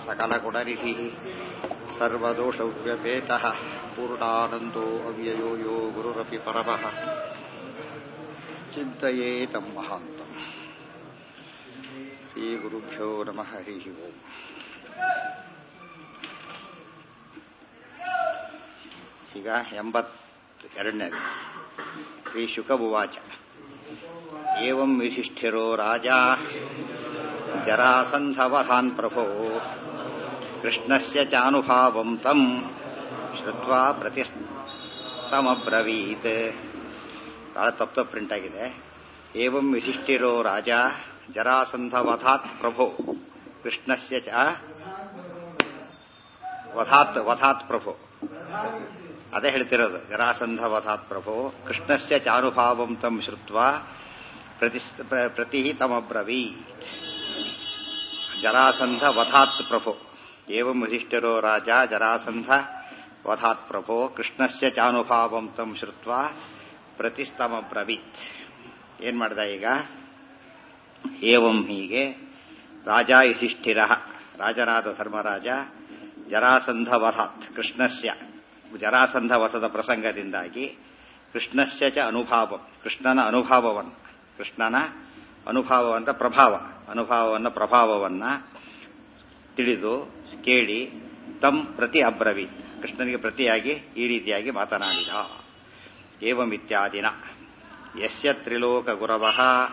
सकलगुणरिः सर्वदोषव्यपेतः पूर्णानन्दो अव्ययो यो गुरुरपि परमः चिन्तयेतम् महान्तम् श्रीगुरुभ्यो नमः हरिः ओम् ಈಗ ಎಂಬತ್ತೆರಡನೇದು ಶ್ರೀ ಶುಕಭುವಾಚ ಏವಂ ವಿಶಿಷ್ಠಿರೋ ರಾಜ ಜರಾಸಂಧವಧಾನ್ ಪ್ರಭೋ ಕೃಷ್ಣಸ್ಯ ಚಾನುಭಾವಂ ತಂ ಶ್ರುತ್ವಾ ಪ್ರತಿಸ್ತಮಬ್ರವೀತ್ ಬಹಳ ತಪ್ಪು ತಪ್ಪು ಪ್ರಿಂಟ್ ಆಗಿದೆ ಏವಂ ವಿಶಿಷ್ಟಿರೋ ರಾಜ ಜರಾಸಂಧವಧಾತ್ ಪ್ರಭೋ ಕೃಷ್ಣಸ್ಯ ಚ ವಧಾತ್ ವಧಾತ್ ಪ್ರಭೋ ಅದೇ ಹೇಳ್ತಿರೋದು ಜರಾಸಂಧ ವಧಾತ್ ಪ್ರಭೋ ಕೃಷ್ಣಸ್ಯ ಚಾನುಭಾವಂ ತಂ ಶ್ರುತ್ವಾ ಪ್ರತಿ ಪ್ರತಿಹಿತಮಬ್ರವೀ ಜರಾಸಂಧ ವಧಾತ್ ಪ್ರಭೋ ಏವಂ ವಸಿಷ್ಠರೋ ರಾಜ ಜರಾಸಂಧ ವಧಾತ್ ಪ್ರಭೋ ಕೃಷ್ಣಸ್ಯ ಚಾನುಭಾವಂ ತಂ ಶ್ರುತ್ವಾ ಪ್ರತಿಸ್ತಮಬ್ರವೀತ್ ಏನ್ ಮಾಡ್ದ ಈಗ ಏವಂ ಹೀಗೆ ರಾಜ ಯುಧಿಷ್ಠಿರ ರಾಜನಾದ ಧರ್ಮರಾಜ ಜರಾಸಂಧ ವಧಾತ್ ಕೃಷ್ಣಸ್ಯ ಜರಾಸಂಧ ವಧದ ಪ್ರಸಂಗದಿಂದಾಗಿ ಕೃಷ್ಣಸ್ಯ ಚ ಅನುಭಾವ ಕೃಷ್ಣನ ಅನುಭಾವವನ್ನು ಕೃಷ್ಣನ ಅನುಭಾವವಂತ ಪ್ರಭಾವ ಅನುಭಾವವನ್ನ ಪ್ರಭಾವವನ್ನ ತಿಳಿದು ಕೇಳಿ ತಂ ಪ್ರತಿ ಅಬ್ರವಿ ಕೃಷ್ಣನಿಗೆ ಪ್ರತಿಯಾಗಿ ಈ ರೀತಿಯಾಗಿ ಮಾತನಾಡಿದ ಏವಮಿತ್ಯಾದಿನ ಯಸ್ಯ ತ್ರಿಲೋಕ ಗುರವ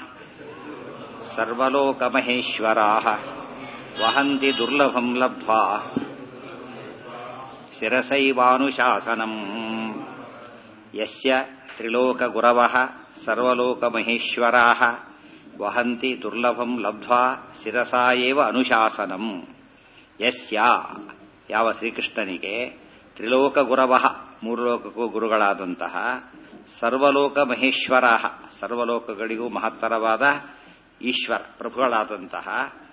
ಸರ್ವಲೋಕಮಹೇಶ್ವರಾ ವಹಂತಿ ದುರ್ಲಭಂ ಲಬ್ಧ್ವಾ ಶಿರಸೈವಾನುಶಾಸನಂ ಯಸ್ಯ ತ್ರಿಲೋಕಗುರವಃ ಸರ್ವಲೋಕಮಹೇಶ್ವರಾः ವಹಂತಿ ದುರ್ಲಭಂ ಲಬ್ಧ್ವಾ ಶಿರಸಾ ಏವ ಅನುಶಾಸನಂ ಯಸ್ಯ ಯಾವ ಶ್ರೀಕೃಷ್ಣನಿಗೆ ತ್ರಿಲೋಕ ಗುರವಃ ಮೂರು ಲೋಕಕ್ಕೂ ಗುರುಗಳಾದಂತಹ ಸರ್ವಲೋಕ ಮಹೇಶ್ವರಾಹ ಸರ್ವಲೋಕಗಳಿಗೂ ಮಹತ್ತರವಾದ ಈಶ್ವರ ಪ್ರಭುಗಳಾದಂತಹ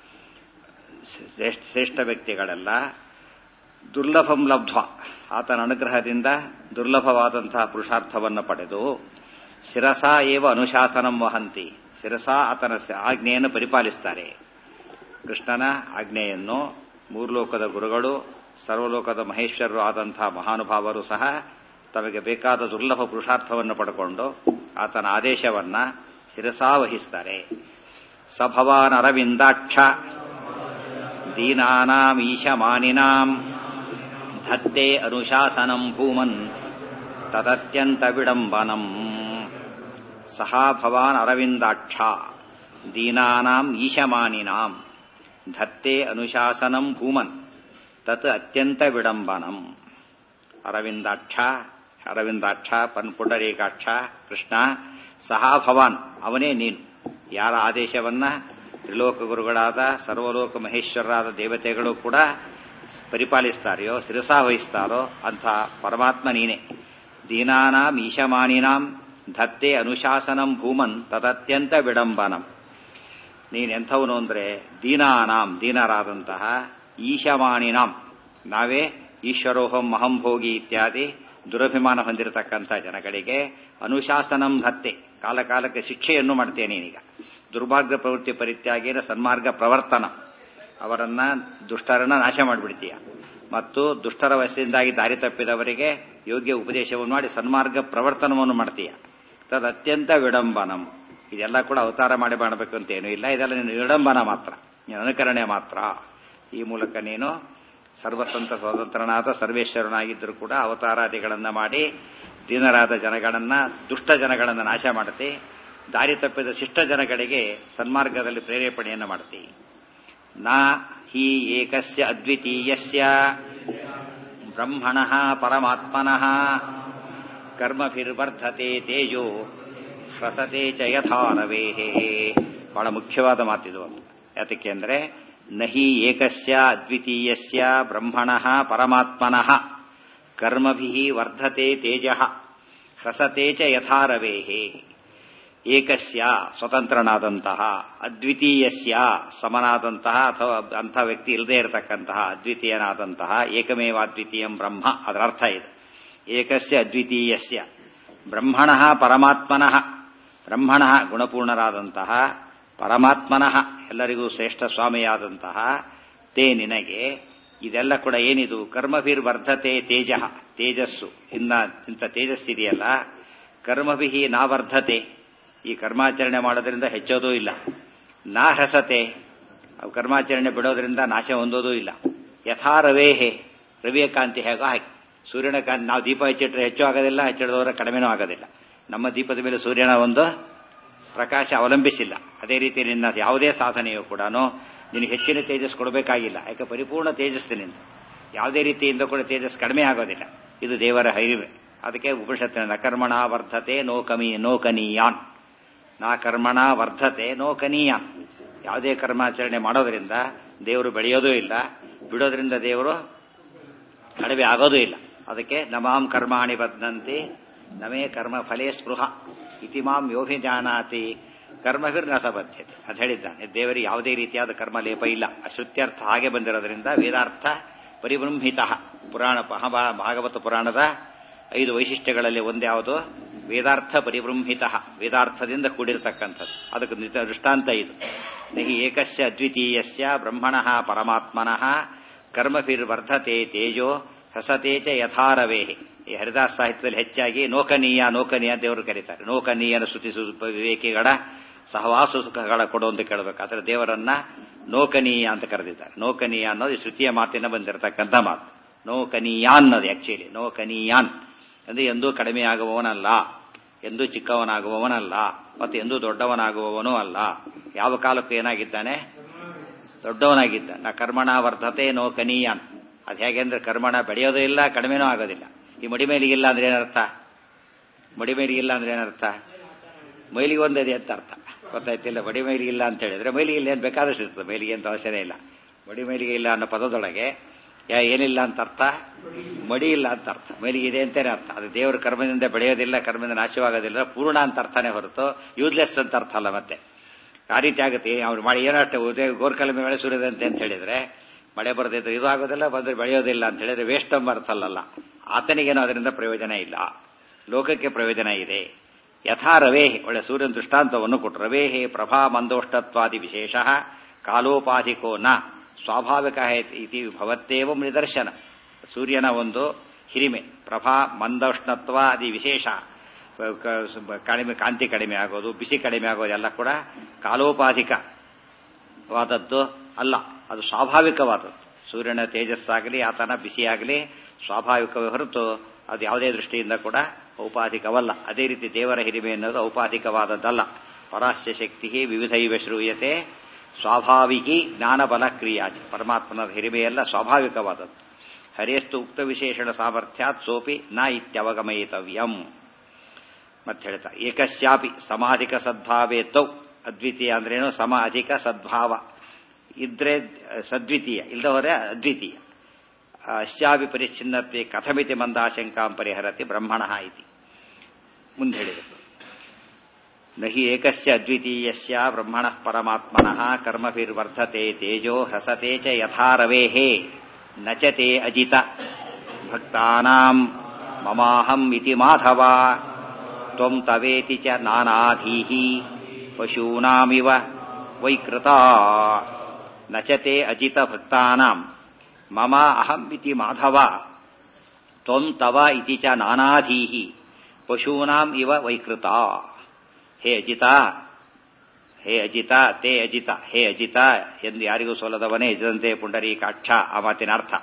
ಶ್ರೇಷ್ಠ ವ್ಯಕ್ತಿಗಳೆಲ್ಲ ದುರ್ಲಭಂ ಲಬ್ಧ್ವ ಆತನ ಅನುಗ್ರಹದಿಂದ ದುರ್ಲಭವಾದಂತಹ ಪುರುಷಾರ್ಥವನ್ನು ಪಡೆದು ಶಿರಸಾ ಏವ ಅನುಶಾಸನಂ ವಹಂತಿ ಶಿರಸಾ ಆತನ ಆಜ್ಞೆಯನ್ನು ಪರಿಪಾಲಿಸುತ್ತಾರೆ ಕೃಷ್ಣನ ಆಜ್ಞೆಯನ್ನು ಮೂರ್ಲೋಕದ ಗುರುಗಳು ಸರ್ವಲೋಕದ ಮಹೇಶ್ವರರು ಆದಂತಹ ಮಹಾನುಭಾವರು ಸಹ ತಮಗೆ ಬೇಕಾದ ದುರ್ಲಭ ಪುರುಷಾರ್ಥವನ್ನು ಪಡ್ಕೊಂಡು ಆತನ ಆದೇಶವನ್ನ ಶಿರಸಾ ವಹಿಸ್ತಾರೆ ಸಭವಾನ್ ಅರವಿಂದಾಕ್ಷ ದೀನಾನಾಮೀಶಮಾನಿನಾಂ ಧತ್ತೆ ಅನುಶಾಸನಂ ಭೂಮನ್ ತದತ್ಯಂತ ವಿಡಂಬನಂ ಸಹ ಭವಾನ್ ಅರವಿಂದಾಕ್ಷ ದೀನಾನಾಂ ಈಶಮಾನಿನಾಂ ಧತ್ತೆ ಅನುಶಾಸನಂ ಭೂಮನ್ ತತ್ ಅತ್ಯಂತ ವಿಡಂಬನಂ ಅರವಿಂದಾಕ್ಷ ಅರವಿಂದಾಕ್ಷ ಪನ್ ಪುಂಡರೀಕಾಕ್ಷ ಕೃಷ್ಣ ಸಹ ಭವಾನ್ ಅವನೇ ನೀನು ಯಾರ ಆದೇಶವನ್ನ ತ್ರಿಲೋಕ ಗುರುಗಳಾದ ಸರ್ವಲೋಕ ಮಹೇಶ್ವರರಾದ ದೇವತೆಗಳು ಕೂಡ ಪರಿಪಾಲಿಸ್ತಾರೆಯೋ ಶಿರಸಾ ವಹಿಸ್ತಾರೋ ಅಂಥ ಪರಮಾತ್ಮ ನೀನೆ ದೀನಾನಾಂ ಈಶಮಾನಿನಾಂ ಧತ್ತೆ ಅನುಶಾಸನಂ ಭೂಮನ್ ತದತ್ಯಂತ ವಿಡಂಬನಂ ನೀನೆಂಥವನು ಅಂದ್ರೆ ದೀನಾನಾಂ ದೀನರಾದಂತಹ ಈಶಮಾನಿನಾಂ ನಾವೇ ಈಶ್ವರೋಹಂ ಅಹಂಭೋಗಿ ಇತ್ಯಾದಿ ದುರಭಿಮಾನ ಹೊಂದಿರತಕ್ಕಂಥ ಜನಗಳಿಗೆ ಅನುಶಾಸನಂ ಧತ್ತೆ ಕಾಲ ಕಾಲಕ್ಕೆ ಶಿಕ್ಷೆಯನ್ನು ಮಾಡ್ತೇನೆ ನೀನೀಗ ದುರ್ಮಾರ್ಗ ಪ್ರವೃತ್ತಿ ಪರಿತ್ಯಾಗೇನ ಸನ್ಮಾರ್ಗ ಪ್ರವರ್ತನ ಅವರನ್ನ ದುಷ್ಟರನ್ನ ನಾಶ ಮಾಡಿಬಿಡ್ತೀಯ ಮತ್ತು ದುಷ್ಟರ ವಯಸ್ಸಿಂದಾಗಿ ದಾರಿ ತಪ್ಪಿದವರಿಗೆ ಯೋಗ್ಯ ಉಪದೇಶವನ್ನು ಮಾಡಿ ಸನ್ಮಾರ್ಗ ಪ್ರವರ್ತನವನ್ನು ಮಾಡ್ತೀಯ ತದ್ ಅತ್ಯಂತ ವಿಡಂಬನಂ ಇದೆಲ್ಲ ಕೂಡ ಅವತಾರ ಮಾಡಿ ಮಾಡಬೇಕು ಅಂತ ಏನೂ ಇಲ್ಲ ಇದೆಲ್ಲ ನೀನು ವಿಡಂಬನ ಮಾತ್ರ ನೀನು ಅನುಕರಣೆ ಮಾತ್ರ ಈ ಮೂಲಕ ನೀನು ಸರ್ವಸಂತ ಸ್ವತಂತ್ರನಾದ ಸರ್ವೇಶ್ವರನಾಗಿದ್ದರೂ ಕೂಡ ಅವತಾರಾದಿಗಳನ್ನ ಮಾಡಿ ದೀನರಾದ ಜನಗಳನ್ನ ದುಷ್ಟ ಜನಗಳನ್ನ ನಾಶ ಮಾಡುತ್ತೆ ದಾರಿ ತಪ್ಪಿದ ಶಿಷ್ಟ ಜನಗಳಿಗೆ ಸನ್ಮಾರ್ಗದಲ್ಲಿ ಪ್ರೇರೇಪಣೆಯನ್ನು ಮಾಡ್ತಿ ನಾ ಹಿ ಏಕಸ್ಯ ಅದ್ವಿತೀಯಸ್ಯ ಬ್ರಹ್ಮಣಃ ಪರಮಾತ್ಮನಃ ಕರ್ಮಭಿರ್ವರ್ಧತೆ ತೇಜೋ ಹ್ರಸತೆ ಚ ಯಥಾರವೇಹೇ ಬಹಳ ಮುಖ್ಯವಾದ ಮಾತಿದು ಅಂತ ಯಾತಕ್ಕೆ ಅಂದ್ರೆ ನಹಿ ಏಕಸ್ಯ ಅದ್ವಿತೀಯಸ್ಯ ಬ್ರಹ್ಮಣಃ ಪರಮಾತ್ಮನಃ ಕರ್ಮಭಿ ವರ್ಧತೆ ತೇಜ ಹ್ರಸತೆ ಚ ಯಥಾರವೇಹೇ ಏಕಸ್ಯ ಸ್ವತಂತ್ರನಾದಂತಹ ಅದ್ವಿತೀಯಸ್ಯ ಸಮನಾದಂತಹ ಅಥವಾ ಅಂಥ ವ್ಯಕ್ತಿ ಇಲ್ಲದೇ ಇರತಕ್ಕಂತಹ ಅದ್ವಿತೀಯನಾದಂತಹ ಏಕಮೇವ ಅದ್ವಿತೀಯಂ ಬ್ರಹ್ಮ ಅದರ ಅರ್ಥ ಇದೆ ಏಕಸ್ಯ ಅದ್ವಿತೀಯಸ್ಯ ಬ್ರಹ್ಮಣಃ ಪರಮಾತ್ಮನಃ ಬ್ರಹ್ಮಣಃ ಗುಣಪೂರ್ಣರಾದಂತಹ ಪರಮಾತ್ಮನಃ ಎಲ್ಲರಿಗೂ ಶ್ರೇಷ್ಠ ಸ್ವಾಮಿಯಾದಂತಹ ತೇ ನಿನಗೆ ಇದೆಲ್ಲ ಕೂಡ ಏನಿದು ಕರ್ಮಭಿರ್ ವರ್ಧತೆ ತೇಜ ತೇಜಸ್ಸು ಇನ್ನ ಇಂಥ ತೇಜಸ್ಸಿದೆಯಲ್ಲ ಕರ್ಮಭಿಹಿ ನಾ ವರ್ಧತೆ ಈ ಕರ್ಮಾಚರಣೆ ಮಾಡೋದ್ರಿಂದ ಹೆಚ್ಚೋದೂ ಇಲ್ಲ ನಾ ಹಸತೆ ಅವು ಕರ್ಮಾಚರಣೆ ಬಿಡೋದ್ರಿಂದ ನಾಶ ಹೊಂದೋದೂ ಇಲ್ಲ ಯಥಾ ರವೇಹೆ ರವಿಯ ಕಾಂತಿ ಹೇಗೋ ಹಾಕಿ ಸೂರ್ಯನ ಕಾಂತಿ ನಾವು ದೀಪ ಹಚ್ಚಿಟ್ರೆ ಹೆಚ್ಚು ಆಗೋದಿಲ್ಲ ಹಚ್ಚಿಡೋದ್ರೆ ಕಡಿಮೆನೂ ಆಗೋದಿಲ್ಲ ನಮ್ಮ ದೀಪದ ಮೇಲೆ ಸೂರ್ಯನ ಒಂದು ಪ್ರಕಾಶ ಅವಲಂಬಿಸಿಲ್ಲ ಅದೇ ರೀತಿ ನಿನ್ನ ಯಾವುದೇ ಸಾಧನೆಯೂ ಕೂಡ ನಿನಗೆ ಹೆಚ್ಚಿನ ತೇಜಸ್ ಕೊಡಬೇಕಾಗಿಲ್ಲ ಯಾಕೆ ಪರಿಪೂರ್ಣ ತೇಜಸ್ಸು ನಿಂದು ಯಾವುದೇ ರೀತಿಯಿಂದ ಕೂಡ ತೇಜಸ್ ಕಡಿಮೆ ಆಗೋದಿಲ್ಲ ಇದು ದೇವರ ಹರಿವೆ ಅದಕ್ಕೆ ಉಪನಿಷತ್ತಿನ ನಕರ್ಮಣ ವರ್ಧತೆ ನೋ ಕಮಿ ನೋ ಕನೀಯಾನ್ ನಾ ಕರ್ಮಣ ವರ್ಧತೆ ನೋ ಕನೀಯಾನ್ ಯಾವುದೇ ಕರ್ಮಾಚರಣೆ ಮಾಡೋದ್ರಿಂದ ದೇವರು ಬೆಳೆಯೋದೂ ಇಲ್ಲ ಬಿಡೋದ್ರಿಂದ ದೇವರು ಕಡಿಮೆ ಆಗೋದೂ ಇಲ್ಲ ಅದಕ್ಕೆ ನಮಾಂ ಕರ್ಮಾಣಿ ಬದ್ಧಂತಿ ನಮೇ ಕರ್ಮ ಫಲೇ ಸ್ಪೃಹ ಇತಿ ಮಾಂ ಯೋಹಿ ಜಾನಾತಿ ಕರ್ಮವಿರ್ ನ ಸಬದ್ಧತೆ ಅದು ಹೇಳಿದ್ದಾನೆ ದೇವರಿಗೆ ಯಾವುದೇ ರೀತಿಯಾದ ಕರ್ಮ ಲೇಪ ಇಲ್ಲ ಶ್ರುತ್ಯರ್ಥ ಹಾಗೆ ಬಂದಿರೋದ್ರಿಂದ ವೇದಾರ್ಥ ಪರಿಬೃಂಹಿತ ಪುರಾಣ ಭಾಗವತ ಪುರಾಣದ ಐದು ವೈಶಿಷ್ಟ್ಯಗಳಲ್ಲಿ ಒಂದ್ಯಾವುದು ವೇದಾರ್ಥ ಪರಿಬೃಂಹಿತ ವೇದಾರ್ಥದಿಂದ ಕೂಡಿರತಕ್ಕಂಥದ್ದು ಅದಕ್ಕೆ ದೃಷ್ಟಾಂತ ಇದು ನಹಿ ಏಕಸ್ಯ ಅದ್ವಿತೀಯಸ್ಯ ಬ್ರಹ್ಮಣ ಪರಮಾತ್ಮನಃ ಕರ್ಮಭಿರ್ವರ್ಧತೆ ತೇಜೋ ಹಸತೇಚ ಯಥಾರವೇಹಿ ಈ ಹರಿದಾಸ್ ಸಾಹಿತ್ಯದಲ್ಲಿ ಹೆಚ್ಚಾಗಿ ನೋಕನೀಯ ನೋಕನೀಯ ದೇವರು ಕರೀತಾರೆ ನೋಕನೀಯನ ಸ್ತುತಿಸು ವಿವೇಕಿಗಳ ಸಹವಾಸ ಸುಖಗಳ ಕೊಡು ಅಂತ ಕೇಳಬೇಕಾದ್ರೆ ದೇವರನ್ನ ನೋಕನೀಯ ಅಂತ ಕರೆದಿದ್ದಾರೆ ನೋಕನೀಯ ಅನ್ನೋದು ಶ್ರುತಿಯ ಮಾತಿನ ಬಂದಿರತಕ್ಕಂಥ ಮಾತು ನೋಕನೀಯ ಅನ್ನೋದು ಆಕ್ಚುಲಿ ನೋಕನೀಯಾನ್ ಅಂದ್ರೆ ಎಂದೂ ಕಡಿಮೆ ಆಗುವವನಲ್ಲ ಎಂದೂ ಚಿಕ್ಕವನಾಗುವವನಲ್ಲ ಮತ್ತು ಎಂದೂ ದೊಡ್ಡವನಾಗುವವನೂ ಅಲ್ಲ ಯಾವ ಕಾಲಕ್ಕೂ ಏನಾಗಿದ್ದಾನೆ ದೊಡ್ಡವನಾಗಿದ್ದ ನಾ ಕರ್ಮಣ ವರ್ಧತೆ ನೋ ಕನೀಯಾನ್ ಅದು ಹೇಗೆ ಅಂದ್ರೆ ಕರ್ಮಣ ಬೆಳೆಯೋದೂ ಇಲ್ಲ ಕಡಿಮೆನೂ ಆಗೋದಿಲ್ಲ ಈ ಮಡಿಮೇಲಿಗಿಲ್ಲ ಅಂದ್ರೆ ಏನರ್ಥ ಮಡಿಮೇಲಿಗಿಲ್ಲ ಅಂದ್ರೆ ಏನರ್ಥ ಮೈಲಿಗೆ ಒಂದಿದೆ ಅಂತ ಅರ್ಥ ಗೊತ್ತಾಯ್ತಿಲ್ಲ ಮಡಿ ಮೈಲಿಗೆ ಇಲ್ಲ ಅಂತ ಹೇಳಿದ್ರೆ ಮೈಲಿಗೆ ಇಲ್ಲ ಏನು ಬೇಕಾದಷ್ಟು ಇರ್ತದೆ ಮೈಲಿಗೆ ಅಂತ ಅವಶ್ಯನೇ ಇಲ್ಲ ಮಡಿ ಮೈಲಿಗೆ ಇಲ್ಲ ಅನ್ನೋ ಪದದೊಳಗೆ ಯಾ ಏನಿಲ್ಲ ಅಂತ ಅರ್ಥ ಮಡಿ ಇಲ್ಲ ಅಂತ ಅರ್ಥ ಮೈಲಿಗೆ ಇದೆ ಅಂತೇನೆ ಅರ್ಥ ಅದು ದೇವರ ಕರ್ಮದಿಂದ ಬೆಳೆಯೋದಿಲ್ಲ ಕರ್ಮದಿಂದ ನಾಶವಾಗೋದಿಲ್ಲ ಪೂರ್ಣ ಅಂತ ಅರ್ಥನೇ ಹೊರತು ಯೂಸ್ಲೆಸ್ ಅಂತ ಅರ್ಥ ಅಲ್ಲ ಮತ್ತೆ ಆ ರೀತಿ ಆಗುತ್ತೆ ಅವ್ರು ಮಾಡಿ ಏನಷ್ಟೇ ಉದಯ ಗೋರ್ಕಲಮೆ ಮಳೆ ಸುರಿದಂತೆ ಅಂತ ಹೇಳಿದ್ರೆ ಮಳೆ ಬರದಿದ್ರೆ ಇದು ಆಗೋದಿಲ್ಲ ಬಂದ್ರೆ ಬೆಳೆಯೋದಿಲ್ಲ ಅಂತ ಹೇಳಿದ್ರೆ ವೇಸ್ಟ್ ಎಂಬ ಅರ್ಥ ಅಲ್ಲಲ್ಲ ಆತನಿಗೇನೋ ಅದರಿಂದ ಪ್ರಯೋಜನ ಇಲ್ಲ ಲೋಕಕ್ಕೆ ಪ್ರಯೋಜನ ಇದೆ ಯಥಾ ರವೇಹೆ ಒಳ್ಳೆ ಸೂರ್ಯನ ದೃಷ್ಟಾಂತವನ್ನು ಕೊಟ್ಟು ರವೇಹೆ ಪ್ರಭಾ ಮಂದೋಷ್ಟತ್ವಾದಿ ವಿಶೇಷ ಕಾಲೋಪಾಧಿಕೋ ನ ಸ್ವಾಭಾವಿಕ ಇತಿ ಭವತ್ತೇವಂ ನಿದರ್ಶನ ಸೂರ್ಯನ ಒಂದು ಹಿರಿಮೆ ಪ್ರಭಾ ಮಂದೋಷ್ಣತ್ವಾದಿ ವಿಶೇಷ ಕಡಿಮೆ ಕಾಂತಿ ಕಡಿಮೆ ಆಗೋದು ಬಿಸಿ ಕಡಿಮೆ ಆಗೋದೆಲ್ಲ ಕೂಡ ಕಾಲೋಪಾಧಿಕವಾದದ್ದು ಅಲ್ಲ ಅದು ಸ್ವಾಭಾವಿಕವಾದದ್ದು ಸೂರ್ಯನ ತೇಜಸ್ಸಾಗಲಿ ಆತನ ಬಿಸಿಯಾಗಲಿ ಸ್ವಾಭಾವಿಕವೇ ಹೊರತು ಅದು ಯಾವುದೇ ದೃಷ್ಟಿಯಿಂದ ಕೂಡ ಔಪಾಧಿಕವಲ್ಲ ಅದೇ ರೀತಿ ದೇವರ ಹಿರಿಮೆ ಎನ್ನುವುದು ಔಪಾಧಿಕವಾದದ್ದಲ್ಲ ಪರಾಸ್ಯ ಶಕ್ತಿ ವಿವಿಧ ಇವ ಶ್ರೂಯತೆ ಸ್ವಾಭಾವಿಕಿ ಜ್ಞಾನಬಲ ಕ್ರಿಯಾಚ ಪರಮಾತ್ಮನ ಹಿರಿಮೆಯಲ್ಲ ಸ್ವಾಭಾವಿಕವಾದದ್ದು ಹರಿಯಸ್ತು ಉಕ್ತ ವಿಶೇಷಣ ಸಾಮರ್ಥ್ಯಾತ್ ಸೋಪಿ ನ ಇತ್ಯವಗಮಯಿತವ್ಯಂ ಮತ್ತೆ ಹೇಳ್ತಾ ಏಕಸ್ಯಾಪಿ ಸಮಾಧಿಕ ಸದ್ಭಾವೇ ತೌ ಅದ್ವಿತೀಯ ಅಂದ್ರೇನು ಸಮ ಅಧಿಕ ಸದ್ಭಾವ ಇದ್ರೆ ಸದ್ವಿತೀಯ ಇಲ್ಲದವರೇ ಅದ್ವಿತೀಯ ಅಶ್ಯಾಪಿ ಪರಿಚ್ಛಿನ್ನತ್ವೆ ಕಥಮಿತಿ ಮಂದಾಶಂಕಾಂ ಪರಿಹರತಿ ಬ್ರಹ್ಮಣ ಇತಿ ಮುಂದೆ ಹೇಳಿದರು ನಹಿ ಏಕಸ್ಯ ಅದ್ವಿತೀಯಸ್ಯ ಬ್ರಹ್ಮಣ ಪರಮಾತ್ಮನಃ ಕರ್ಮಭಿರ್ವರ್ಧತೆ ತೇಜೋ ಹಸತೆ ಚ ಯಥಾ ರವೇಹೇ ನಚತೆ ಅಜಿತ ಭಕ್ತಾನಾಂ ಮಮಾಹಂ ಇತಿ ಮಾಧವ ತ್ವಂ ತವೇತಿ ಚ ನಾನಾಧೀಹಿ ಪಶೂನಾಮಿವ ವೈಕೃತಾ ನಚತೆ ಅಜಿತ ಭಕ್ತಾನಾಂ ಮಮ ಅಹಂ ಇತಿ ಮಾಧವ ತ್ವಂ ತವ ಇತಿ ಚ ನಾನಾಧೀಹಿ ಪಶೂನಾಂ ಇವ ವೈಕೃತ ಹೇ ಅಜಿತ ಹೇ ಅಜಿತ ತೇ ಅಜಿತ ಹೇ ಅಜಿತ ಎಂದು ಯಾರಿಗೂ ಸೋಲದವನೇ ಅಜಿದಂತೆ ಪುಂಡರೀಕಾಕ್ಷ ಆ ಮಾತಿನ ಅರ್ಥ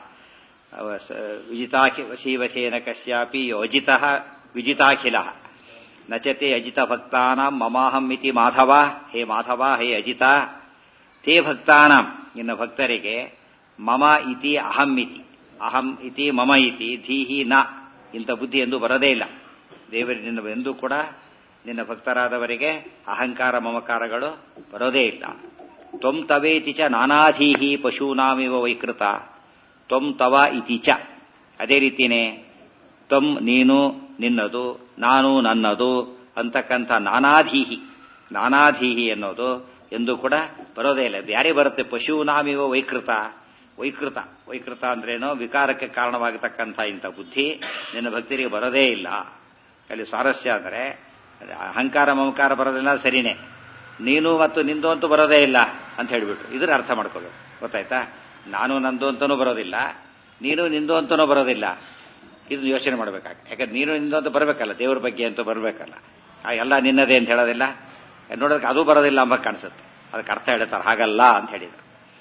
ವಿಜಿತಾಖಿ ವಶೀವಶೇನ ಕಶ್ಯಾಪಿ ಯೋ ಅಜಿತ ವಿಜಿತಾಖಿಲ ನಚತೆ ಅಜಿತ ಭಕ್ತಾನಾಂ ಮಮಾಹಂ ಇತಿ ಮಾಧವ ಹೇ ಮಾಧವ ಹೇ ಅಜಿತ ತೇ ಭಕ್ತಾನಾಂ ಇನ್ನು ಭಕ್ತರಿಗೆ ಮಮ ಇತಿ ಅಹಂ ಇತಿ ಅಹಂ ಇತಿ ಮಮ ಇತಿ ಧೀಹಿ ನ ಇಂಥ ಬುದ್ಧಿ ಎಂದು ಬರದೇ ಇಲ್ಲ ದೇವರಿನಿಂದ ಎಂದೂ ಕೂಡ ನಿನ್ನ ಭಕ್ತರಾದವರಿಗೆ ಅಹಂಕಾರ ಮಮಕಾರಗಳು ಬರೋದೇ ಇಲ್ಲ ತ್ವಂ ತವೇತಿ ಚ ನಾನಾಧೀಹಿ ಪಶೂನಾಮಿವ ವೈಕೃತ ತ್ವಂ ತವ ಇತಿ ಚ ಅದೇ ರೀತಿನೇ ತ್ವಂ ನೀನು ನಿನ್ನದು ನಾನು ನನ್ನದು ಅಂತಕ್ಕಂಥ ನಾನಾಧೀಹಿ ನಾನಾಧೀಹಿ ಅನ್ನೋದು ಎಂದು ಕೂಡ ಬರೋದೇ ಇಲ್ಲ ಯಾರೇ ಬರುತ್ತೆ ಪಶೂನಾಮಿವ ವೈಕೃತ ವೈಕೃತ ವೈಕೃತ ಅಂದ್ರೇನೋ ವಿಕಾರಕ್ಕೆ ಕಾರಣವಾಗತಕ್ಕಂಥ ಇಂಥ ಬುದ್ಧಿ ನಿನ್ನ ಭಕ್ತರಿಗೆ ಬರೋದೇ ಇಲ್ಲ ಅಲ್ಲಿ ಸ್ವಾರಸ್ಯ ಅಂದರೆ ಅಹಂಕಾರ ಮಮಕಾರ ಬರೋದಿಲ್ಲ ಸರಿನೇ ನೀನು ಮತ್ತು ನಿಂದು ಅಂತೂ ಬರೋದೇ ಇಲ್ಲ ಅಂತ ಹೇಳಿಬಿಟ್ರು ಇದ್ರ ಅರ್ಥ ಮಾಡ್ಕೋಬೇಕು ಗೊತ್ತಾಯ್ತಾ ನಾನು ನಂದು ಅಂತನೂ ಬರೋದಿಲ್ಲ ನೀನು ನಿಂದು ಅಂತನೂ ಬರೋದಿಲ್ಲ ಇದು ಯೋಚನೆ ಮಾಡಬೇಕಾಗ ಯಾಕಂದ್ರೆ ನೀನು ನಿಂದು ಅಂತ ಬರಬೇಕಲ್ಲ ದೇವ್ರ ಬಗ್ಗೆ ಅಂತ ಬರಬೇಕಲ್ಲ ಎಲ್ಲ ನಿನ್ನದೇ ಅಂತ ಹೇಳೋದಿಲ್ಲ ನೋಡೋದಕ್ಕೆ ಅದು ಬರೋದಿಲ್ಲ ಅಂಬ ಕಾಣಿಸುತ್ತೆ ಅದಕ್ಕೆ ಅರ್ಥ ಹೇಳ್ತಾರೆ ಹಾಗಲ್ಲ ಅಂತ ಹೇಳಿದ್ರು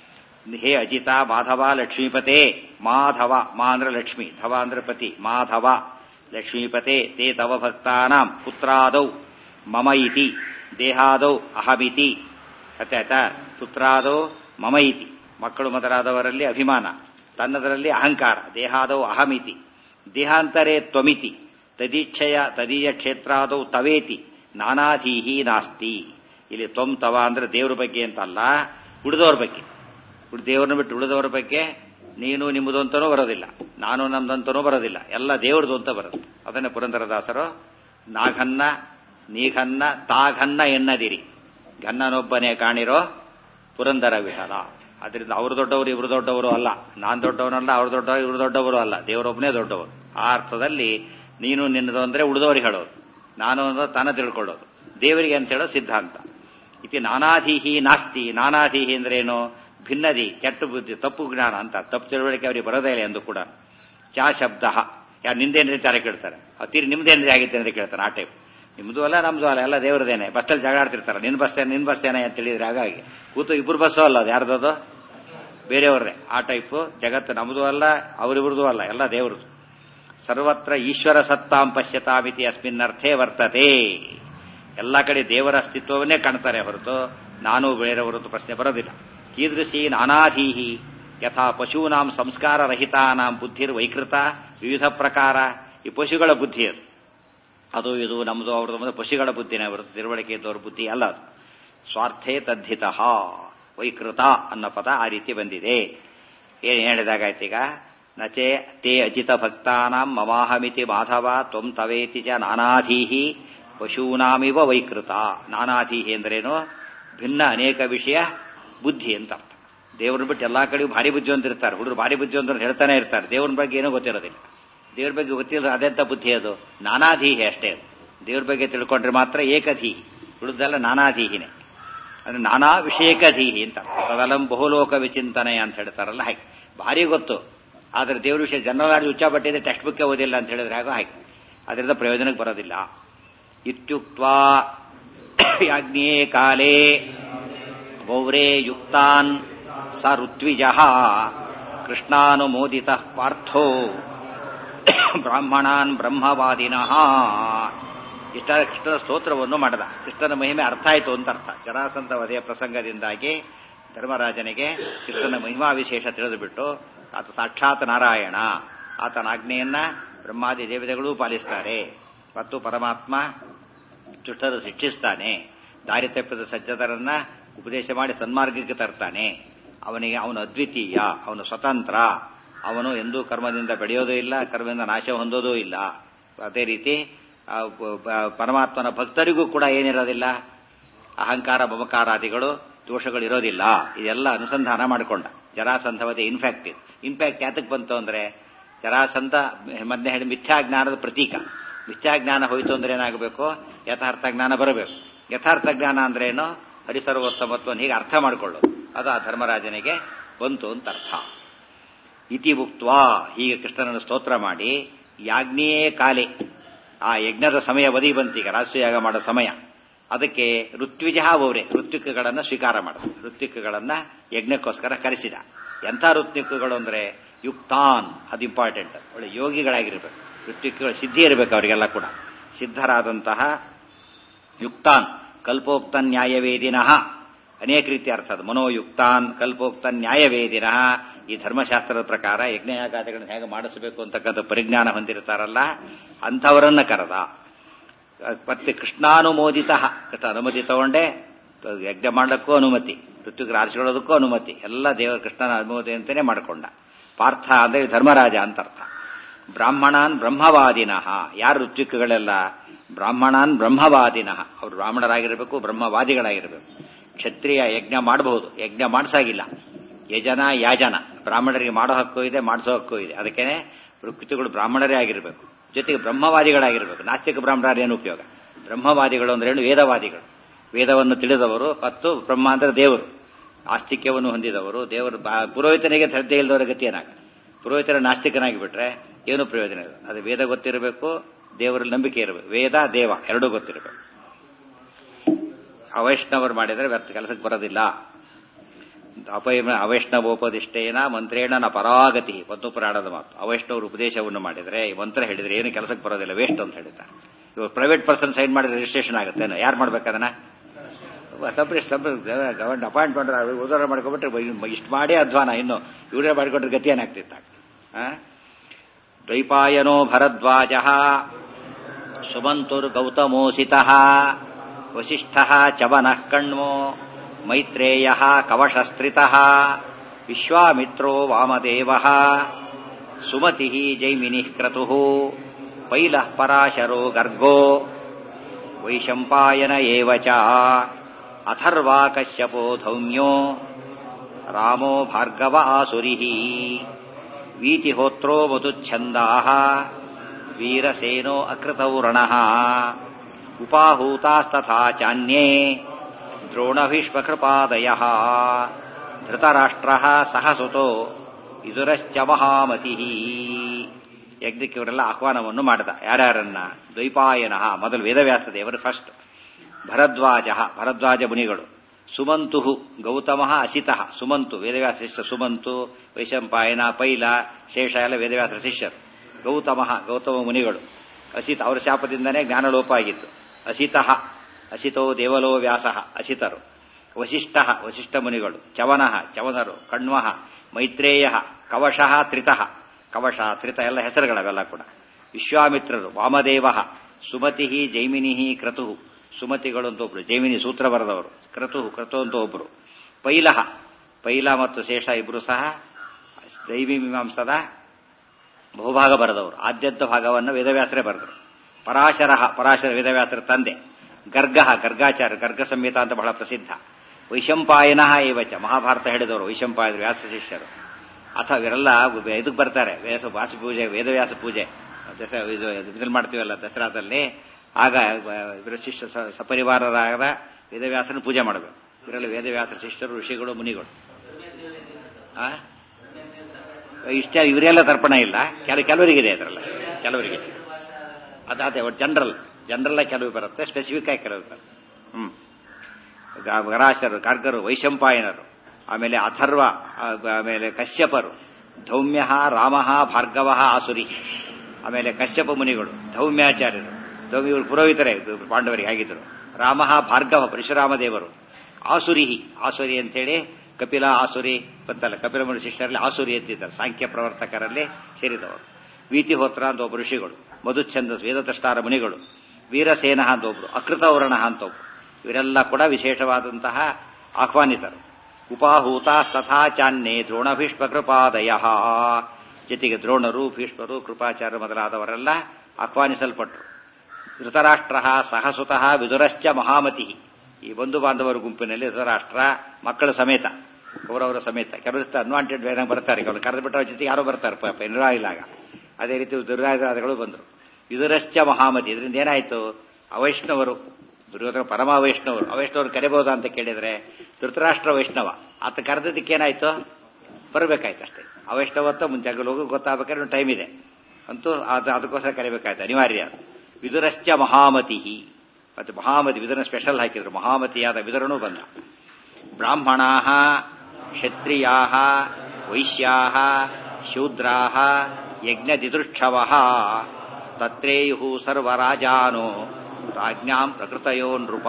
ಹೇ ಅಜಿತ ಮಾಧವ ಲಕ್ಷ್ಮೀಪತೆ ಮಾಧವ ಮಾ ಅಂದ್ರೆ ಲಕ್ಷ್ಮಿ ಧವ ಅಂದ್ರೆ ಪತಿ ಮಾಧವ ಲಕ್ಷ್ಮೀಪತೆ ತೇ ತವ ಭಕ್ತಾನಾಂ ಪುತ್ರಾದೌ ಮಮ ಇತಿ ದೇಹಾದೌ ಅಹಮಿತಿ ಆಯ್ತಾ ಪುತ್ರಾದೌ ಮಮ ಇತಿ ಮಕ್ಕಳು ಮೊದಲಾದವರಲ್ಲಿ ಅಭಿಮಾನ ತನ್ನದರಲ್ಲಿ ಅಹಂಕಾರ ದೇಹಾದೌ ಅಹಮಿತಿ ದೇಹಾಂತರೇ ತ್ವಮಿತಿ ತದೀಕ್ಷಯ ತದೀಯ ಕ್ಷೇತ್ರಾದೌ ತವೇತಿ ನಾನಾಧೀಹಿ ನಾಸ್ತಿ ಇಲ್ಲಿ ತ್ವಂ ತವ ಅಂದ್ರೆ ದೇವ್ರ ಬಗ್ಗೆ ಅಂತಲ್ಲ ಉಳಿದವ್ರ ಬಗ್ಗೆ ದೇವ್ರನ್ನ ಬಿಟ್ಟು ಉಳಿದವರ ಬಗ್ಗೆ ನೀನು ನಿಮ್ಮದು ಅಂತನೂ ಬರೋದಿಲ್ಲ ನಾನು ನಮ್ದಂತನೂ ಬರೋದಿಲ್ಲ ಎಲ್ಲ ದೇವ್ರದು ಅಂತ ಬರುತ್ತೆ ಅದನ್ನೇ ಪುರಂದರದಾಸರು ನಾಘನ್ನ ನೀಘನ್ನ ತಾಘನ್ನ ಎನ್ನದಿರಿ ಗನ್ನನೊಬ್ಬನೇ ಕಾಣಿರೋ ಪುರಂದರ ವಿಠಲ ಅದರಿಂದ ಅವರು ದೊಡ್ಡವರು ಇವರು ದೊಡ್ಡವರು ಅಲ್ಲ ನಾನ್ ದೊಡ್ಡವನಲ್ಲ ಅವ್ರು ದೊಡ್ಡವರು ಇವರು ದೊಡ್ಡವರು ಅಲ್ಲ ದೇವರೊಬ್ಬನೇ ದೊಡ್ಡವರು ಆ ಅರ್ಥದಲ್ಲಿ ನೀನು ನಿನ್ನದು ಅಂದ್ರೆ ಉಳಿದವರಿಗೆ ಹೇಳೋದು ನಾನು ಅನ್ನೋ ತಾನ ತಿಳ್ಕೊಳ್ಳೋದು ದೇವರಿಗೆ ಅಂತ ಹೇಳೋ ಸಿದ್ಧಾಂತ ಇತಿ ನಾನಾಧೀಹಿ ನಾಸ್ತಿ ನಾನಾಧೀಹಿ ಅಂದ್ರೇನು ಭಿನ್ನದಿ ಕೆಟ್ಟ ಬುದ್ಧಿ ತಪ್ಪು ಜ್ಞಾನ ಅಂತ ತಪ್ಪು ತಿಳುವಳಿಕೆ ಅವರಿಗೆ ಬರೋದೇ ಇಲ್ಲ ಎಂದು ಕೂಡ ಚಾ ಶಬ್ದ ಯಾರು ನಿಂದೇನ್ರಿ ತಾರೆ ಕೇಳ್ತಾರೆ ತೀರಿ ನಿಮ್ದೇನ್ರಿ ಆಗಿತ್ತೆ ಅಂತ ಕೇಳ್ತಾರೆ ಆ ಟೈಪ್ ನಿಮ್ದು ಅಲ್ಲ ನಮ್ದು ಅಲ್ಲ ಎಲ್ಲ ದೇವರದೇನೆ ಬಸ್ಸಲ್ಲಿ ಜಗಳ ಆಡ್ತಿರ್ತಾರೆ ನಿನ್ ಬಸ್ತೇನೆ ನಿನ್ ಬಸ್ತೇನೆ ಅಂತ ಹೇಳಿದ್ರೆ ಹಾಗಾಗಿ ಕೂತು ಇಬ್ಬರು ಬಸ್ಸು ಅಲ್ಲ ಅದು ಯಾರ್ದದು ಬೇರೆಯವ್ರದೇ ಆ ಟೈಪ್ ಜಗತ್ತು ನಮ್ದು ಅಲ್ಲ ಅವರಿವ್ರದ್ದು ಅಲ್ಲ ಎಲ್ಲ ದೇವ್ರದ್ದು ಸರ್ವತ್ರ ಈಶ್ವರ ಸತ್ತಾಂ ಪಶ್ಯತಾಮಿತಿ ಅಸ್ಮಿನ್ನರ್ಥೇ ವರ್ತತೆ ಎಲ್ಲ ಕಡೆ ದೇವರ ಅಸ್ತಿತ್ವವನ್ನೇ ಕಾಣ್ತಾರೆ ಹೊರತು ನಾನು ಬೇರೆಯವರದ್ದು ಪ್ರಶ್ನೆ ಬರೋದಿಲ್ಲ ಕೀದೃಶಿ ನಾನಾಧೀಹಿ ಯಥಾ ಪಶೂನಾಂ ಸಂಸ್ಕಾರ ರಹಿತಾನಾಂ ಬುದ್ಧಿರ್ ವೈಕೃತ ವಿವಿಧ ಪ್ರಕಾರ ಈ ಪಶುಗಳ ಬುದ್ಧಿ ಅದು ಅದು ಇದು ನಮ್ದು ಅವ್ರದ್ದು ಪಶುಗಳ ಬುದ್ಧಿನೇ ಹೊರತು ತಿಳುವಳಿಕೆ ಇದ್ದವ್ರ ಬುದ್ಧಿ ಅಲ್ಲ ಅದು ಸ್ವಾರ್ಥೇ ತದ್ಧಿತ ವೈಕೃತ ಅನ್ನೋ ಪದ ಆ ರೀತಿ ಬಂದಿದೆ ಏನ್ ಹೇಳಿದಾಗಾಯ್ತೀಗ ನಚೆ ತೇ ಅಜಿತ ಭಕ್ತಾನಾಂ ಮಮಾಹಮಿತಿ ಮಾಧವ ತ್ವಂ ತವೇತಿ ಚ ನಾನಾಧೀಹಿ ಪಶೂನಾಮಿವ ವೈಕೃತ ನಾನಾಧೀಹಿ ಅಂದ್ರೇನು ಭಿನ್ನ ಅನೇಕ ವಿಷಯ ಬುದ್ಧಿ ಅಂತ ಅರ್ಥ ದೇವ್ರ ಬಿಟ್ಟು ಎಲ್ಲಾ ಕಡೆಯೂ ಭಾರಿ ಬುದ್ಧಿವಂತಿರ್ತಾರೆ ಹುಡುಗರು ಭಾರಿ ಬುದ್ಧಿವಂತರು ಹೇಳ್ತಾನೆ ಇರ್ತಾರೆ ದೇವ್ರ ಬಗ್ಗೆ ಏನೂ ಗೊತ್ತಿರೋದಿಲ್ಲ ದೇವ್ರ ಬಗ್ಗೆ ಗೊತ್ತಿರೋ ಅದೆಂತ ಬುದ್ಧಿ ಅದು ನಾನಾಧೀಹಿ ಅಷ್ಟೇ ಅದು ದೇವ್ರ ಬಗ್ಗೆ ತಿಳ್ಕೊಂಡ್ರೆ ಮಾತ್ರ ಏಕಧೀಹಿ ಉಳಿದೆಲ್ಲ ನಾನಾಧೀಹಿನೇ ಅಂದ್ರೆ ನಾನಾ ವಿಷಯಕಧೀಹಿ ಅಂತ ತದಲಂ ಬಹುಲೋಕ ವಿಚಿಂತನೆ ಅಂತ ಹೇಳ್ತಾರಲ್ಲ ಹಾಗೆ ಭಾರಿ ಗೊತ್ತು ಆದ್ರೆ ದೇವ್ರ ವಿಷಯ ಜನರಲ್ ಆಗಿ ಉಚ್ಚಾಪಟ್ಟಿದೆ ಟೆಕ್ಸ್ಟ್ ಬುಕ್ ಓದಿಲ್ಲ ಅಂತ ಹೇಳಿದ್ರೆ ಹಾಗೋ ಹಾಗೆ ಅದರಿಂದ ಪ್ರಯೋಜನಕ್ಕೆ ಬರೋದಿಲ್ಲ ಇತ್ಯುಕ್ತ ಯಾಜ್ಞೇ ಕಾಲೇ ಗೌರೇ ಯುಕ್ತಾನ್ ಸ ಋತ್ವಿಜ ಕೃಷ್ಣಾನುಮೋದಿತ ಪಾರ್ಥೋ ಬ್ರಾಹ್ಮಣಾನ್ ಬ್ರಹ್ಮವಾದಿನಃ ಇಷ್ಟ ಕೃಷ್ಣನ ಸ್ತೋತ್ರವನ್ನು ಮಾಡದ ಕೃಷ್ಣನ ಮಹಿಮೆ ಅರ್ಥ ಆಯಿತು ಅಂತ ಅರ್ಥ ಜರಾಸಂತ ವಧೆಯ ಪ್ರಸಂಗದಿಂದಾಗಿ ಧರ್ಮರಾಜನಿಗೆ ಕೃಷ್ಣನ ಮಹಿಮಾ ವಿಶೇಷ ತಿಳಿದುಬಿಟ್ಟು ಆತ ಸಾಕ್ಷಾತ್ ನಾರಾಯಣ ಆತನ ಆಜ್ಞೆಯನ್ನ ಬ್ರಹ್ಮಾದಿ ದೇವತೆಗಳೂ ಪಾಲಿಸ್ತಾರೆ ಮತ್ತು ಪರಮಾತ್ಮ ದುಷ್ಟರು ಶಿಕ್ಷಿಸ್ತಾನೆ ದಾರಿ ತಪ್ಪಿದ ಸಜ್ಜದರನ್ನ ಉಪದೇಶ ಮಾಡಿ ಸನ್ಮಾರ್ಗಕ್ಕೆ ತರ್ತಾನೆ ಅವನಿಗೆ ಅವನು ಅದ್ವಿತೀಯ ಅವನು ಸ್ವತಂತ್ರ ಅವನು ಎಂದೂ ಕರ್ಮದಿಂದ ಬೆಳೆಯೋದೂ ಇಲ್ಲ ಕರ್ಮದಿಂದ ನಾಶ ಹೊಂದೋದೂ ಇಲ್ಲ ಅದೇ ರೀತಿ ಪರಮಾತ್ಮನ ಭಕ್ತರಿಗೂ ಕೂಡ ಏನಿರೋದಿಲ್ಲ ಅಹಂಕಾರ ಮಮಕಾರಾದಿಗಳು ದೋಷಗಳು ಇರೋದಿಲ್ಲ ಇದೆಲ್ಲ ಅನುಸಂಧಾನ ಮಾಡಿಕೊಂಡ ಜರಾಸಂಧವತೆ ಇನ್ಫ್ಯಾಕ್ಟ್ ಇದು ಇನ್ಫ್ಯಾಕ್ಟ್ ಯಾತಕ್ಕೆ ಬಂತು ಅಂದ್ರೆ ಜರಾಸಂಧ ಮೊನ್ನೆ ಹೇಳಿ ಮಿಥ್ಯಾಜ್ಞಾನದ ಪ್ರತೀಕ ಮಿಥ್ಯಾಜ್ಞಾನ ಹೋಯಿತು ಅಂದ್ರೆ ಏನಾಗಬೇಕು ಯಥಾರ್ಥ ಜ್ಞಾನ ಬರಬೇಕು ಯಥಾರ್ಥ ಜ್ಞಾನ ಅಂದ್ರೆ ಏನು ಹರಿಸರ್ವೋತ್ತಮತ್ವವನ್ನು ಹೀಗೆ ಅರ್ಥ ಮಾಡಿಕೊಳ್ಳೋದು ಅದು ಆ ಧರ್ಮರಾಜನಿಗೆ ಬಂತು ಅಂತ ಅರ್ಥ ಇತಿ ಮುಕ್ತ್ವಾ ಹೀಗೆ ಕೃಷ್ಣನನ್ನು ಸ್ತೋತ್ರ ಮಾಡಿ ಯಾಜ್ಞೆಯೇ ಕಾಲೆ ಆ ಯಜ್ಞದ ಸಮಯ ಬದಿ ಬಂತೀಗ ರಾಷ್ಟ್ರಯಾಗ ಮಾಡೋ ಸಮಯ ಅದಕ್ಕೆ ಋತ್ವಿಜ ಅವರೇ ಋತ್ವಿಕಗಳನ್ನು ಸ್ವೀಕಾರ ಮಾಡಿದ ಋತ್ವಿಕಗಳನ್ನ ಯಜ್ಞಕ್ಕೋಸ್ಕರ ಕರೆಸಿದ ಎಂಥ ಋತ್ವಿಕಗಳು ಅಂದ್ರೆ ಯುಕ್ತಾನ್ ಅದು ಇಂಪಾರ್ಟೆಂಟ್ ಒಳ್ಳೆ ಯೋಗಿಗಳಾಗಿರ್ಬೇಕು ಋತ್ವಿಕಗಳು ಸಿದ್ಧಿ ಇರಬೇಕು ಅವರಿಗೆಲ್ಲ ಕೂಡ ಸಿದ್ಧರಾದಂತಹ ಯುಕ್ತಾನ್ ಕಲ್ಪೋಕ್ತ ನ್ಯಾಯವೇದಿನಃ ಅನೇಕ ರೀತಿಯ ಅರ್ಥ ಅದು ಮನೋಯುಕ್ತಾನ್ ಕಲ್ಪೋಕ್ತ ನ್ಯಾಯವೇದಿನಃ ಈ ಧರ್ಮಶಾಸ್ತ್ರದ ಪ್ರಕಾರ ಯಜ್ಞಯಾಗಾದಿಗಳನ್ನು ಹೇಗೆ ಮಾಡಿಸಬೇಕು ಅಂತಕ್ಕಂಥ ಪರಿಜ್ಞಾನ ಹೊಂದಿರ್ತಾರಲ್ಲ ಅಂಥವರನ್ನ ಕರೆದ ಮತ್ತೆ ಕೃಷ್ಣಾನುಮೋದಿತ ಕೃಷ್ಣ ಅನುಮತಿ ತಗೊಂಡೆ ಯಜ್ಞ ಮಾಡಲಿಕ್ಕೂ ಅನುಮತಿ ಋತುಗ್ರ ಆರಿಸಿಕೊಳ್ಳೋದಕ್ಕೂ ಅನುಮತಿ ಎಲ್ಲ ದೇವರ ಕೃಷ್ಣನ ಅನುಮತಿ ಅಂತಾನೆ ಮಾಡಿಕೊಂಡ ಪಾರ್ಥ ಅಂದ್ರೆ ಧರ್ಮರಾಜ ಅಂತ ಅರ್ಥ ಬ್ರಾಹ್ಮಣಾನ್ ಬ್ರಹ್ಮವಾದಿನಃ ಯಾರು ಋತ್ವಿಕಗಳೆಲ್ಲ ಬ್ರಾಹ್ಮಣಾನ್ ಬ್ರಹ್ಮವಾದಿನಃ ಅವರು ಬ್ರಾಹ್ಮಣರಾಗಿರಬೇಕು ಬ್ರಹ್ಮವಾದಿಗಳಾಗಿರಬೇಕು ಕ್ಷತ್ರಿಯ ಯಜ್ಞ ಮಾಡಬಹುದು ಯಜ್ಞ ಮಾಡಿಸಾಗಿಲ್ಲ ಯಜನ ಯಾಜನ ಬ್ರಾಹ್ಮಣರಿಗೆ ಮಾಡೋ ಹಕ್ಕು ಇದೆ ಮಾಡಿಸೋ ಹಕ್ಕು ಇದೆ ಅದಕ್ಕೇನೆ ಋತ್ವಿಗಳು ಬ್ರಾಹ್ಮಣರೇ ಆಗಿರಬೇಕು ಜೊತೆಗೆ ಬ್ರಹ್ಮವಾದಿಗಳಾಗಿರಬೇಕು ನಾಸ್ತಿಕ ಬ್ರಾಹ್ಮಣರ ಏನು ಉಪಯೋಗ ಬ್ರಹ್ಮವಾದಿಗಳು ಅಂದ್ರೆ ಏನು ವೇದವಾದಿಗಳು ವೇದವನ್ನು ತಿಳಿದವರು ಮತ್ತು ಬ್ರಹ್ಮ ಅಂದ್ರೆ ದೇವರು ಆಸ್ತಿಕ್ಯವನ್ನು ಹೊಂದಿದವರು ದೇವರು ಬಾ- ಪುರೋಹಿತನಿಗೆ ಶ್ರದ್ಧೆ ಇಲ್ಲದವರ ಗತಿ ಏನಾಗ ಪುರೋಹಿತರ ನಾಸ್ತಿಕನಾಗಿ ಬಿಟ್ರೆ ಏನು ಪ್ರಯೋಜನ ಇಲ್ಲ ಅದು ವೇದ ಗೊತ್ತಿರಬೇಕು ದೇವರಲ್ಲಿ ನಂಬಿಕೆ ಇರಬೇಕು ವೇದ ದೇವ ಎರಡೂ ಗೊತ್ತಿರಬೇಕು ಅವೈಷ್ಣವರು ಮಾಡಿದರೆ ವ್ಯರ್ಥ ಕೆಲಸಕ್ಕೆ ಬರೋದಿಲ್ಲ ಅಪಯ ಅವೈಷ್ಣವೋಪದಿಷ್ಟೇನ ಮಂತ್ರೇಣ ನ ಪರಾಗತಿ ಒಂದು ಪುರಾಣದ ಮಾತು ಅವೈಷ್ಣವರು ಉಪದೇಶವನ್ನು ಮಾಡಿದರೆ ಈ ಮಂತ್ರ ಹೇಳಿದ್ರೆ ಏನು ಕೆಲಸಕ್ಕೆ ಬರೋದಿಲ್ಲ ವೇಸ್ಟ್ ಅಂತ ಹೇಳಿದ್ದಾರೆ ಇವಾಗ ಪ್ರೈವೇಟ್ ಪರ್ಸನ್ ಸೈನ್ ಮಾಡಿದ್ರೆ ರಿಜಿಸ್ಟ್ರೇಷನ್ ಆಗುತ್ತೆ ಯಾರು ಮಾಡ್ಬೇಕದನ್ನ ಸಪ್ರೇಟ್ ಸಪ್ರೇಟ್ ಗವರ್ಮೆಂಟ್ ಅಪಾಯಿಂಟ್ ಮಾಡ್ರೆ ಉದಾರ ಮಾಡ್ಕೊಬಿಟ್ರೆ ಇಷ್ಟು ಮಾಡಿ ಅಧ್ವಾನ ಇನ್ನು ಇವರೇ ಮಾಡಿಕೊಂಡ್ರೆ ಗತಿ ಏನಾಗ್ತಿತ್ತ ದ್ವೈಪಾಯನೋ ಭರದ್ವಾಜ ಸುಮಂತುರ್ ಗೌತಮೋಸಿತ ವಸಿಷ್ಠ ಚವನಃ ಕಣ್ಮೋ ಮೈತ್ರೇಯ ಕವಶಸ್ತ್ರಿತ ವಿಶ್ವಾಮಿತ್ರೋ ವಾಮದೇವ ಸುಮತಿ ಜೈಮಿನಿ ಕ್ರತು ಪೈಲ ಪರಾಶರೋ ಗರ್ಗೋ ವೈಶಂಪಾಯನ ಏವ ಚ ಅಥರ್ವಾ ಕಶ್ಯಪೋ ಧೌಮ್ಯೋ ರಾಮೋ ಭಾರ್ಗವ ಆಸುರಿ ವೀತಿಹೋತ್ರೋ ಮಧುಚ್ಛಂದಾ ವೀರಸೇನೋ ಅಕೃತೌ ರಣಃ ಉಪಾಹೂತಾಸ್ತಥಾ ಚಾನ್ಯೇ ದ್ರೋಣಭೀಷ್ಮಕೃಪಾದಯ ಧೃತರಾಷ್ಟ್ರ ಸಹಸುತೋ ಇದುರಶ್ಚ ಮಹಾಮತಿ ಯಜ್ಞಕ್ಕೆ ಇವರೆಲ್ಲ ಆಹ್ವಾನವನ್ನು ಮಾಡಿದ ಯಾರ್ಯಾರನ್ನ ದ್ವೈಪಾಯನ ಮೊದಲು ವೇದವ್ಯಾಸ ದೇವರು ಫಸ್ಟ್ ಭರದ್ವಾಜ ಭರದ್ವಾಜ ಮುನಿಗಳು ಸುಮಂತು ಗೌತಮ ಅಸಿತ ಸುಮಂತು ವೇದವ್ಯಾಸ ಶಿಷ್ಯ ಸುಮಂತು ವೈಶಂಪಾಯನ ಪೈಲ ಶೇಷ ಎಲ್ಲ ವೇದವ್ಯಾಸ ಶಿಷ್ಯರು ಗೌತಮ ಗೌತಮ ಮುನಿಗಳು ಅಸಿತ ಅವರ ಶಾಪದಿಂದನೇ ಜ್ಞಾನಲೋಪ ಆಗಿತ್ತು ಅಸಿತ ಅಸಿತೋ ದೇವಲೋ ವ್ಯಾಸ ಅಸಿತರು ವಸಿಷ್ಠ ವಸಿಷ್ಠ ಮುನಿಗಳು ಚವನಃ ಚವನರು ಕಣ್ವಃ ಮೈತ್ರೇಯ ಕವಶಃ ತ್ರಿತಃ ಕವಶ ತ್ರಿತ ಎಲ್ಲ ಹೆಸರುಗಳವೆಲ್ಲ ಕೂಡ ವಿಶ್ವಾಮಿತ್ರರು ವಾಮದೇವ ಸುಮತಿ ಜೈಮಿನಿ ಕ್ರತು ಸುಮತಿಗಳು ಅಂತ ಒಬ್ರು ಜೈಮಿನಿ ಸೂತ್ರ ಬರೆದವರು ಕ್ರತು ಕ್ರತು ಅಂತ ಒಬ್ರು ಪೈಲಹ ಪೈಲ ಮತ್ತು ಶೇಷ ಇಬ್ರು ಸಹ ದೈವಿ ಮೀಮಾಂಸದ ಬಹುಭಾಗ ಬರೆದವರು ಆದ್ಯಂತ ಭಾಗವನ್ನು ವೇದವ್ಯಾಸರೇ ಬರೆದರು ಪರಾಶರ ಪರಾಶರ ವೇದವ್ಯಾಸರ ತಂದೆ ಗರ್ಗ ಗರ್ಗಾಚಾರ್ಯ ಗರ್ಗ ಸಂಹಿತ ಅಂತ ಬಹಳ ಪ್ರಸಿದ್ಧ ವೈಶಂಪಾಯನ ಏವಚ ಮಹಾಭಾರತ ಹೇಳಿದವರು ವೈಶಂಪಾಯನ ವ್ಯಾಸ ಶಿಷ್ಯರು ಅಥವಾ ಇವರೆಲ್ಲ ಇದಕ್ಕೆ ಬರ್ತಾರೆ ವ್ಯಾಸ ವಾಸ ಪೂಜೆ ವೇದವ್ಯಾಸ ಪೂಜೆ ದಸರಾ ಇದು ಇದನ್ನ ಮಾಡ್ತೀವಲ್ಲ ದಸರಾದಲ್ಲಿ ಆಗ ಇವರ ಶಿಷ್ಯ ಸ- ಸಪರಿವಾರರಾದ ವೇದವ್ಯಾಸನ ಪೂಜೆ ಮಾಡಬೇಕು ಇವರೆಲ್ಲ ವೇದವ್ಯಾಸ ಶಿಷ್ಯರು ಋಷಿಗಳು ಮುನಿಗಳು ಆ ಇಷ್ಟ ಇವರೆಲ್ಲ ತರ್ಪಣ ಇಲ್ಲ ಕೆಲ ಕೆಲವರಿಗಿದೆ ಅದರಲ್ಲ ಕೆಲವರಿಗೆ ಅದ ಅದೇ ಜನರಲ್ ಜನರಲ್ ಕೆಲವು ಬರುತ್ತೆ ಸ್ಪೆಸಿಫಿಕ್ ಆಗಿ ಕೆಲವು ಬರುತ್ತೆ ಹ್ಮ್ ಗ- ಗರಾಶರು ಗರ್ಗರು ವೈಶಂಪಾಯನರು ಆಮೇಲೆ ಅಥರ್ವ ಆ, ಆಮೇಲೆ ಕಶ್ಯಪರು ಧೌಮ್ಯ ರಾಮ ಭಾರ್ಗವ ಆಸುರಿ ಆಮೇಲೆ ಕಶ್ಯಪ ಮುನಿಗಳು ಧೌಮ್ಯಾಚಾರ್ಯರು ಧೌಮ್ಯ ಇವರು ಪುರೋಹಿತರೇ ಇವ್ರು ಪಾಂಡವರಿಗೆ ಆಗಿದ್ರು ರಾಮ ಭಾರ್ಗವ ಪರಶುರಾಮ ದೇವರು ಆಸುರಿ ಆಸುರಿ ಅಂತೇಳಿ ಕಪಿಲ ಆಸುರಿ ಗೊತ್ತಲ್ಲ ಕಪಿಲ ಮುನಿ ಶಿಷ್ಯರಲ್ಲಿ ಆಸುರಿ ಅಂತಿದ್ದಾರೆ ಸಾಂಖ್ಯ ಪ್ರವರ್ತಕರಲ್ಲಿ ಸೇರಿದವರು ವೀತಿಹೋತ್ರ ಅಂತ ಒಬ್ಬರು ಋಷಿಗಳು ಮಧುಚ್ಛಂದ ವೇದತಷ್ಟಾರ ಮುನಿಗಳು ವೀರಸೇನ ಅಂತ ಒಬ್ರು ಅಕೃತವರ್ಣ ಅಂತ ಒಬ್ರು ಇವರೆಲ್ಲ ಕೂಡ ವಿಶೇಷವಾದಂತಹ ಆಹ್ವಾನಿತರು ಉಪಾಹೂತ ತಥಾ ಚಾನ್ಯೇ ದ್ರೋಣ ಭೀಷ್ಮ ಕೃಪಾದಯ ಜೊತೆಗೆ ದ್ರೋಣರು ಭೀಷ್ಮರು ಕೃಪಾಚಾರ್ಯ ಮೊದಲಾದವರೆಲ್ಲ ಆಹ್ವಾನಿಸಲ್ಪಟ್ಟರು ಧೃತರಾಷ್ಟ್ರ ಸಹಸುತಃ ವಿದುರಶ್ಚ ಮಹಾಮತಿ ಈ ಬಂಧು ಬಾಂಧವರ ಗುಂಪಿನಲ್ಲಿ ಧೃತರಾಷ್ಟ್ರ ಮಕ್ಕಳ ಸಮೇತ ಕೌರವರ ಸಮೇತ ಕೆಲವರು ಅನ್ವಾಂಟೆಡ್ ಬೇರೆ ಬರ್ತಾರೆ ಕೆಲವರು ಕರೆದು ಬಿಟ್ಟವ್ರ ಜೊತೆಗೆ ಯಾರೋ ಬರ್ತಾರೆ ಪಾಪ ನಿರ್ವಾಯಿಲಾಗ ಅದೇ ರೀತಿ ದುರ್ರಾಜರಾದಗಳು ಬಂದರು ವಿದುರಶ್ಚ ಮಹಾಮತಿ ಇದರಿಂದ ಏನಾಯ್ತು ಅವೈಷ್ಣವರು ದುರ್ಯೋಧನ ಪರಮ ವೈಷ್ಣವರು ಅವೈಷ್ಣವರು ಕರೆಬಹುದಾ ಅಂತ ಕೇಳಿದ್ರೆ ಧೃತರಾಷ್ಟ್ರ ವೈಷ್ಣವ ಆತ ಕರೆದದಕ್ಕೆ ಏನಾಯ್ತು ಬರಬೇಕಾಯ್ತು ಅಷ್ಟೇ ಅವೈಷ್ಣವತ್ತ ಮುಂಚೆ ಹೋಗಿ ಗೊತ್ತಾಗಬೇಕಾದ್ರೆ ಟೈಮ್ ಇದೆ ಅಂತೂ ಅದು ಅದಕ್ಕೋಸ್ಕರ ಕರಿಬೇಕಾಯ್ತು ಅನಿವಾರ್ಯ ಅದು. ವಿದುರಶ್ಚ ಮಹಾಮತಿ ಮತ್ತೆ ಮಹಾಮತಿ ವಿದುರನ ಸ್ಪೆಷಲ್ ಹಾಕಿದ್ರು ಮಹಾಮತಿಯಾದ ವಿದುರನೂ ಬಂದ ಬ್ರಾಹ್ಮಣಾ ಕ್ಷತ್ರಿಯಾ ವೈಶ್ಯಾ ಶೂದ್ರಾ ಯಜ್ಞದಿದೃಕ್ಷವ ತತ್ರೇಯು ಸರ್ವರಾಜಾನೋ ರಾಜ್ಞಾಂ ಪ್ರಕೃತಯೋ ನೃಪ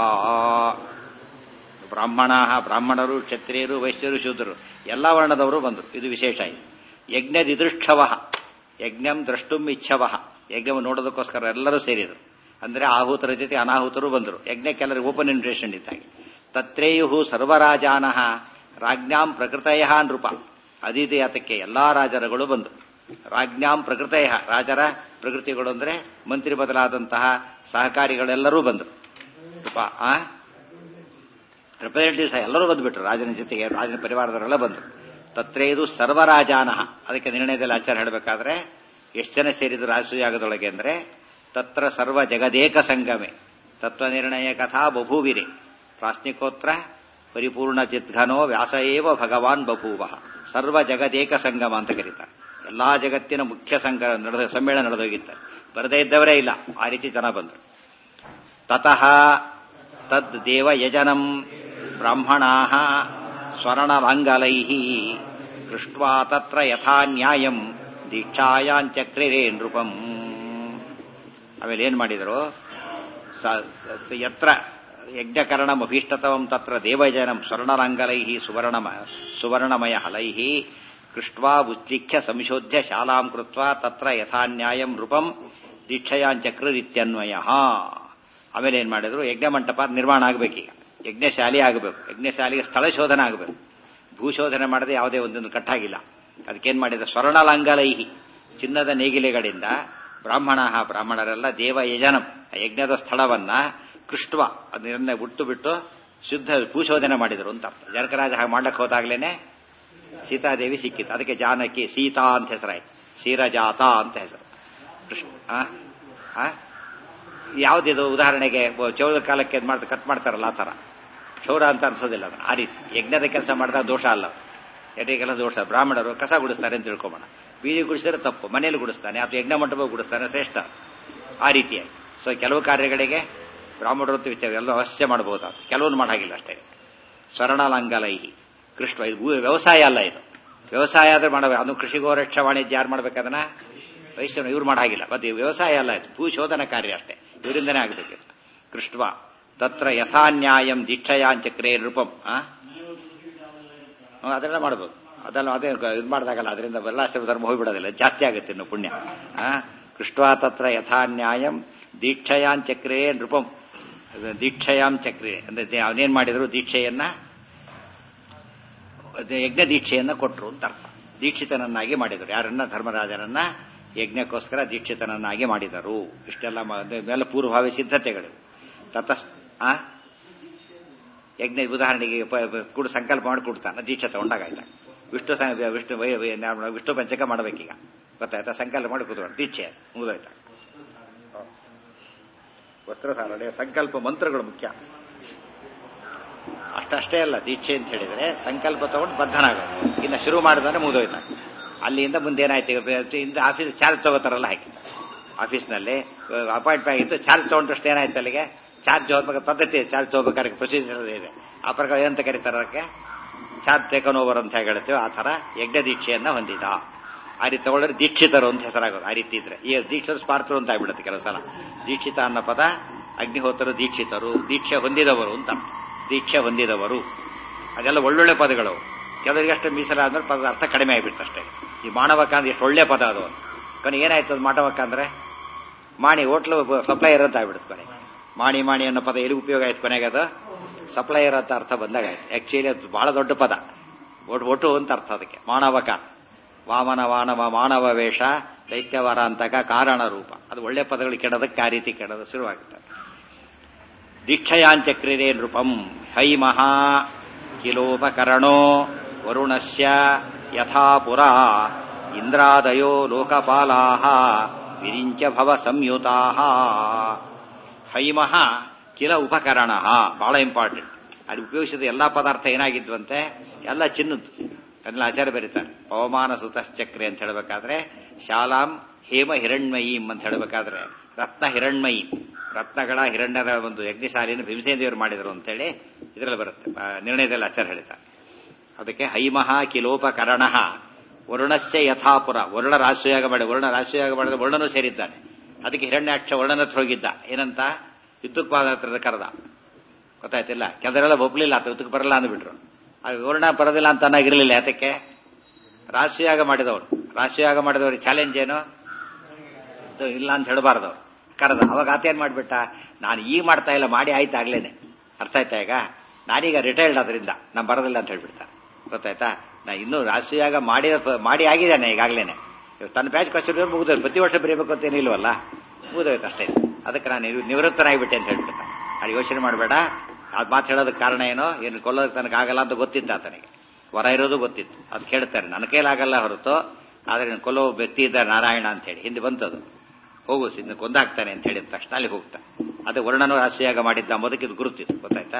ಬ್ರಾಹ್ಮಣ ಬ್ರಾಹ್ಮಣರು ಕ್ಷತ್ರಿಯರು ವೈಶ್ಯರು ಶೂದ್ರರು ಎಲ್ಲ ವರ್ಣದವರು ಬಂದರು ಇದು ವಿಶೇಷ ಇದು ಯಜ್ಞದಿದೃಕ್ಷವ ಯಜ್ಞಂ ದ್ರಷ್ಟುಂ ಇಚ್ಛವ ಯಜ್ಞವನ್ನು ನೋಡೋದಕ್ಕೋಸ್ಕರ ಎಲ್ಲರೂ ಸೇರಿದರು ಅಂದ್ರೆ ಆಹುತರ ಜೊತೆ ಅನಾಹುತರು ಬಂದರು ಯಜ್ಞಕ್ಕೆಲ್ಲರಿಗೂ ಓಪನ್ ಇನ್ವಿಟೇಷನ್ ಇದ್ದಾಗೆ ತತ್ರೇಯು ಸರ್ವರಾಜಾನ ರಾಜ್ಞಾಂ ಪ್ರಕೃತಯ ನೃಪ ಅದಿದೆ ಆತಕ್ಕೆ ಎಲ್ಲಾ ರಾಜರುಗಳು ಬಂದರು ರಾಜ್ಞಾಂ ಪ್ರಕೃತಯ ರಾಜರ ಪ್ರಕೃತಿಗಳು ಅಂದ್ರೆ ಮಂತ್ರಿ ಬದಲಾದಂತಹ ಸಹಕಾರಿಗಳೆಲ್ಲರೂ ಬಂದರು ನೃಪ ಆ ರೆಪ್ರೆಸೆಂಟೇಟಿವ್ಸ್ ಎಲ್ಲರೂ ಬಂದ್ಬಿಟ್ರು ರಾಜನ ಜೊತೆಗೆ ರಾಜನ ಪರಿವಾರದವರೆಲ್ಲ ಬಂದರು ತತ್ರೇದು ಸರ್ವರಾಜಾನಃ ಅದಕ್ಕೆ ನಿರ್ಣಯದಲ್ಲಿ ಆಚಾರ ಹೇಳಬೇಕಾದ್ರೆ ಎಷ್ಟು ಜನ ಸೇರಿದ್ರು ರಾಜಸೂಯಾಗದೊಳಗೆ ಅಂದ್ರೆ ತತ್ರ ಸರ್ವ ಜಗದೇಕ ಸಂಗಮೆ ತತ್ವ ನಿರ್ಣಯ ಕಥಾ ಬಭೂವಿರೆ ಪ್ರಾಸ್ನಿಕೋತ್ರ ಪರಿಪೂರ್ಣ ಚಿತ್ಘನೋ ವ್ಯಾಸ ಏವ ಭಗವಾನ್ ಬಭೂವ ಸರ್ವ ಜಗದೇಕ ಸಂಗಮ ಅಂತ ಕರೀತಾರೆ ಎಲ್ಲಾ ಜಗತ್ತಿನ ಮುಖ್ಯ ಸಂಘ ನಡೆದ ಸಮ್ಮೇಳನ ನಡೆದೋಗಿದ್ದಾರೆ ಬರದೇ ಇದ್ದವರೇ ಇಲ್ಲ ಆ ರೀತಿ ಜನ ಬಂದರು ತತಃ ತದ್ ದೇವ ಯಜನಂ ಬ್ರಾಹ್ಮಣಾ ಸ್ವರ್ಣರಂಗಲೈ ದೃಷ್ಟ್ವಾ ತತ್ರ ಯಥಾ ನ್ಯಾಯಂ ದೀಕ್ಷಾಯಾಂಚಕ್ರಿರೇ ನೃಪಂ ಆಮೇಲೆ ಏನ್ ಮಾಡಿದರು ಯತ್ರ ಯಜ್ಞಕರಣಮಭೀಷ್ಟತವಂ ತತ್ರ ದೇವಜನಂ ಸ್ವರ್ಣರಂಗಲೈ ಸುವರ್ಣಮ ಸುವರ್ಣಮಯ ಹಲೈ ಕೃಷ್ಟ್ವಾ ಉಚ್ಚಿಖ್ಯ ಸಂಶೋಧ್ಯ ಶಾಲಾಂ ಕೃತ್ವಾ ತತ್ರ ಯಥಾನ್ಯಾಯಂ ನೃಪಂ ದೀಕ್ಷಯಾಂಚಕ್ರಿತ್ಯನ್ವಯ ಆಮೇಲೆ ಏನ್ ಮಾಡಿದ್ರು ಯಜ್ಞ ಮಂಟಪ ನಿರ್ಮಾಣ ಆಗಬೇಕೀಗ ಯಜ್ಞಶಾಲೆ ಆಗಬೇಕು ಯಜ್ಞಶಾಲೆಗೆ ಸ್ಥಳ ಶೋಧನೆ ಆಗಬೇಕು ಭೂಶೋಧನೆ ಮಾಡದೆ ಯಾವುದೇ ಒಂದೊಂದು ಕಟ್ಟಾಗಿಲ್ಲ ಅದಕ್ಕೇನ್ ಮಾಡಿದ ಸ್ವರ್ಣಲಂಗಲೈಹಿ ಚಿನ್ನದ ನೇಗಿಲೆಗಳಿಂದ ಬ್ರಾಹ್ಮಣ ಬ್ರಾಹ್ಮಣರೆಲ್ಲ ದೇವ ಯಜನಂ ಯಜ್ಞದ ಸ್ಥಳವನ್ನ ಕೃಷ್ಟ್ವ ಅದನ್ನ ಬಿಟ್ಟು ಬಿಟ್ಟು ಶುದ್ಧ ಭೂಶೋಧನೆ ಮಾಡಿದರು ಅಂತ ಜನಕರಾಜ ಹಾಗೆ ಮಾಡ್ಲಕ್ಕೆ ಹೋದಾಗ್ಲೇನೆ ಸೀತಾದೇವಿ ಸಿಕ್ಕಿತ್ತು ಅದಕ್ಕೆ ಜಾನಕಿ ಸೀತಾ ಅಂತ ಹೆಸರಾಯ್ತು ಸೀರಜಾತ ಅಂತ ಹೆಸರು ಕೃಷ್ಣ ಯಾವ್ದಿದು ಉದಾಹರಣೆಗೆ ಚೌದ ಕಾಲಕ್ಕೆ ಮಾಡ್ತಾ ಕಟ್ ಮಾಡ್ತಾರಲ್ಲ ಆ ತರ ಕ್ಷೌರ ಅಂತ ಅನ್ಸೋದಿಲ್ಲ ಅದನ್ನ ಆ ರೀತಿ ಯಜ್ಞದ ಕೆಲಸ ಮಾಡಿದಾಗ ದೋಷ ಅಲ್ಲ ಎಡೆ ಕೆಲಸ ದೋಷ ಬ್ರಾಹ್ಮಣರು ಕಸ ಗುಡಿಸ್ತಾರೆ ಅಂತ ತಿಳ್ಕೊಬೋಣ ಬೀದಿ ಗುಡಿಸಿದ್ರೆ ತಪ್ಪು ಮನೇಲಿ ಗುಡಿಸ್ತಾನೆ ಅಥವಾ ಯಜ್ಞ ಮಂಟಪ ಗುಡಿಸ್ತಾನೆ ಶ್ರೇಷ್ಠ ಆ ರೀತಿಯಾಗಿ ಸೊ ಕೆಲವು ಕಾರ್ಯಗಳಿಗೆ ಬ್ರಾಹ್ಮಣರು ಅಂತ ವಿಚಾರ ಎಲ್ಲ ಅವಶ್ಯ ಮಾಡಬಹುದು ಕೆಲವೊಂದು ಮಾಡಾಗಿಲ್ಲ ಅಷ್ಟೇ ಸ್ವರ್ಣಲಂಗಲೈಹಿ ಕೃಷ್ಣ ಇದು ವ್ಯವಸಾಯ ಅಲ್ಲ ಇದು ವ್ಯವಸಾಯ ಆದ್ರೆ ಮಾಡಬೇಕು ಅದು ಕೃಷಿ ಗೋರಕ್ಷ ವಾಣಿಜ್ಯ ಯಾರು ಮಾಡ್ಬೇಕದನ್ನ ವೈಶ್ಯನ ಇವ್ರು ಮಾಡಾಗಿಲ್ಲ ಮತ್ತೆ ವ್ಯವಸಾಯ ಅಲ್ಲ ಇದು ಭೂಶೋಧನ ಕಾರ್ಯ ಅಷ್ಟೇ ಇವರಿಂದನೇ ಆಗಬೇಕು ಕೃಷ್ಣ ತತ್ರ ಯಥಾನ್ಯಾಯಂ ದೀಕ್ಷಯಾಂಚಕ್ರೇ ನೃಪಂ ಅದೆಲ್ಲ ಮಾಡ್ಬೋದು ಅದೆಲ್ಲ ಅದೇ ಇದು ಮಾಡಿದಾಗಲ್ಲ ಅದರಿಂದ ವರ್ಲಾಶ್ರಮ ಧರ್ಮ ಹೋಗ್ಬಿಡೋದಿಲ್ಲ ಜಾಸ್ತಿ ಆಗುತ್ತೆ ಇನ್ನು ಪುಣ್ಯ ಕೃಷ್ಣ ತತ್ರ ಯಥಾನ್ಯಾಯಂ ದೀಕ್ಷಯಾಂಚಕ್ರೇ ನೃಪಂ ದೀಕ್ಷಯಾಂ ಚಕ್ರಿ ಅಂದ್ರೆ ಅವನೇನ್ ಮಾಡಿದ್ರು ದೀಕ್ಷೆಯನ್ನ ಯಜ್ಞ ದೀಕ್ಷೆಯನ್ನ ಕೊಟ್ಟರು ಅಂತ ಅರ್ಥ ದೀಕ್ಷಿತನನ್ನಾಗಿ ಮಾಡಿದರು ಯಾರನ್ನ ಧರ್ಮರಾಜನನ್ನ ಯಜ್ಞಕ್ಕೋಸ್ಕರ ದೀಕ್ಷಿತನನ್ನಾಗಿ ಮಾಡಿದರು ಇಷ್ಟೆಲ್ಲ ಮೇಲೆ ಪೂರ್ವಭಾವಿ ಸಿದ್ಧತೆಗಳು ತತ ಯಜ್ಞ ಉದಾಹರಣೆಗೆ ಕೂಡ ಸಂಕಲ್ಪ ಮಾಡಿ ಕೊಡ್ತಾನೆ ದೀಕ್ಷೆ ತಗೊಂಡಾಗಾಯ್ತ ವಿಷ್ಣು ವಿಷ್ಣು ವಿಷ್ಣು ಪಂಚಕ ಮಾಡಬೇಕೀಗ ಗೊತ್ತಾಯ್ತಾ ಸಂಕಲ್ಪ ಮಾಡಿ ಕೂತ್ಕೊಂಡು ದೀಕ್ಷೆ ಮುಗಿದೋಯ್ತಾ ವಸ್ತ್ರಧಾರಣೆ ಸಂಕಲ್ಪ ಮಂತ್ರಗಳು ಮುಖ್ಯ ಅಷ್ಟಷ್ಟೇ ಅಲ್ಲ ದೀಕ್ಷೆ ಅಂತ ಹೇಳಿದ್ರೆ ಸಂಕಲ್ಪ ತಗೊಂಡು ಬದ್ಧನಾಗೋದು ಇನ್ನು ಶುರು ಮಾಡಿದ್ರೆ ಮುಗಿದೋಯ್ತ ಅಲ್ಲಿಂದ ಮುಂದೆ ಏನಾಯ್ತು ಇಂದ ಆಫೀಸ್ ಚಾರ್ಜ್ ತಗೋತಾರಲ್ಲ ಹಾಕಿ ಆಫೀಸ್ನಲ್ಲಿ ಅಪಾಯಿಂಟ್ಮೆಂಟ್ ಆಗಿತ್ತು ಚಾರ್ಜ್ ತಗೊಂಡಷ್ಟು ಏನಾಯ್ತು ಅಲ್ಲಿಗೆ ಚಾರ್ಜ್ ಹೋಗ್ಬೇಕು ಪದ್ಧತಿ ಚಾರ್ಜ್ ತಗೋಬೇಕಾದ್ರೆ ಪ್ರೊಸೀಜರ್ ಇದೆ ಆ ಪ್ರಕಾರ ಏನಂತ ಕರೀತಾರೆ ಅದಕ್ಕೆ ಚಾರ್ಜ್ ಟೇಕನ್ ಓವರ್ ಅಂತ ಹೇಳ್ತೀವಿ ಆ ತರ ಯಜ್ಞ ದೀಕ್ಷೆಯನ್ನ ಹೊಂದಿದ ಆ ರೀತಿ ತಗೊಳ್ಳೋರು ದೀಕ್ಷಿತರು ಅಂತ ಹೆಸರಾಗೋದು ಆ ರೀತಿ ಇದ್ರೆ ಈ ದೀಕ್ಷರು ಸ್ಪಾರ್ಥರು ಅಂತ ಆಗ್ಬಿಡುತ್ತೆ ಕೆಲವು ಸಲ ದೀಕ್ಷಿತ ಅನ್ನೋ ಪದ ಅಗ್ನಿಹೋತರು ದೀಕ್ಷಿತರು ದೀಕ್ಷೆ ಹೊಂದಿದವರು ಅಂತ ದೀಕ್ಷೆ ಹೊಂದಿದವರು ಅದೆಲ್ಲ ಒಳ್ಳೊಳ್ಳೆ ಪದಗಳು ಕೆಲವರಿಗಷ್ಟೇ ಮೀಸಲಾದ್ಮೇಲೆ ಪದದ ಅರ್ಥ ಕಡಿಮೆ ಆಗಿಬಿಟ್ಟು ಅಷ್ಟೇ ಈ ಮಾನವಕ ಅಂದ್ರೆ ಎಷ್ಟು ಒಳ್ಳೆ ಪದ ಅದು ಕೊನೆ ಏನಾಯ್ತು ಅದು ಮಾನವಕ ಅಂದ್ರೆ ಮಾಣಿ ಹೋಟ್ಲು ಸಪ್ಲೈಯರ್ ಅಂತ ಆಗ್ಬಿಡುತ್ತೆ ಕೊನೆ ಮಾಣಿ ಮಾಣಿ ಅನ್ನೋ ಪದ ಎಲ್ಲಿ ಉಪಯೋಗ ಆಯ್ತು ಕೊನೆಗೆ ಅದು ಸಪ್ಲೈಯರ್ ಅಂತ ಅರ್ಥ ಬಂದಾಗ ಆಯ್ತು ಆಕ್ಚುಲಿ ಅದು ಬಹಳ ದೊಡ್ಡ ಪದ ಒಟ್ಟು ಒಟ್ಟು ಅಂತ ಅರ್ಥ ಅದಕ್ಕೆ ಮಾನವಕ ವಾಮನ ವಾನವ ಮಾನವ ವೇಷ ದೈತ್ಯವರ ಅಂತಕ ಕಾರಣ ರೂಪ ಅದು ಒಳ್ಳೆ ಪದಗಳು ಕೆಡೋದಕ್ಕೆ ಆ ರೀತಿ ಕೆಡೋದು ಶುರುವಾಗುತ್ತೆ ದೀಕ್ಷಯಾಂಚಕ್ರಿರೇ ನೃಪಂ ಹೈ ಮಹಾ ಕಿಲೋಪಕರಣೋ ವರುಣಸ್ಯ ಯಥಾ ಪುರ ಇಂದ್ರಾದಯೋ ಲೋಕಪಾಲಾ ವಿರಿಂಚ ಭವ ಸಂಯುತಾ ಹೈಮಹ ಕಿಲ ಉಪಕರಣ ಬಹಳ ಇಂಪಾರ್ಟೆಂಟ್ ಅಲ್ಲಿ ಉಪಯೋಗಿಸಿದ ಎಲ್ಲಾ ಪದಾರ್ಥ ಏನಾಗಿದ್ವಂತೆ ಎಲ್ಲ ಚಿನ್ನದ್ದು ಅದನ್ನ ಆಚಾರ್ಯ ಬರೀತಾರೆ ಪವಮಾನ ಸುತಶ್ಚಕ್ರೆ ಅಂತ ಹೇಳಬೇಕಾದ್ರೆ ಶಾಲಾಂ ಹೇಮ ಹಿರಣ್ಮಯೀಂ ಅಂತ ಹೇಳಬೇಕಾದ್ರೆ ರತ್ನ ಹಿರಣ್ಮಯೀಂ ರತ್ನಗಳ ಹಿರಣ್ಯದ ಒಂದು ಯಜ್ಞಶಾಲೆಯನ್ನು ಭೀಮಸೇನದೇವರು ಮಾಡಿದರು ಅಂತೇಳಿ ಇದರಲ್ಲಿ ಬರುತ್ತೆ ನಿರ್ಣಯದಲ್ಲಿ ಆಚಾರ್ಯ ಹೇಳ್ತಾರೆ ಅದಕ್ಕೆ ಹೈಮಹ ಕಿಲೋಪಕರಣ ವರುಣಶ್ಚ ಯಥಾಪುರ ವರುಣ ರಾಶಿಯಾಗ ಮಾಡಿ ವರುಣ ರಾಶಿಯಾಗ ಮಾಡಿದ ವರ್ಣನೂ ಸೇರಿದ್ದಾನೆ ಅದಕ್ಕೆ ಹಿರಣ್ಯಾಕ್ಷ ವರ್ಣನ ಹತ್ರ ಹೋಗಿದ್ದ ಏನಂತ ಯುದ್ಧಕ್ಕೆ ಹತ್ರದ ಕರೆದ ಗೊತ್ತಾಯ್ತಿಲ್ಲ ಕೆಲವರೆಲ್ಲ ಒಪ್ಲಿಲ್ಲ ಆತ ಯುದ್ಧಕ್ಕೆ ಬರಲ್ಲ ಅಂದ್ಬಿಟ್ರು ಅದು ವರ್ಣ ಬರೋದಿಲ್ಲ ಅಂತ ಅನ್ನಾಗಿರ್ಲಿಲ್ಲ ಯಾತಕ್ಕೆ ರಾಶಿಯಾಗ ಮಾಡಿದವರು ರಾಶಿಯಾಗ ಮಾಡಿದವ್ರಿಗೆ ಚಾಲೆಂಜ್ ಏನು ಇಲ್ಲ ಅಂತ ಹೇಳಬಾರ್ದು ಅವ್ರು ಕರೆದ ಅವಾಗ ಆತ ಏನ್ ಮಾಡ್ಬಿಟ್ಟ ನಾನು ಈಗ ಮಾಡ್ತಾ ಇಲ್ಲ ಮಾಡಿ ಆಯ್ತು ಆಗ್ಲೇನೆ ಅರ್ಥ ಆಯ್ತಾ ಈಗ ನಾನೀಗ ರಿಟೈರ್ಡ್ ಅದರಿಂದ ನಾನು ಬರೋದಿಲ್ಲ ಅಂತ ಹೇಳ್ಬಿಡ್ತಾರೆ ಗೊತ್ತಾಯ್ತಾ ನಾ ಇನ್ನೂ ರಾಷ್ಟ್ರೀಯಾಗ ಮಾಡಿ ಮಾಡಿ ಆಗಿದ್ದಾನೆ ಈಗಾಗ್ಲೇನೆ ತನ್ನ ಬ್ಯಾಚ್ ಕಷ್ಟ ಮುಗಿದೋಯ್ತು ಪ್ರತಿ ವರ್ಷ ಬರೀಬೇಕು ಅಂತ ಏನಿಲ್ವಲ್ಲ ಮುಗಿದೋಯ್ತು ಅಷ್ಟೇ ಅದಕ್ಕೆ ನಾನು ನಿವೃತ್ತನಾಗಿಬಿಟ್ಟೆ ಅಂತ ಹೇಳ್ಬಿಡ್ತಾನೆ ಅದು ಯೋಚನೆ ಮಾಡಬೇಡ ಅದು ಮಾತು ಹೇಳೋದಕ್ಕೆ ಕಾರಣ ಏನೋ ಏನು ಕೊಲ್ಲೋದಕ್ಕೆ ತನಗೆ ಆಗಲ್ಲ ಅಂತ ಗೊತ್ತಿತ್ತು ಆತನಿಗೆ ವರ ಇರೋದು ಗೊತ್ತಿತ್ತು ಅದು ಕೇಳ್ತಾರೆ ನನ್ನ ಕೈಲಾಗಲ್ಲ ಹೊರತು ಆದ್ರೆ ಕೊಲ್ಲೋ ವ್ಯಕ್ತಿ ಇದ್ದ ನಾರಾಯಣ ಅಂತ ಹೇಳಿ ಹಿಂದೆ ಬಂತದು ಹೋಗು ಸಿದ್ಧ ಕೊಂದಾಗ್ತಾನೆ ಅಂತ ಹೇಳಿದ ತಕ್ಷಣ ಅಲ್ಲಿ ಹೋಗ್ತಾ ಅದು ವರ್ಣನು ರಾಶಿಯಾಗ ಮಾಡಿದ್ದ ಅಂಬೋದಕ್ಕೆ ಇದು ಗುರುತಿತ್ತು ಗೊತ್ತಾಯ್ತಾ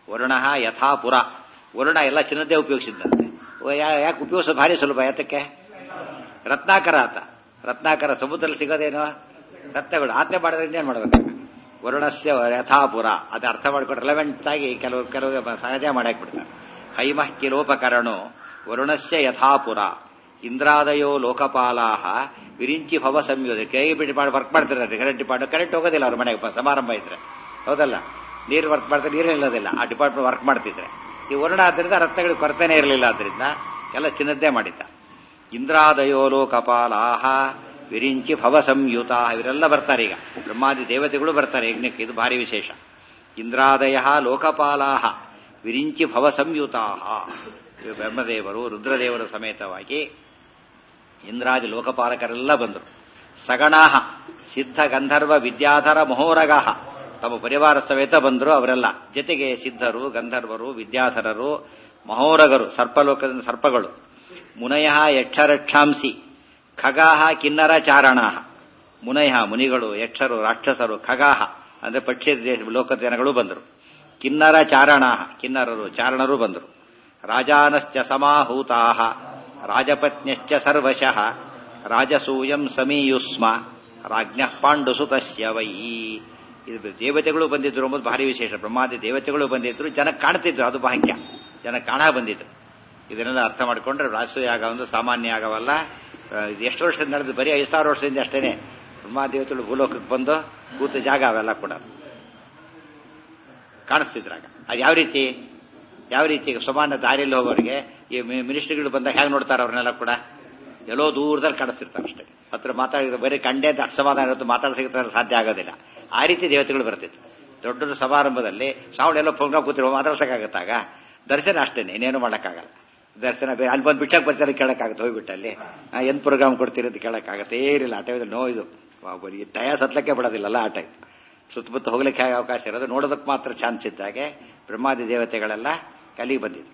ವರುಣ ಯಥಾಪುರ ವರುಣ ಎಲ್ಲ ಚಿನ್ನದ್ದೇ ಉಪಯೋಗಿಸಿದ್ದಂತೆ ಯಾಕೆ ಉಪಯೋಗಿಸೋದು ಭಾರಿ ಸುಲಭ ಯಾತಕ್ಕೆ ರತ್ನಾಕರ ಆತ ರತ್ನಾಕರ ಸಮುದ್ರದಲ್ಲಿ ಸಿಗೋದೇನೋ ರತ್ನಗಳು ಆತ್ಮೆ ಮಾಡಿದ್ರೆ ಇನ್ನೇನು ಮಾಡಬೇಕಾಗ ವರುಣಸ್ಯ ಯಥಾಪುರ ಅದು ಅರ್ಥ ಮಾಡ್ಕೊಂಡು ರೆಲೆವೆಂಟ್ ಆಗಿ ಕೆಲವು ಕೆಲವು ಸಹಜ ಮಾಡಾಕ್ಬಿಡ್ತಾರೆ ಹೈಮಃ ಕಿಲೋಪಕರಣೋ ವರುಣಸ್ಯ ಯಥಾಪುರ ಇಂದ್ರಾದಯೋ ಲೋಕಪಾಲಾಹ ವಿರಿಂಚಿ ಭವ ಸಂಯೋಜನೆ ಕೈ ಬಿಟ್ಟು ಮಾಡಿ ವರ್ಕ್ ಮಾಡ್ತಿರ್ತಾರೆ ಕರೆಂಟ್ ಡಿಪಾರ್ಟ್ಮೆಂಟ್ ಕರೆಂಟ್ ಹೋಗೋದಿಲ್ಲ ಅವ್ರ ಮನೆಗೆ ಸಮಾರಂಭ ಇದ್ರೆ ಹೌದಲ್ಲ ನೀರು ವರ್ಕ್ ಮಾಡ್ತಾರೆ ನೀರು ಇಲ್ಲದಿಲ್ಲ ಆ ಡಿಪಾರ್ಟ್ಮೆಂಟ್ ವರ್ಕ್ ಮಾಡ್ತಿದ್ರೆ ಈ ವರುಣ ಆದ್ದರಿಂದ ರತ್ನಗಳಿಗೆ ಕೊರತೆನೇ ಇರಲಿಲ್ಲ ಆದ್ರಿಂದ ಎಲ್ಲ ಚಿನ್ನದ್ದೇ ಮಾಡಿದ್ದ ಇಂದ್ರಾದಯೋ ಲೋಕಪಾಲಾಹ ವಿರಿಂಚಿ ಭವ ಸಂಯುತ ಇವರೆಲ್ಲ ಬರ್ತಾರೆ ಈಗ ಬ್ರಹ್ಮಾದಿ ದೇವತೆಗಳು ಬರ್ತಾರೆ ಯಜ್ಞಕ್ಕೆ ಇದು ಭಾರಿ ವಿಶೇಷ ಇಂದ್ರಾದಯ ಲೋಕಪಾಲಾಹ ವಿರಿಂಚಿ ಭವ ಸಂಯುತಾ ಬ್ರಹ್ಮದೇವರು ರುದ್ರದೇವರ ಸಮೇತವಾಗಿ ಇಂದ್ರಾದಿ ಲೋಕಪಾಲಕರೆಲ್ಲ ಬಂದರು ಸಗಣಾಹ ಸಿದ್ಧ ಗಂಧರ್ವ ವಿದ್ಯಾಧರ ಮಹೋರಗಾಹ ತಮ್ಮ ಪರಿವಾರ ಸಮೇತ ಬಂದರು ಅವರೆಲ್ಲ ಜೊತೆಗೆ ಸಿದ್ಧರು ಗಂಧರ್ವರು ವಿದ್ಯಾಧರರು ಮಹೋರಗರು ಸರ್ಪಲೋಕದಿಂದ ಸರ್ಪಗಳು ಮುನಯ ಯಕ್ಷರಕ್ಷಾಂಸಿ ಖಗಾಹ ಕಿನ್ನರ ಚಾರಣಾಹ ಮುನಯ ಮುನಿಗಳು ಯಕ್ಷರು ರಾಕ್ಷಸರು ಖಗಾಹ ಅಂದ್ರೆ ಪಕ್ಷಿ ಲೋಕದ ಜನಗಳು ಬಂದರು ಕಿನ್ನರ ಚಾರಣಾಹ ಕಿನ್ನರರು ಚಾರಣರು ಬಂದರು ರಾಜಾನಶ್ಚ ಸಮಾಹೂತಾ ರಾಜಪತ್ನ್ಯಶ್ಚ ಸರ್ವಶಃ ರಾಜಸೂಯಂ ಸಮೀಯುಸ್ಮ ರಾಜ್ಞ ಪಾಂಡುಸುತಸ್ಯ ವೈ ಇದು ದೇವತೆಗಳು ಬಂದಿದ್ರು ಎಂಬುದು ಭಾರಿ ವಿಶೇಷ ಬ್ರಹ್ಮಾದಿ ದೇವತೆಗಳು ಬಂದಿದ್ರು ಜನ ಕಾಣ್ತಿದ್ರು ಅದು ಭಾಗ್ಯ ಜನ ಕಾಣ ಬಂದಿದ್ರು ಇದನ್ನೆಲ್ಲ ಅರ್ಥ ಮಾಡಿಕೊಂಡ್ರೆ ರಾಸಯಾಗ ಒಂದು ಸಾಮಾನ್ಯ ಆಗವಲ್ಲ ಎಷ್ಟು ವರ್ಷದಿಂದ ನಡೆದು ಬರೀ ಐದು ಸಾವಿರ ವರ್ಷದಿಂದ ಅಷ್ಟೇನೆ ಬ್ರಹ್ಮಾದೇವತೆಗಳು ಭೂಲೋಕಕ್ಕೆ ಬಂದು ಕೂತ ಜಾಗ ಅವೆಲ್ಲ ಕೂಡ ಕಾಣಿಸ್ತಿದ್ರಾಗ ಅದು ಯಾವ ರೀತಿ ಯಾವ ರೀತಿ ಸಮಾನ ದಾರಿಯಲ್ಲಿ ಹೋಗೋರಿಗೆ ಈ ಮಿನಿಸ್ಟ್ರಿಗಳು ಬಂದಾಗ ಹೇಗೆ ನೋಡ್ತಾರೆ ಅವ್ರನ್ನೆಲ್ಲ ಕೂಡ ಎಲ್ಲೋ ದೂರದಲ್ಲಿ ಕಾಣಿಸ್ತಿರ್ತಾರೆ ಅಷ್ಟೇ ಹತ್ರ ಮಾತಾಡಿದ್ರೆ ಬರೀ ಕಂಡೆ ಅಂತ ಅಸಮಾಧಾನ ಇರುತ್ತೆ ಮಾತಾಡ್ಸಿದ್ರೆ ಸಾಧ್ಯ ಆಗೋದಿಲ್ಲ ಆ ರೀತಿ ದೇವತೆಗಳು ಬರ್ತಿತ್ತು ದೊಡ್ಡ ದೊಡ್ಡ ಸಮಾರಂಭದಲ್ಲಿ ಶ್ರಾವಣ ಎಲ್ಲ ಪ್ರೋಗ್ರಾಮ್ ಕೂತಿರೋ ಮಾತಾಡ್ಸಕ್ಕಾಗತ್ತಾಗ ದರ್ಶನ ಅಷ್ಟೇನೆ ಇನ್ನೇನು ಮಾಡೋಕ್ಕಾಗಲ್ಲ ದರ್ಶನ ಅಲ್ಲಿ ಬಂದು ಬಿಟ್ಟಕ್ಕೆ ಬರ್ತಾರೆ ಕೇಳಕ್ಕಾಗುತ್ತೆ ಹೋಗ್ಬಿಟ್ಟಲ್ಲಿ ಎಂತ ಪ್ರೋಗ್ರಾಮ್ ಕೊಡ್ತೀರಿ ಅಂತ ಕೇಳಕ್ಕಾಗತ್ತೆ ಏನಿಲ್ಲ ಆ ಟೈಮಲ್ಲಿ ನೋ ಇದು ಟಯ ಸತ್ಲಕ್ಕೆ ಬಿಡೋದಿಲ್ಲಲ್ಲ ಆ ಟೈಮ್ ಸುತ್ತಮುತ್ತ ಹೋಗ್ಲಿಕ್ಕೆ ಹೇಗೆ ಅವಕಾಶ ಇರೋದು ನೋಡೋದಕ್ಕೆ ಮಾತ್ರ ಚಾನ್ಸ್ ಇದ್ದಾಗೆ ಬ್ರಹ್ಮಾದಿ ದೇವತೆಗಳೆಲ್ಲ ಕಲಿಗೆ ಬಂದಿದ್ರು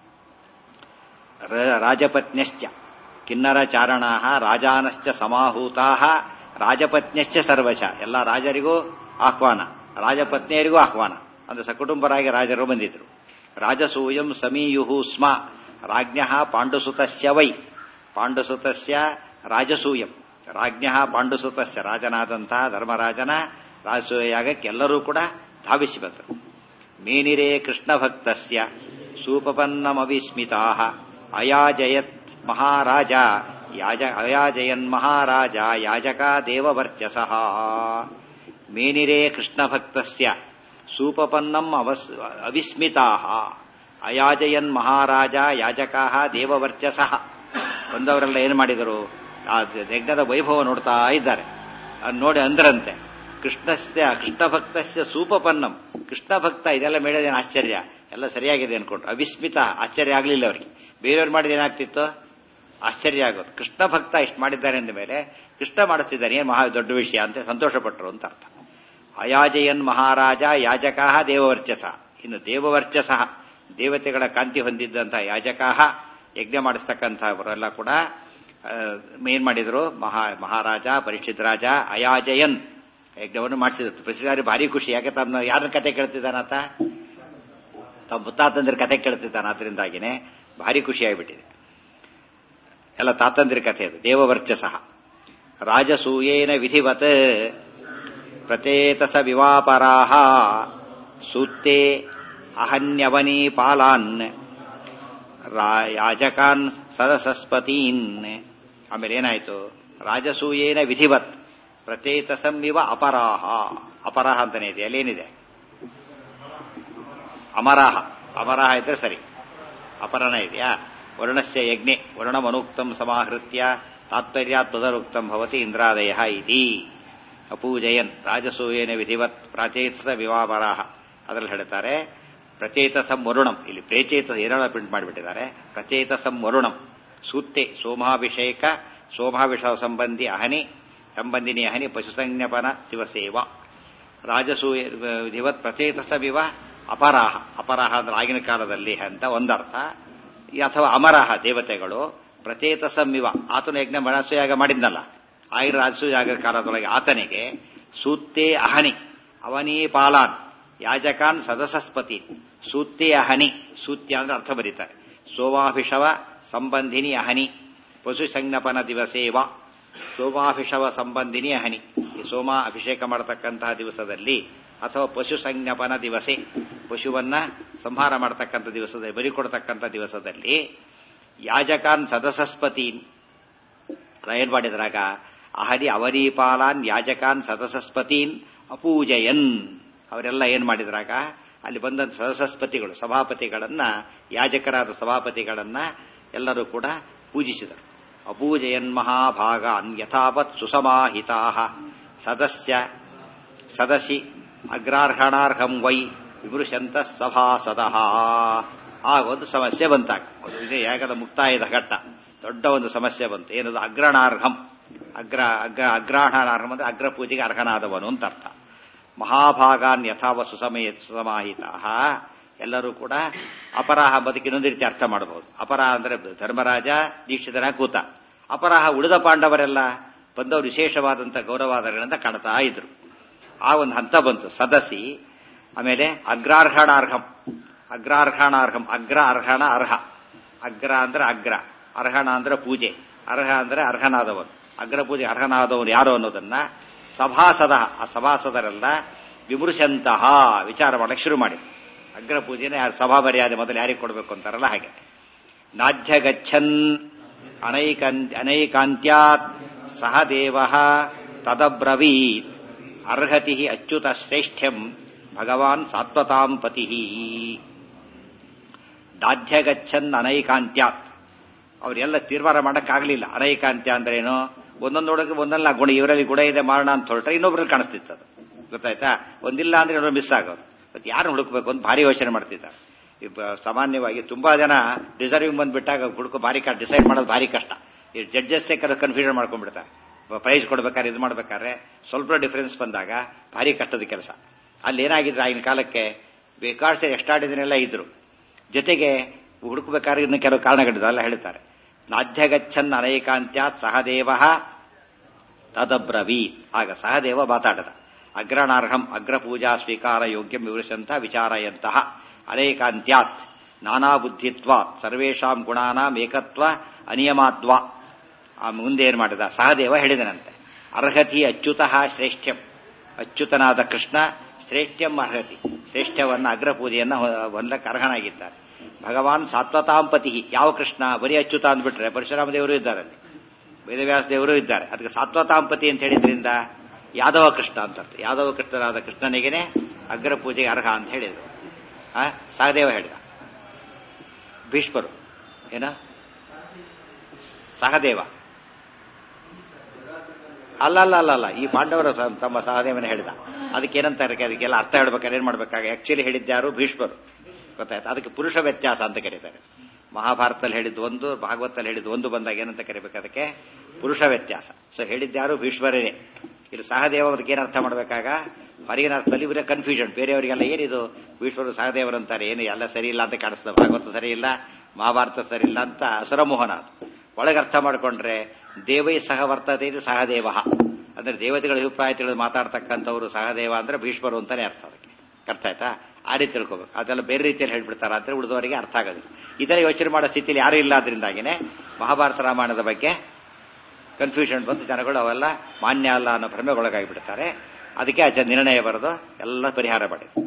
ರಾಜಪತ್ನ್ಯಶ್ಚ ಕಿನ್ನರ ಚಾರಣಾ ರಾಜಾನಶ್ಚ ಸಮಾಹೂತಾ ರಾಜಪತ್ನ್ಯಶ್ಚ ಸರ್ವಶ ಎಲ್ಲ ರಾಜರಿಗೂ ಆಹ್ವಾನ ರಾಜಪತ್ನಿಯರಿಗೂ ಆಹ್ವಾನ ಅಂದ್ರೆ ಸಕುಟುಂಬರಾಗಿ ರಾಜರು ಬಂದಿದ್ರು ರಾಜಸೂಯಂ ಸಮೀಯುಹು ಸ್ಮ ರಾಜ್ಞ ಪಾಂಡುಸುತಸ್ಯ ವೈ ಪಾಂಡುಸುತಸ್ಯ ರಾಜಸೂಯಂ ರಾಜ್ಞ ಪಾಂಡುಸುತಸ್ಯ ರಾಜನಾದಂತಹ ಧರ್ಮರಾಜನ ರಾಜಸೂಯಾಗಕ್ಕೆಲ್ಲರೂ ಕೂಡ ಧಾವಿಸಿ ಬಂದರು ಮೇನಿರೇ ಕೃಷ್ಣ ಭಕ್ತಸ್ಯ ಸೂಪಪನ್ನಮವಿಸ್ಮಿತಾ ಅಯಾಜಯತ್ ಮಹಾರಾಜ ಯಾಜ ಅಯಾಜಯನ್ ಮಹಾರಾಜ ಯಾಜಕ ದೇವವರ್ಚಸಃ ಮೇನಿರೇ ಕೃಷ್ಣ ಭಕ್ತಸ್ಯ ಸೂಪಪನ್ನಂ ಅವಸ್ ಅವಿಸ್ಮಿತಾ ಅಯಾಜಯನ್ ಮಹಾರಾಜ ಯಾಜಕಾ ದೇವವರ್ಚಸಃ ಬಂದವರೆಲ್ಲ ಏನು ಮಾಡಿದರು ಆ ಯಜ್ಞದ ವೈಭವ ನೋಡ್ತಾ ಇದ್ದಾರೆ ನೋಡಿ ಅಂದ್ರಂತೆ ಕೃಷ್ಣಸ್ಯ ಕೃಷ್ಣ ಭಕ್ತಸ್ಯ ಸೂಪಪನ್ನಂ ಕೃಷ್ಣ ಭಕ್ತ ಇದೆಲ್ಲ ಮೇಳದೇನು ಆಶ್ಚರ್ಯ ಎಲ್ಲ ಸರಿಯಾಗಿದೆ ಅನ್ಕೊಂಡ್ರು ಅವಿಸ್ಮಿತ ಆಶ್ಚರ್ಯ ಆಗಲಿಲ್ಲ ಅವರಿಗೆ ಬೇರೆಯವ್ರು ಮಾಡಿದ ಏನಾಗ್ತಿತ್ತು ಆಶ್ಚರ್ಯ ಆಗೋದು ಕೃಷ್ಣ ಭಕ್ತ ಇಷ್ಟು ಮಾಡಿದ್ದಾರೆ ಅಂದ ಮೇಲೆ ಕೃಷ್ಣ ಮಾಡಿಸ್ತಿದ್ದಾನೆ ಏನು ಮಹಾ ದೊಡ್ಡ ವಿಷಯ ಅಂತ ಸಂತೋಷಪಟ್ಟರು ಅಂತ ಅರ್ಥ ಅಯಾಜಯನ್ ಮಹಾರಾಜ ಯಾಜಕಾಹ ದೇವವರ್ಚಸ ಇನ್ನು ದೇವವರ್ಚಸ ದೇವತೆಗಳ ಕಾಂತಿ ಹೊಂದಿದ್ದಂತಹ ಯಾಜಕಾಹ ಯಜ್ಞ ಮಾಡಿಸ್ತಕ್ಕಂಥವರೆಲ್ಲ ಕೂಡ ಏನ್ ಮಾಡಿದ್ರು ಮಹಾ ಮಹಾರಾಜ ಪರೀಕ್ಷಿತ್ ರಾಜ ಅಯಾಜಯನ್ ಯಜ್ಞವನ್ನು ಮಾಡಿಸಿದ್ರು ಪ್ರಸಿದ್ಧಾರಿ ಭಾರಿ ಖುಷಿ ಯಾಕೆ ತಮ್ಮ ಯಾರನ್ನ ಕತೆ ಕೇಳ್ತಿದ್ದಾನಾತ ತಮ್ಮ ಮುತ್ತಾತಂದ್ರ ಕತೆ ಕೇಳ್ತಿದ್ದಾನ ಅದರಿಂದಾಗಿನೇ ಭಾರಿ ಖುಷಿ ಆಗಿಬಿಟ್ಟಿದೆ ಎಲ್ಲ ತಾತಂದ್ರಿ ಕಥೆ ಅದು ದೇವವರ್ಚಸ ರಾಜಸೂಯೇನ ವಿಧಿವತ್ ಪ್ರತೇತಸ ವಿವಾಪರಾಹ ಸೂತ್ತೆ ಅಹನ್ಯವನಿ ಪಾಲಾನ್ ಯಾಜಕಾನ್ ಸದಸಸ್ಪತೀನ್ ಆಮೇಲೆ ಏನಾಯ್ತು ರಾಜಸೂಯೇನ ವಿಧಿವತ್ ಪ್ರತೇತಸಂವಿವ ಅಪರಾಹ ಅಪರಾಹ ಅಂತಾನೆ ಇದೆ ಅಲ್ಲೇನಿದೆ ಅಮರಾಹ ಅಮರಾಹ ಇದ್ರೆ ಸರಿ ಅಪರನ ಇದೆಯಾ ವರ್ಣಸ್ಯ ಯಜ್ಞೆ ವರ್ಣಮನುಕ್ತಂ ಸಮಾಹೃತ್ಯ ತಾತ್ಪರ್ಯಾತ್ ಪದರುಕ್ತಂ ಭವತಿ ಇಂದ್ರಾದಯ ಇತಿ ಅಪೂಜಯನ್ ರಾಜಸೂಯೇನ ವಿಧಿವತ್ ಪ್ರಾಚೇತಸ ವಿವಾಪರಾಹ ಅದರಲ್ಲಿ ಹೇಳ್ತಾರೆ ಪ್ರಚೇತಸಂ ವರುಣಂ ಇಲ್ಲಿ ಪ್ರೇಚೇತ ಏನಾಳ ಪ್ರಿಂಟ್ ಮಾಡಿಬಿಟ್ಟಿದ್ದಾರೆ ಪ್ರಚೇತಸಂ ವರುಣಂ ಸೂತ್ತೆ ಸೋಮಾಭಿಷೇಕ ಸೋಮಾಭಿಷ ಸಂಬಂಧಿ ಅಹನಿ ಸಂಬಂಧಿನಿ ಅಹನಿ ಪಶುಸಂಜ್ಞಪನ ದಿವಸೇವ ರಾಜಸೂಯ ವಿಧಿವತ್ ಪ್ರಚೇತಸ ವಿವ ಅಪರಾಹ ಅಪರಾಹ ಅಂದ್ರೆ ಆಗಿನ ಕಾಲದಲ್ಲಿ ಅಂತ ಒಂದರ್ಥ ಅಥವಾ ಅಮರಾಹ ದೇವತೆಗಳು ಪ್ರಚೇತಸಂವಿವ ಆತನ ಯಜ್ಞ ಮನಸ್ಸುಯಾಗ ಮಾಡಿದ್ನಲ್ಲ ಆಯುರ್ ರಾಜಸೂಯಾಗ ಕಾಲದೊಳಗೆ ಆತನಿಗೆ ಸೂತ್ತೇ ಅಹನಿ ಅವನೀ ಪಾಲಾನ್ ಯಾಜಕಾನ್ ಸದಸಸ್ಪತಿ ಸೂತ್ಯ ಅಹನಿ ಸೂತ್ಯ ಅಂದ್ರೆ ಅರ್ಥ ಬರೀತಾರೆ ಸೋಮಾಭಿಷವ ಸಂಬಂಧಿನಿ ಅಹನಿ ಪಶು ಸಂಜ್ಞಪನ ದಿವಸೇವ ಸೋಮಾಭಿಷವ ಸಂಬಂಧಿನಿ ಅಹನಿ ಈ ಸೋಮ ಅಭಿಷೇಕ ಮಾಡತಕ್ಕಂತಹ ದಿವಸದಲ್ಲಿ ಅಥವಾ ಪಶು ಸಂಜ್ಞಪನ ದಿವಸೆ ಪಶುವನ್ನ ಸಂಹಾರ ಮಾಡತಕ್ಕಂಥ ದಿವಸದಲ್ಲಿ ಬಲಿ ಕೊಡ್ತಕ್ಕಂಥ ದಿವಸದಲ್ಲಿ ಯಾಜಕಾನ್ ಸದಸಸ್ಪತೀನ್ ಏನ್ ಮಾಡಿದ್ರಾಗ ಅಹದಿ ಅವರೀಪಾಲಾನ್ ಯಾಜಕಾನ್ ಸದಸಸ್ಪತೀನ್ ಅಪೂಜಯನ್ ಅವರೆಲ್ಲ ಏನ್ ಮಾಡಿದ್ರಾಗ ಅಲ್ಲಿ ಬಂದ ಸದಸಸ್ಪತಿಗಳು ಸಭಾಪತಿಗಳನ್ನ ಯಾಜಕರಾದ ಸಭಾಪತಿಗಳನ್ನ ಎಲ್ಲರೂ ಕೂಡ ಪೂಜಿಸಿದರು ಅಪೂಜಯನ್ ಮಹಾಭಾಗಾನ್ ಯಥಾವತ್ ಸುಸಮಾಹಿತಾ ಸದಸ್ಯ ಸದಸಿ ಅಗ್ರಾರ್ಹಣಾರ್ಹಂ ವೈ ವಿಮೃಶಂತ ಸಭಾಸದ ಆಗ ಒಂದು ಸಮಸ್ಯೆ ಬಂತಾಗ ಅದು ಇದೇ ಯಾಗದ ಮುಕ್ತಾಯದ ಘಟ್ಟ ದೊಡ್ಡ ಒಂದು ಸಮಸ್ಯೆ ಬಂತು ಏನದು ಅಗ್ರಣಾರ್ಹಂ ಅಗ್ರ ಅಗ್ರ ಅಗ್ರಹಣಾರ್ಹಂ ಅಂದ್ರೆ ಅಗ್ರ ಪೂಜೆಗೆ ಅರ್ಹನಾದವನು ಅಂತ ಅರ್ಥ ಮಹಾಭಾಗಾನ್ ಯಥಾವ ಸುಸಮಯ ಸುಸಮಾಹಿತ ಎಲ್ಲರೂ ಕೂಡ ಅಪರಾಹ ಬದುಕಿ ಇನ್ನೊಂದು ರೀತಿ ಅರ್ಥ ಮಾಡಬಹುದು ಅಪರಾಹ ಅಂದ್ರೆ ಧರ್ಮರಾಜ ದೀಕ್ಷಿತರ ಕೂತ ಅಪರಾಹ ಉಳಿದ ಪಾಂಡವರೆಲ್ಲ ಬಂದವರು ವಿಶೇಷವಾದಂಥ ಗೌರವಾದಗಳಿಂದ ಕಾಣ್ತಾ ಇದ್ರು ಆ ಒಂದು ಹಂತ ಬಂತು ಸದಸಿ ಆಮೇಲೆ ಅಗ್ರಾರ್ಹಣಾರ್ಹಂ ಅಗ್ರಾರ್ಹಣಾರ್ಹಂ ಅಗ್ರ ಅರ್ಹಣ ಅರ್ಹ ಅಗ್ರ ಅಂದ್ರೆ ಅಗ್ರ ಅರ್ಹಣ ಅಂದ್ರೆ ಪೂಜೆ ಅರ್ಹ ಅಂದ್ರೆ ಅರ್ಹನಾದವನು ಅಗ್ರ ಪೂಜೆ ಅರ್ಹನಾದವನು ಯಾರು ಅನ್ನೋದನ್ನ ಸಭಾಸದ ಆ ಸಭಾಸದರೆಲ್ಲ ವಿಮೃಶಂತಹ ವಿಚಾರ ಮಾಡಕ್ಕೆ ಶುರು ಮಾಡಿ ಅಗ್ರ ಪೂಜೆನ ಸಭಾ ಮರ್ಯಾದೆ ಮೊದಲು ಯಾರಿಗೆ ಕೊಡಬೇಕು ಅಂತಾರಲ್ಲ ಹಾಗೆ ನಾಧ್ಯ ಗಚ್ಚನ್ ಅನೈಕನ್ ಅನೈಕಾಂತ್ಯಾತ್ ಸಹ ದೇವ ತದಬ್ರವೀತ್ ಅರ್ಹತಿ ಅಚ್ಯುತ ಶ್ರೇಷ್ಠ್ಯಂ ಭಗವಾನ್ ಸಾತ್ವತಾಂ ಪತಿ ದಾಧ್ಯ ಗಚ್ಚನ್ ಅನೈಕಾಂತ್ಯಾತ್ ಅವರೆಲ್ಲ ತೀರ್ಮಾನ ಮಾಡಕ್ಕಾಗಲಿಲ್ಲ ಅನೈಕಾಂತ್ಯ ಅಂದ್ರೆ ಏನು ಒಂದೊಂದೊಳಗೆ ಒಂದಲ್ಲ ಗುಣ ಇವರಲ್ಲಿ ಗುಣ ಇದೆ ಮಾಡೋಣ ಅಂತ ಹೊರಟ್ರೆ ಇನ್ನೊಬ್ರಲ್ಲಿ ಕಾಣಿಸ್ತಿತ್ತು ಅದು ಗೊತ್ತಾಯ್ತಾ ಒಂದಿಲ್ಲ ಅಂದ್ರೆ ಇನ್ನೊಂದು ಮಿಸ್ ಆಗೋದು ಮತ್ತೆ ಯಾರು ಹುಡುಕ್ಬೇಕು ಅಂತ ಭಾರಿ ಯೋಚನೆ ಮಾಡ್ತಿದ್ದಾರೆ ಸಾಮಾನ್ಯವಾಗಿ ತುಂಬಾ ಜನ ಡಿಸರ್ವಿಂಗ್ ಬಂದ್ಬಿಟ್ಟಾಗ ಹುಡುಕೋ ಭಾರಿ ಕಷ್ಟ ಡಿಸೈಡ್ ಮಾಡೋದು ಭಾರಿ ಕಷ್ಟ ಈ ಜಡ್ಜಸ್ಸೇ ಕನ್ಫ್ಯೂಷನ್ ಮಾಡ್ಕೊಂಡ್ಬಿಡ್ತಾರೆ ಪ್ರೈಸ್ ಕೊಡ್ಬೇಕಾದ್ರೆ ಇದು ಮಾಡ್ಬೇಕಾದ್ರೆ ಸ್ವಲ್ಪ ಡಿಫರೆನ್ಸ್ ಬಂದಾಗ ಭಾರಿ ಕಷ್ಟದ ಕೆಲಸ ಅಲ್ಲಿ ಏನಾಗಿದ್ರೆ ಆಗಿನ ಕಾಲಕ್ಕೆ ಬೇಕಾಡ್ಸ್ ಎಷ್ಟಾಡಿದನೆಲ್ಲ ಇದ್ರು ಜೊತೆಗೆ ಹುಡುಕಬೇಕಾದ್ರೆ ಇನ್ನು ಕೆಲವು ಕಾರಣಗಳಿದೆಲ್ಲ ಹೇಳ್ತಾರೆ ನಾಧ್ಯಗಚ್ಚನ್ ಅನೈಕಾಂತ್ಯಾತ್ ಸಹದೇವ ತದಬ್ರವೀ ಆಗ ಸಹದೇವ ಮಾತಾಡದ ಅಗ್ರಣಾರ್ಹಂ ಅಗ್ರಪೂಜಾ ಸ್ವೀಕಾರ ಯೋಗ್ಯಂ ವಿವರಿಸಂತ ವಿಚಾರಯಂತಹ ಅನೈಕಾಂತ್ಯಾತ್ ನಾನಾ ಬುದ್ಧಿತ್ವಾತ್ ಸರ್ವೇಷಾಂ ಗುಣಾನಾಂ ಏಕತ್ವ ಅನಿಯಮಾತ್ವ ಆ ಮುಂದೆ ಏನ್ ಮಾಡಿದ ಸಹದೇವ ಹೇಳಿದನಂತೆ ಅರ್ಹತಿ ಅಚ್ಯುತಃ ಶ್ರೇಷ್ಠ್ಯಂ ಅಚ್ಯುತನಾದ ಕೃಷ್ಣ ಶ್ರೇಷ್ಠ್ಯಂ ಅರ್ಹತಿ ಶ್ರೇಷ್ಠವನ್ನ ಅಗ್ರಪೂಜೆಯನ್ನ ಹೊಂದಕ್ಕೆ ಅರ್ಹನಾಗಿದ್ದಾರೆ ಭಗವಾನ್ ಸಾತ್ವತಾಂಪತಿ ಯಾವ ಕೃಷ್ಣ ಬರೀ ಅಚ್ಯುತ ಅಂದ್ಬಿಟ್ರೆ ಪರಶುರಾಮ ದೇವರು ಇದ್ದಾರೆ ಅಲ್ಲಿ ವೇದವ್ಯಾಸ ದೇವರು ಇದ್ದಾರೆ ಅದಕ್ಕೆ ಸಾತ್ವತಾಂಪತಿ ಅಂತ ಹೇಳಿದ್ರಿಂದ ಯಾದವ ಕೃಷ್ಣ ಅಂತ ಅರ್ಥ ಯಾದವ ಕೃಷ್ಣನಾದ ಕೃಷ್ಣನಿಗೆನೆ ಅಗ್ರ ಪೂಜೆಗೆ ಅರ್ಹ ಅಂತ ಹೇಳಿದರು ಆ ಸಹದೇವ ಹೇಳಿದ ಭೀಷ್ಮರು ಏನ ಸಹದೇವ ಅಲ್ಲ ಅಲ್ಲ ಅಲ್ಲ ಅಲ್ಲ ಈ ಪಾಂಡವರು ತಮ್ಮ ಸಹದೇವನ ಹೇಳಿದ ಅದಕ್ಕೆ ಏನಂತಾರೆ ಅದಕ್ಕೆಲ್ಲ ಅರ್ಥ ಹೇಳ್ಬೇಕಾದ್ರೆ ಏನ್ ಮಾಡ್ಬೇಕಾಗ ಆಕ್ಚುಲಿ ಹೇಳಿದ್ಯಾರು ಭೀಷ್ಮರು ಗೊತ್ತಾಯ್ತು ಅದಕ್ಕೆ ಪುರುಷ ವ್ಯತ್ಯಾಸ ಅಂತ ಕರೀತಾರೆ ಮಹಾಭಾರತದಲ್ಲಿ ಹೇಳಿದ್ದು ಒಂದು ಭಾಗವತದಲ್ಲಿ ಹೇಳಿದ್ದು ಒಂದು ಬಂದಾಗ ಏನಂತ ಕರಿಬೇಕು ಅದಕ್ಕೆ ಪುರುಷ ವ್ಯತ್ಯಾಸ ಸೊ ಹೇಳಿದ್ಯಾರು ಭೀಷ್ಮರೇನೆ ಇಲ್ಲಿ ಸಹದೇವ ಅದಕ್ಕೆ ಏನು ಅರ್ಥ ಮಾಡಬೇಕಾಗ ಹೊರಗಿನ ಅರ್ಥದಲ್ಲಿ ಇವರೇ ಕನ್ಫ್ಯೂಷನ್ ಬೇರೆಯವರಿಗೆಲ್ಲ ಏನಿದು ಭೀಷ್ಮರು ಸಹದೇವರಂತಾರೆ ಏನು ಎಲ್ಲ ಸರಿ ಇಲ್ಲ ಅಂತ ಕಾಣಿಸ್ತದೆ ಭಾಗವತ ಸರಿ ಇಲ್ಲ ಮಹಾಭಾರತ ಸರಿ ಇಲ್ಲ ಅಂತ ಅಸುರಮೋಹನ ಒಳಗೆ ಅರ್ಥ ಮಾಡಿಕೊಂಡ್ರೆ ದೇವೈ ಸಹ ವರ್ತತೆ ಇದು ಸಹದೇವ ಅಂದ್ರೆ ದೇವತೆಗಳ ಅಭಿಪ್ರಾಯ ತಿಳಿದು ಮಾತಾಡ್ತಕ್ಕಂಥವ್ರು ಸಹದೇವ ಅಂದ್ರೆ ಭೀಷ್ಮರು ಅಂತಾನೆ ಅರ್ಥ ಅದಕ್ಕೆ ಅರ್ಥ ಆಯ್ತಾ ಆ ರೀತಿ ತಿಳ್ಕೋಬೇಕು ಅದೆಲ್ಲ ಬೇರೆ ರೀತಿಯಲ್ಲಿ ಹೇಳ್ಬಿಡ್ತಾರ ಅಂದ್ರೆ ಉಳಿದವರಿಗೆ ಅರ್ಥ ಆಗೋದಿಲ್ಲ ಇದರ ಯೋಚನೆ ಮಾಡೋ ಸ್ಥಿತಿಯಲ್ಲಿ ಯಾರು ಇಲ್ಲ ಅದರಿಂದಾಗಿನೇ ಮಹಾಭಾರತ ರಾಮಾಯಣದ ಬಗ್ಗೆ ಕನ್ಫ್ಯೂಷನ್ ಬಂದು ಜನಗಳು ಅವೆಲ್ಲ ಮಾನ್ಯ ಅಲ್ಲ ಅನ್ನೋ ಭ್ರಮೆಗೊಳಗಾಗಿಬಿಡ್ತಾರೆ ಅದಕ್ಕೆ ಆಚೆ ನಿರ್ಣಯ ಬರೆದು ಎಲ್ಲ ಪರಿಹಾರ ಮಾಡಿದ್ರು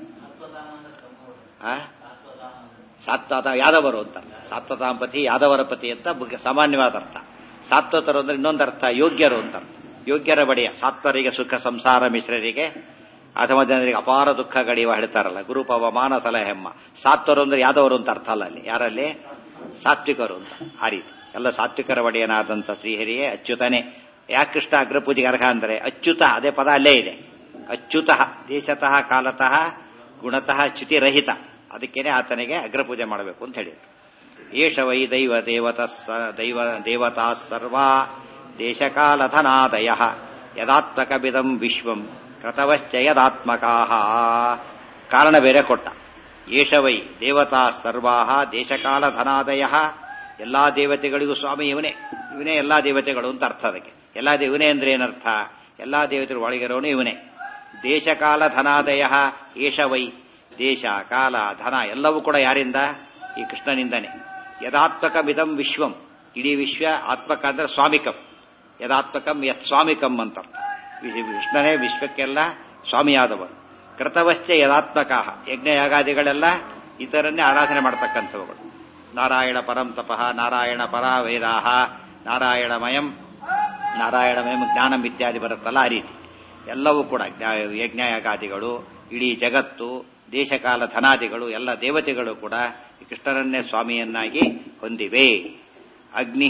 ಸಾತ್ವತ ಯಾದವರು ಅಂತ ಸಾತ್ವತಾಂಪತಿ ಯಾದವರ ಪತಿ ಅಂತ ಸಾಮಾನ್ಯವಾದ ಅರ್ಥ ಸಾತ್ವತರು ಅಂದ್ರೆ ಇನ್ನೊಂದು ಅರ್ಥ ಯೋಗ್ಯರು ಅಂತ ಯೋಗ್ಯರ ಬಡಿಯ ಸಾತ್ವರಿಗೆ ಸುಖ ಸಂಸಾರ ಮಿಶ್ರರಿಗೆ ಅಥವಾ ಜನರಿಗೆ ಅಪಾರ ದುಃಖ ಗಡಿಯುವ ಹೇಳ್ತಾರಲ್ಲ ಗುರು ಪವಮಾನ ಸಲಹೆಮ್ಮ ಸಾತ್ವರು ಅಂದ್ರೆ ಯಾದವರು ಅಂತ ಅರ್ಥ ಅಲ್ಲ ಅಲ್ಲಿ ಯಾರಲ್ಲಿ ಸಾತ್ವಿಕರು ಅಂತ ಆ ರೀತಿ ಎಲ್ಲ ಸಾತ್ವಿಕರ ಒಡೆಯನಾದಂಥ ಶ್ರೀಹರಿಯೇ ಅಚ್ಯುತನೇ ಯಾಕೆ ಕೃಷ್ಣ ಅಗ್ರಪೂಜೆಗೆ ಅರ್ಹ ಅಂದ್ರೆ ಅಚ್ಯುತ ಅದೇ ಪದ ಅಲ್ಲೇ ಇದೆ ಅಚ್ಯುತ ದೇಶತಃ ಕಾಲತಃ ಗುಣತಃ ಚ್ಯುತಿರಹಿತ ಅದಕ್ಕೇನೆ ಆತನಿಗೆ ಅಗ್ರಪೂಜೆ ಮಾಡಬೇಕು ಅಂತ ಹೇಳಿದರು ಏಷ ವೈ ದೈವ ದೇವತ ದೈವ ದೇವತಾ ಸರ್ವಾ ದೇಶಕಾಲಧನಾದಯ ಯದಾತ್ಮಕವಿದಂ ವಿಶ್ವಂ ಕೃತವಶ್ಚ ಯದಾತ್ಮಕಾ ಕಾರಣ ಬೇರೆ ಕೊಟ್ಟ ಏಷ ವೈ ದೇವತಾ ಸರ್ವಾ ದೇಶಕಾಲಧನಾದಯ ಎಲ್ಲಾ ದೇವತೆಗಳಿಗೂ ಸ್ವಾಮಿ ಇವನೇ ಇವನೇ ಎಲ್ಲಾ ದೇವತೆಗಳು ಅಂತ ಅರ್ಥ ಅದಕ್ಕೆ ಎಲ್ಲಾ ಇವನೇ ಅಂದ್ರೆ ಏನರ್ಥ ಎಲ್ಲಾ ದೇವತೆಗಳು ಒಳಗಿರೋನು ಇವನೇ ದೇಶಕಾಲ ಧನಾದಯ ಏಷ ವೈ ದೇಶ ಕಾಲ ಧನ ಎಲ್ಲವೂ ಕೂಡ ಯಾರಿಂದ ಈ ಕೃಷ್ಣನಿಂದನೇ ಯದಾತ್ಮಕಮಿದಂ ವಿಶ್ವಂ ಇಡೀ ವಿಶ್ವ ಆತ್ಮಕ ಅಂದ್ರೆ ಸ್ವಾಮಿಕಂ ಯದಾತ್ಮಕಂ ಯತ್ ಸ್ವಾಮಿಕಂ ಅಂತ ಕೃಷ್ಣನೇ ವಿಶ್ವಕ್ಕೆಲ್ಲ ಸ್ವಾಮಿಯಾದವರು ಕೃತವಶ್ಚ ಯದಾತ್ಮಕ ಯಜ್ಞಯಾಗಾದಿಗಳೆಲ್ಲ ಇತರನ್ನೇ ಆರಾಧನೆ ಮಾಡ್ತಕ್ಕಂಥವುಗಳು ನಾರಾಯಣ ಪರಂ ತಪಃ ನಾರಾಯಣ ಪರ ವೇದಾಹ ನಾರಾಯಣಮಯಂ ನಾರಾಯಣಮಯಂ ಜ್ಞಾನಂ ಇತ್ಯಾದಿ ಬರುತ್ತಲ್ಲ ಆ ರೀತಿ ಎಲ್ಲವೂ ಕೂಡ ಯಜ್ಞಯಾಗಾದಿಗಳು ಇಡೀ ಜಗತ್ತು ದೇಶಕಾಲ ಧನಾದಿಗಳು ಎಲ್ಲ ದೇವತೆಗಳು ಕೂಡ ಕೃಷ್ಣರನ್ನೇ ಸ್ವಾಮಿಯನ್ನಾಗಿ ಹೊಂದಿವೆ ಅಗ್ನಿ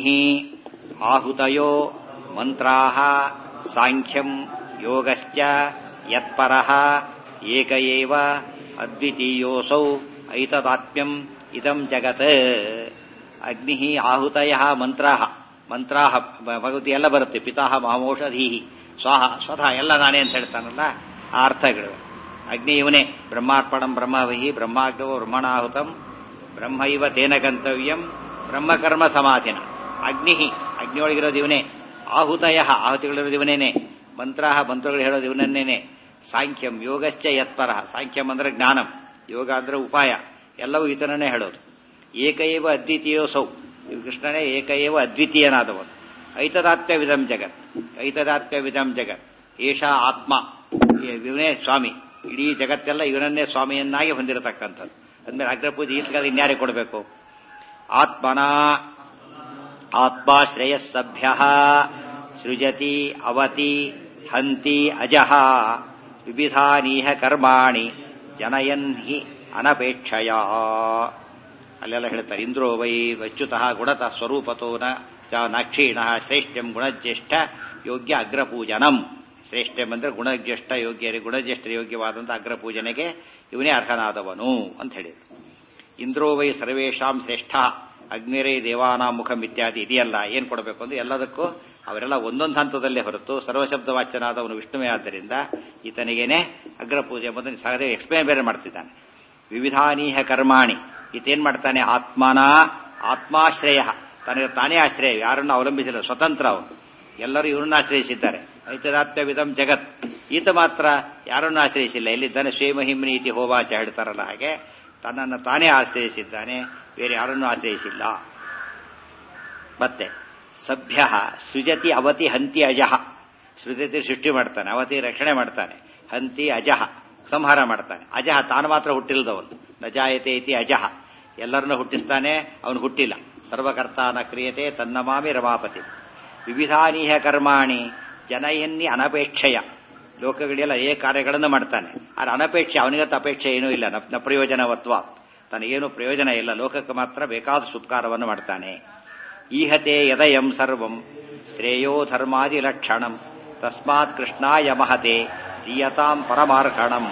ಆಹುತಯೋ ಮಂತ್ರಾ ಸಾಂಖ್ಯಂ ಯೋಗಶ್ಚ ಯತ್ಪರ ಏಕ ಏವ ಅದ್ವಿತೀಯೋಸೌ ಐತದಾತ್ಮ್ಯಂ ಇದಂ ಜಗತ್ ಅಗ್ನಿ ಆಹುತಯ ಮಂತ್ರಾ ಮಂತ್ರಾ ಭಗವತಿ ಎಲ್ಲ ಬರುತ್ತೆ ಪಿತಾಹ ಮಹಮೋಷಧೀಹಿ ಸ್ವಾಹ ಸ್ವತಃ ಎಲ್ಲ ನಾನೇ ಅಂತ ಹೇಳ್ತಾನಲ್ಲ ಆ ಅರ್ಥಗಳು ಅಗ್ನಿ ಇವನೇ ಬ್ರಹ್ಮಾರ್ಪಣಂ ಬ್ರಹ್ಮವಿಹಿ ಬ್ರಹ್ಮಾಗ್ನೋ ಬ್ರಹ್ಮಣಾಹುತಂ ಬ್ರಹ್ಮೈವ ತೇನ ಗಂತವ್ಯಂ ಬ್ರಹ್ಮಕರ್ಮ ಸಮಾಧಿನ ಅಗ್ನಿ ಅಗ್ನಿಯೊಳಗಿರೋದು ಇವನೇ ಆಹುತಯ ಆಹುತಿಗಳಿರೋದು ಇವನೇನೆ ಮಂತ್ರ ಮಂತ್ರಗಳು ಹೇಳೋದು ಇವನನ್ನೇನೆ ಸಾಂಖ್ಯಂ ಯೋಗಶ್ಚ ಯತ್ಪರ ಸಾಂಖ್ಯಂ ಅಂದ್ರೆ ಜ್ಞಾನಂ ಯೋಗ ಅಂದ್ರೆ ಉಪಾಯ ಎಲ್ಲವೂ ಈತನನ್ನೇ ಹೇಳೋದು ಏಕೈವ ಅದ್ವಿತೀಯೋಸೌ ಕೃಷ್ಣನೇ ಏಕೈವ ಅದ್ವಿತೀಯನಾದವನು ಐತದಾತ್ಮ್ಯ ವಿಧಂ ಜಗತ್ ಐತದಾತ್ಮ್ಯ ವಿಧಂ ಜಗತ್ ಏಷ ಆತ್ಮ ಇವನೇ ಸ್ವಾಮಿ ಇಡೀ ಜಗತ್ತೆಲ್ಲ ಇವನನ್ನೇ ಸ್ವಾಮಿಯನ್ನಾಗಿ ಹೊಂದಿರತಕ್ಕಂಥದ್ದು ಅಂದ್ಮೇಲೆ ಅಗ್ರಪೂಜೆ ಈತಗಾದ ಇನ್ಯಾರಿಗೆ ಕೊಡಬೇಕು ಆತ್ಮನ ಆತ್ಮಾಶ್ರೇಯಸ್ಸಭ್ಯ ಸೃಜತಿ ಅವತಿ ಹಂತಿ ಅಜಃ ವಿವಿಧಾನೀಹ ಕರ್ಮಾಣಿ ಜನಯನ್ ಹಿ ಅನಪೇಕ್ಷಯ ಅಲ್ಲೆಲ್ಲ ಹೇಳ್ತಾರೆ ಇಂದ್ರೋ ವೈ ವಚ್ಯುತಃ ಗುಣತಃ ಸ್ವರೂಪತೋ ನ ಚ ನಕ್ಷೀಣ ಶ್ರೇಷ್ಠಂ ಗುಣಜ್ಯೇಷ್ಠ ಯೋಗ್ಯ ಅಗ್ರಪೂಜನಂ ಶ್ರೇಷ್ಠಂ ಅಂದ್ರೆ ಗುಣಜ್ಯೇಷ್ಠ ಯೋಗ್ಯ ಗುಣಜ್ಯೇಷ್ಠ ಯೋಗ್ಯವಾದಂತಹ ಅಗ್ರಪೂಜನೆಗೆ ಇವನೇ ಅರ್ಹನಾದವನು ಅಂತ ಹೇಳಿದರು ಇಂದ್ರೋ ವೈ ಸರ್ವೇಶಾಂ ಶ್ರೇಷ್ಠ ಅಗ್ನಿರೈ ದೇವಾನಾಂ ಮುಖಂ ಇತ್ಯಾದಿ ಇದೆಯಲ್ಲ ಏನ್ ಕೊಡಬೇಕು ಅಂದ್ರೆ ಎಲ್ಲದಕ್ಕೂ ಅವರೆಲ್ಲ ಒಂದೊಂದು ಹಂತದಲ್ಲೇ ಹೊರತು ಸರ್ವಶಬ್ದ ವಾಚ್ಯನಾದವನು ವಿಷ್ಣುವೇ ಆದ್ದರಿಂದ ಈತನಿಗೇನೆ ಅಗ್ರಪೂಜೆ ಮೊದಲು ಸಹದೇವ ಎಕ್ಸ್ಪ್ಲೇನ್ ಬೇರೆ ಮಾಡ್ತಿದ್ದಾನೆ ವಿವಿಧಾನೀಹ ಕರ್ಮಾಣಿ ಈತೇನ್ ಮಾಡ್ತಾನೆ ಆತ್ಮನ ಆತ್ಮಾಶ್ರಯ ತನಗೆ ತಾನೇ ಆಶ್ರಯ ಯಾರನ್ನು ಅವಲಂಬಿಸಿಲ್ಲ ಸ್ವತಂತ್ರ ಅವನು ಎಲ್ಲರೂ ಇವರನ್ನು ಆಶ್ರಯಿಸಿದ್ದಾರೆ ಐತದಾತ್ಮ್ಯ ವಿಧಂ ಜಗತ್ ಈತ ಮಾತ್ರ ಯಾರನ್ನು ಆಶ್ರಯಿಸಿಲ್ಲ ಎಲ್ಲಿದ್ದಾನೆ ಶ್ವೇಮಹಿಮ್ನಿ ಇತಿ ಹೋವಾಚ ಹೇಳ್ತಾರಲ್ಲ ಹಾಗೆ ತನ್ನನ್ನು ತಾನೇ ಆಶ್ರಯಿಸಿದ್ದಾನೆ ಬೇರೆ ಯಾರನ್ನೂ ಆಶ್ರಯಿಸಿಲ್ಲ ಮತ್ತೆ ಸಭ್ಯ ಸೃಜತಿ ಅವತಿ ಹಂತಿ ಅಜಹ ಸೃಜತಿ ಸೃಷ್ಟಿ ಮಾಡ್ತಾನೆ ಅವತಿ ರಕ್ಷಣೆ ಮಾಡ್ತಾನೆ ಹಂತಿ ಅಜಹ ಸಂಹಾರ ಮಾಡ್ತಾನೆ ಅಜಹ ತಾನು ಮಾತ್ರ ಹುಟ್ಟಿಲ್ದವನು ನಜಾಯತೆ ಇತಿ ಅಜಹ ಎಲ್ಲರನ್ನು ಹುಟ್ಟಿಸ್ತಾನೆ ಅವನು ಹುಟ್ಟಿಲ್ಲ ಸರ್ವಕರ್ತಾನ ಕ್ರಿಯತೆ ತನ್ನಮಾಮಿ ರಮಾಪತಿ ವಿವಿಧಾನೀಹ ಕರ್ಮಾಣಿ ಜನಯನ್ನಿ ಅನಪೇಕ್ಷೆಯ ಲೋಕಗಳೆಲ್ಲ ಏ ಕಾರ್ಯಗಳನ್ನು ಮಾಡ್ತಾನೆ ಆದರೆ ಅನಪೇಕ್ಷೆ ಅವನಿಗತ್ತ ಅಪೇಕ್ಷೆ ಏನೂ ಇಲ್ಲ ನ ಪ್ರಯೋಜನವತ್ವ ತನಗೇನು ಪ್ರಯೋಜನ ಇಲ್ಲ ಲೋಕಕ್ಕೆ ಮಾತ್ರ ಬೇಕಾದ ಸುತ್ಕಾರವನ್ನು ಮಾಡ್ತಾನೆ ಈಹತೆ ಯದಯಂ ಸರ್ವಂ ಶ್ರೇಯೋ ಧರ್ಮಾದಿ ಲಕ್ಷಣಂ ತಸ್ಮಾತ್ ಕೃಷ್ಣಾಯ ಮಹತೆ ದೀಯತಾಂ ಪರಮಾರ್ಹಣಂ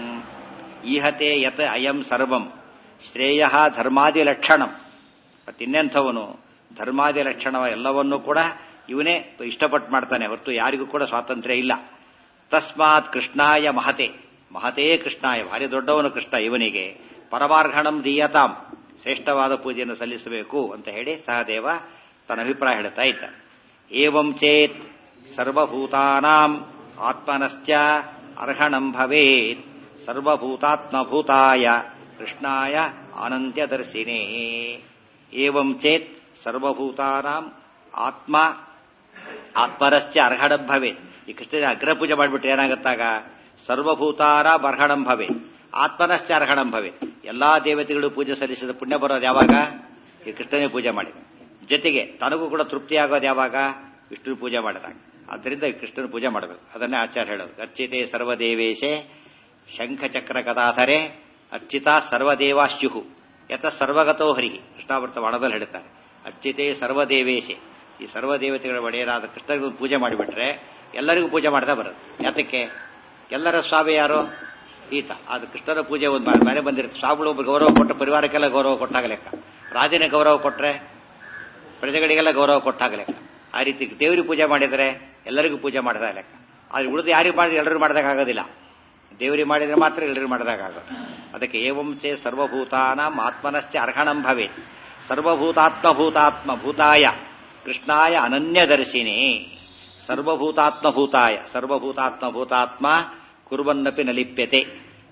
ಈಹತೆ ಯತ್ ಅಯಂ ಸರ್ವಂ ಶ್ರೇಯ ಧರ್ಮಾದಿ ಲಕ್ಷಣಂ ಮತ್ತಿನ್ನೆಂಥವನು ಧರ್ಮಾದಿ ಲಕ್ಷಣ ಎಲ್ಲವನ್ನೂ ಕೂಡ ಇವನೇ ಇಷ್ಟಪಟ್ಟು ಮಾಡ್ತಾನೆ ಹೊರತು ಯಾರಿಗೂ ಕೂಡ ಸ್ವಾತಂತ್ರ್ಯ ಇಲ್ಲ ತಸ್ಮಾತ್ ಕೃಷ್ಣಾಯ ಮಹತೆ ಮಹತೇ ಕೃಷ್ಣಾಯ ಭಾರಿ ದೊಡ್ಡವನು ಕೃಷ್ಣ ಇವನಿಗೆ ಪರಮಾರ್ಹಣಂ ದೀಯತಾಂ ಶ್ರೇಷ್ಠವಾದ ಪೂಜೆಯನ್ನು ಸಲ್ಲಿಸಬೇಕು ಅಂತ ಹೇಳಿ ಸಹದೇವ ತನ್ನ ಅಭಿಪ್ರಾಯ ಹೇಳ್ತಾ ಇದ್ದ ಏವಂ ಚೇತ್ ಸರ್ವಭೂತಾನಾಂ ಆತ್ಮನಶ್ಚ ಅರ್ಹಣಂ ಭವೇತ್ ಸರ್ವಭೂತಾತ್ಮಭೂತಾಯ ಕೃಷ್ಣಾಯ ಅನಂತ್ಯದರ್ಶಿನೇ ಏವಂ ಚೇತ್ ಸರ್ವಭೂತಾನಾಂ ಆತ್ಮ ಆತ್ಮರಶ್ಚ ಅರ್ಹಣಂ ಭವೇತ್ ಈ ಕೃಷ್ಣನ ಅಗ್ರಪೂಜೆ ಮಾಡಿಬಿಟ್ರೆ ಏನಾಗತ್ತಾಗ ಸರ್ವಭೂತಾರ ಅರ್ಹಣಂ ಭವೇತ್ ಆತ್ಮನಶ್ಚ ಅರ್ಹಣಂ ಭವೇತ್ ಎಲ್ಲಾ ದೇವತೆಗಳು ಪೂಜೆ ಸಲ್ಲಿಸಿದ ಪುಣ್ಯ ಬರೋದು ಯಾವಾಗ ಈ ಕೃಷ್ಣನೇ ಪೂಜೆ ಮಾಡಿದ ಜೊತೆಗೆ ತನಗೂ ಕೂಡ ತೃಪ್ತಿ ಆಗೋದು ಯಾವಾಗ ವಿಷ್ಣು ಪೂಜೆ ಮಾಡಿದಾಗ ಆದ್ದರಿಂದ ಈ ಕೃಷ್ಣನ ಪೂಜೆ ಮಾಡಬೇಕು ಅದನ್ನೇ ಆಚಾರ್ಯ ಹೇಳೋದು ಅರ್ಚಿತೆ ಸರ್ವದೇವೇಶೆ ಶಂಖಚಕ್ರ ಕದಾಧರೆ ಅರ್ಚಿತಾ ಸರ್ವದೇವಾಶ್ಯುಹು ಯಥ ಸರ್ವಗತೋ ಹರಿ ಕೃಷ್ಣಾವೃತ ವಾಣದಲ್ಲಿ ಹೇಳ್ತಾರೆ ಅರ್ಚಿತೆ ಸರ್ವದೇವೇಶೆ ಈ ಸರ್ವದೇವತೆಗಳ ಒಡೆಯರಾದ ಕೃಷ್ಣನಿಗೂ ಪೂಜೆ ಮಾಡಿಬಿಟ್ರೆ ಎಲ್ಲರಿಗೂ ಪೂಜೆ ಮಾಡ್ತಾ ಬರುತ್ತೆ ಯಾತಕ್ಕೆ ಎಲ್ಲರ ಸ್ವಾಮಿ ಯಾರು ಈತ ಅದು ಕೃಷ್ಣನ ಪೂಜೆ ಒಂದು ಮನೆ ಬಂದಿರುತ್ತೆ ಸ್ವಾಮಿಗಳು ಒಬ್ಬರು ಗೌರವ ಕೊಟ್ಟು ಪರಿವಾರಕ್ಕೆಲ್ಲ ಗೌರವ ಕೊಟ್ಟಾಗ ಲೆಕ್ಕ ರಾಜನ ಗೌರವ ಕೊಟ್ರೆ ಪ್ರಜೆಗಳಿಗೆಲ್ಲ ಗೌರವ ಕೊಟ್ಟಾಗ ಲೆಕ್ಕ ಆ ರೀತಿ ದೇವರಿಗೆ ಪೂಜೆ ಮಾಡಿದರೆ ಎಲ್ಲರಿಗೂ ಪೂಜೆ ಮಾಡಿದ ಲೆಕ್ಕ ಆದ್ರೆ ಉಳಿದು ಯಾರಿಗೆ ಮಾಡಿದ್ರೆ ಎಲ್ಲರಿಗೂ ಮಾಡಿದಾಗ ಆಗೋದಿಲ್ಲ ದೇವರಿಗೆ ಮಾಡಿದ್ರೆ ಮಾತ್ರ ಎಲ್ಲರಿಗೂ ಮಾಡಿದಾಗ ಆಗೋದು ಅದಕ್ಕೆ ಏವಂಚೆ ಸರ್ವಭೂತಾನಾಂ ಆತ್ಮನಶ್ಚ ಅರ್ಹಣಂ ಭವೇತ್ ಸರ್ವಭೂತಾತ್ಮಭೂತಾತ್ಮ ಭೂತಾಯ ಕೃಷ್ಣಾಯ ಅನನ್ಯದರ್ಶಿನಿ ಸರ್ವಭೂತಾತ್ಮಭೂತಾಯ ಸರ್ವಭೂತಾತ್ಮಭೂತಾತ್ಮ ಕುರುವನ್ನಪಿ ನಲಿಪ್ಯತೆ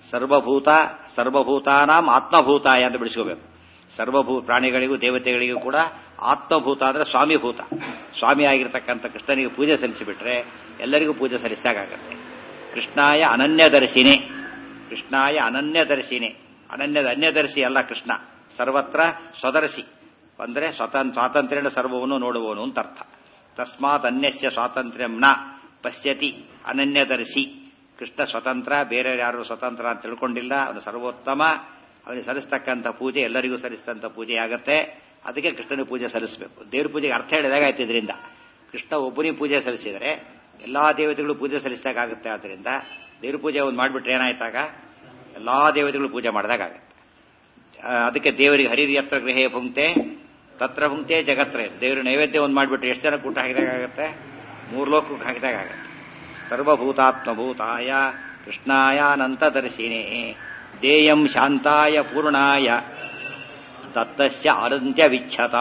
ಸರ್ವಭೂತ ಸರ್ವಭೂತಾನಾಂ ಆತ್ಮಭೂತಾಯ ಅಂತ ಬಿಡಿಸ್ಕೋಬೇಕು ಸರ್ವಭೂ ಪ್ರಾಣಿಗಳಿಗೂ ದೇವತೆಗಳಿಗೂ ಕೂಡ ಆತ್ಮಭೂತ ಅಂದ್ರೆ ಸ್ವಾಮಿಭೂತ ಸ್ವಾಮಿ ಆಗಿರ್ತಕ್ಕಂಥ ಕೃಷ್ಣನಿಗೆ ಪೂಜೆ ಸಲ್ಲಿಸಿಬಿಟ್ರೆ ಎಲ್ಲರಿಗೂ ಪೂಜೆ ಸಲ್ಲಿಸಿದಾಗತ್ತೆ ಕೃಷ್ಣಾಯ ಅನನ್ಯದರ್ಶಿನೇ ಕೃಷ್ಣಾಯ ಅನನ್ಯದರ್ಶಿನೇ ಅನನ್ಯದ ಅನ್ಯದರ್ಶಿ ಅಲ್ಲ ಕೃಷ್ಣ ಸರ್ವತ್ರ ಸ್ವದರ್ಶಿ ಅಂದ್ರೆ ಸ್ವತಂತ್ರ ಸ್ವಾತಂತ್ರ್ಯನ ಸರ್ವವನ್ನು ನೋಡುವವನು ಅಂತ ಅರ್ಥ ತಸ್ಮಾತ್ ಅನ್ಯಸ್ಯ ಸ್ವಾತಂತ್ರ್ಯಂ ನ ಪಶ್ಯತಿ ಅನನ್ಯದರ್ಶಿ ಕೃಷ್ಣ ಸ್ವತಂತ್ರ ಬೇರೆ ಯಾರು ಸ್ವತಂತ್ರ ಅಂತ ತಿಳ್ಕೊಂಡಿಲ್ಲ ಅವನು ಸರ್ವೋತ್ತಮ ಅವನಿಗೆ ಸಲ್ಲಿಸ್ತಕ್ಕಂಥ ಪೂಜೆ ಎಲ್ಲರಿಗೂ ಸಲ್ಲಿಸಿದಂಥ ಪೂಜೆ ಆಗತ್ತೆ ಅದಕ್ಕೆ ಕೃಷ್ಣನಿಗೆ ಪೂಜೆ ಸಲ್ಲಿಸಬೇಕು ದೇವ್ರ ಪೂಜೆಗೆ ಅರ್ಥ ಹೇಳಿದಾಗ ಆಯ್ತು ಇದರಿಂದ ಕೃಷ್ಣ ಒಬ್ಬನಿಗೆ ಪೂಜೆ ಸಲ್ಲಿಸಿದರೆ ಎಲ್ಲಾ ದೇವತೆಗಳು ಪೂಜೆ ಸಲ್ಲಿಸಿದಾಗುತ್ತೆ ಆದ್ರಿಂದ ದೇವ್ರ ಪೂಜೆ ಒಂದು ಮಾಡಿಬಿಟ್ರೆ ಏನಾಯ್ತಾಗ ಎಲ್ಲಾ ದೇವತೆಗಳು ಪೂಜೆ ಮಾಡಿದಾಗತ್ತೆ ಅದಕ್ಕೆ ದೇವರಿಗೆ ಹರಿರಿ ಹತ್ರ ಗೃಹೇ ಭುಂಕ್ತೆ ತತ್ರ ಭುಂಕ್ತೆ ಜಗತ್ರೆ ದೇವ್ರ ನೈವೇದ್ಯ ಒಂದು ಮಾಡಿಬಿಟ್ರೆ ಎಷ್ಟು ಜನ ಕೂಟ ಹಾಕಿದಾಗತ್ತೆ ಮೂರು ಲೋಕಕ್ಕೆ ಹಾಕಿದಾಗತ್ತೆ ಸರ್ವಭೂತಾತ್ಮಭೂತಾಯ ಕೃಷ್ಣಾಯಾನಂತದರ್ಶಿನೇ ದೇಯಂ ಶಾಂತಾಯ ಪೂರ್ಣಾಯ ದತ್ತಸ್ಯ ಅನಂತ್ಯ ವಿಚ್ಛತ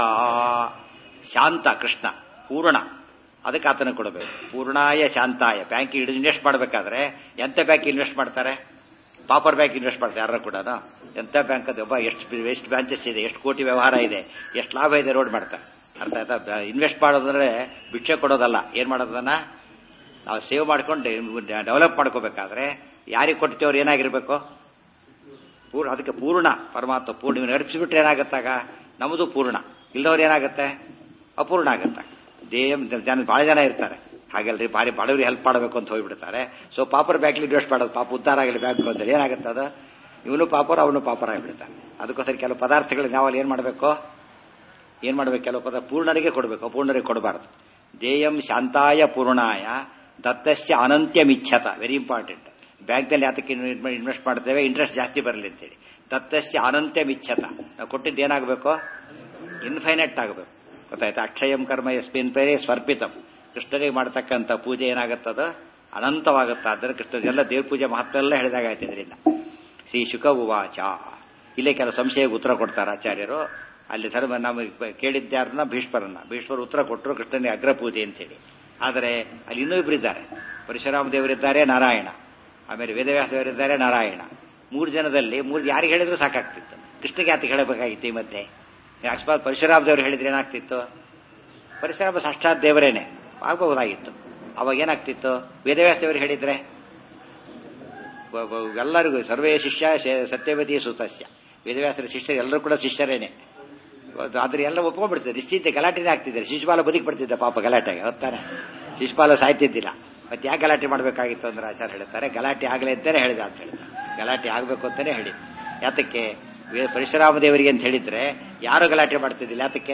ಶಾಂತ ಕೃಷ್ಣ ಪೂರ್ಣ ಅದಕ್ಕೆ ಆತನ ಕೊಡಬೇಕು ಪೂರ್ಣಾಯ ಶಾಂತಾಯ ಬ್ಯಾಂಕ್ ಇನ್ವೆಸ್ಟ್ ಮಾಡಬೇಕಾದ್ರೆ ಎಂತ ಬ್ಯಾಂಕ್ ಇನ್ವೆಸ್ಟ್ ಮಾಡ್ತಾರೆ ಪಾಪರ್ ಬ್ಯಾಂಕ್ ಇನ್ವೆಸ್ಟ್ ಮಾಡ್ತಾರೆ ಯಾರು ಕೂಡ ಎಂತ ಬ್ಯಾಂಕ್ ಅದು ಒಬ್ಬ ಎಷ್ಟು ಎಷ್ಟು ಬ್ರಾಂಚಸ್ ಇದೆ ಎಷ್ಟು ಕೋಟಿ ವ್ಯವಹಾರ ಇದೆ ಎಷ್ಟು ಲಾಭ ಇದೆ ರೋಡ್ ಮಾಡ್ತಾರೆ ಅರ್ಥ ಆಯ್ತಾ ಇನ್ವೆಸ್ಟ್ ಮಾಡೋದಂದ್ರೆ ಭಿಕ್ಷೆ ಕೊಡೋದಲ್ಲ ಏನ್ ಮಾಡೋದನ್ನ ನಾವು ಸೇವ್ ಮಾಡ್ಕೊಂಡು ಡೆವಲಪ್ ಮಾಡ್ಕೋಬೇಕಾದ್ರೆ ಯಾರಿಗೆ ಕೊಡ್ತೀವ್ರು ಏನಾಗಿರ್ಬೇಕು ಪೂರ್ಣ ಅದಕ್ಕೆ ಪೂರ್ಣ ಪರಮಾತ್ಮ ಪೂರ್ಣ ನೀವು ನಡಿಸಿಬಿಟ್ರೆ ಏನಾಗತ್ತಾಗ ನಮ್ಮದು ಪೂರ್ಣ ಇಲ್ಲದವ್ರು ಏನಾಗುತ್ತೆ ಅಪೂರ್ಣ ಆಗತ್ತ ದೇಹ ಜನ ಬಹಳ ಜನ ಇರ್ತಾರೆ ಹಾಗಲ್ರಿ ಭಾರಿ ಬಡವರಿಗೆ ಹೆಲ್ಪ್ ಮಾಡಬೇಕು ಅಂತ ಹೋಗ್ಬಿಡ್ತಾರೆ ಸೊ ಪಾಪರ್ ಬ್ಯಾಂಕ್ಲಿ ಇನ್ವೆಸ್ಟ್ ಮಾಡೋದು ಪಾಪ ಉದ್ಧಾರ ಆಗಲಿ ಬ್ಯಾಂಕ್ ಅಂದ್ರೆ ಏನಾಗುತ್ತೆ ಅದು ಇವನು ಪಾಪರ್ ಅವನು ಪಾಪರ್ ಆಗಿಬಿಡ್ತಾನೆ ಅದಕ್ಕೋಸ್ಕರ ಕೆಲವು ಪದಾರ್ಥಗಳು ನಾವಲ್ಲಿ ಏನ್ ಮಾಡಬೇಕು ಏನ್ ಮಾಡ್ಬೇಕು ಕೆಲವು ಪದ ಪೂರ್ಣರಿಗೆ ಕೊಡಬೇಕು ಅಪೂರ್ಣರಿಗೆ ಕೊಡಬಾರದು ದೇಯಂ ಶಾಂತಾಯ ಪೂರ್ಣಾಯ ದತ್ತಸ್ಯ ಅನಂತ್ಯಮಿಚ್ಛತ ವೆರಿ ಇಂಪಾರ್ಟೆಂಟ್ ಬ್ಯಾಂಕ್ನಲ್ಲಿ ಯಾತಕ್ಕೆ ಇನ್ವೆಸ್ಟ್ ಮಾಡ್ತೇವೆ ಇಂಟ್ರೆಸ್ಟ್ ಜಾಸ್ತಿ ಬರಲಿ ಅಂತೇಳಿ ದತ್ತಸ್ಯ ಅನಂತ್ಯಮಿಚ್ಛತ ನಾವು ಕೊಟ್ಟಿದ್ದು ಏನಾಗಬೇಕು ಇನ್ಫೈನೈಟ್ ಆಗಬೇಕು ಗೊತ್ತಾಯ್ತಾ ಅಕ್ಷಯಂ ಕರ್ಮ ಎಸ್ಮಿನ್ ಪೇರೆ ಸ್ವರ್ಪಿತಂ ಕೃಷ್ಣನಿಗೆ ಮಾಡತಕ್ಕಂಥ ಪೂಜೆ ಏನಾಗುತ್ತದ ಅನಂತವಾಗುತ್ತ ಆದರೆ ಕೃಷ್ಣನಿಗೆಲ್ಲ ದೇವ್ರ ಪೂಜೆ ಮಹತ್ವ ಎಲ್ಲ ಹೇಳಿದಾಗಾಯ್ತು ಇದರಿಂದ ಶ್ರೀ ಶುಕ ಉವಾಚ ಇಲ್ಲೇ ಕೆಲವು ಸಂಶಯಕ್ಕೆ ಉತ್ತರ ಕೊಡ್ತಾರೆ ಆಚಾರ್ಯರು ಅಲ್ಲಿ ಧರ್ಮ ನಮಗೆ ಕೇಳಿದ್ಯಾರನ್ನ ಭೀಷ್ಮರನ್ನ ಭೀಷ್ಮರು ಉತ್ತರ ಕೊಟ್ಟರು ಕೃಷ್ಣನಿಗೆ ಅಗ್ರ ಪೂಜೆ ಅಂತೇಳಿ ಆದರೆ ಅಲ್ಲಿ ಇನ್ನೂ ಇಬ್ಬರಿದ್ದಾರೆ ಪರಶುರಾಮ ದೇವರಿದ್ದಾರೆ ನಾರಾಯಣ ಆಮೇಲೆ ವೇದವ್ಯಾಸ ದೇವರಿದ್ದಾರೆ ನಾರಾಯಣ ಮೂರು ಜನದಲ್ಲಿ ಮೂರು ಯಾರಿಗೆ ಹೇಳಿದ್ರು ಸಾಕಾಗ್ತಿತ್ತು ಕೃಷ್ಣಗೆ ಯಾತಕ್ಕೆ ಹೇಳಬೇಕಾಗಿತ್ತು ಈ ಮಧ್ಯೆ ಅಕಸ್ಮಾತ್ ಪರಶುರಾಮ ದೇವರು ಹೇಳಿದ್ರೆ ಏನಾಗ್ತಿತ್ತು ಪರಶುರಾಮ ಸಾಕ್ಷಾತ್ ದೇವರೇನೆ ಆಗಬಹುದಾಗಿತ್ತು ಅವಾಗ ಏನಾಗ್ತಿತ್ತು ವೇದವ್ಯಾಸ ದೇವರು ಹೇಳಿದ್ರೆ ಎಲ್ಲರಿಗೂ ಸರ್ವೇ ಶಿಷ್ಯ ಸತ್ಯವತಿ ಸುತಸ್ಯ ವೇದವ್ಯಾಸರ ಶಿಷ್ಯರು ಎಲ್ಲರೂ ಕೂಡ ಶಿಷ್ಯರೇನೆ ಆದ್ರೆ ಎಲ್ಲ ಒಪ್ಕೊಂಡ್ಬಿಡ್ತಾರೆ ನಿಶ್ಚಿತ ಗಲಾಟೆನೇ ಆಗ್ತಿದ್ದಾರೆ ಶಿಶುಪಾಲ ಬದುಕಿ ಬಿಡ್ತಿದ್ದ ಪಾಪ ಗಲಾಟೆಗೆ ಹೊತ್ತಾನೆ ಶಿಶುಪಾಲ ಸಾಯ್ತಿದ್ದಿಲ್ಲ ಮತ್ತೆ ಯಾಕೆ ಗಲಾಟೆ ಮಾಡಬೇಕಾಗಿತ್ತು ಅಂದ್ರೆ ಆಚಾರ್ಯ ಹೇಳ್ತಾರೆ ಗಲಾಟೆ ಆಗಲಿ ಅಂತಾನೆ ಹೇಳಿದ ಅಂತ ಹೇಳಿದ ಗಲಾಟೆ ಆಗಬೇಕು ಅಂತಾನೆ ಹೇಳಿ ಯಾತಕ್ಕೆ ಪರಶುರಾಮ ದೇವರಿಗೆ ಅಂತ ಹೇಳಿದ್ರೆ ಯಾರು ಗಲಾಟೆ ಮಾಡ್ತಿದ್ದಿಲ್ಲ ಯಾತಕ್ಕೆ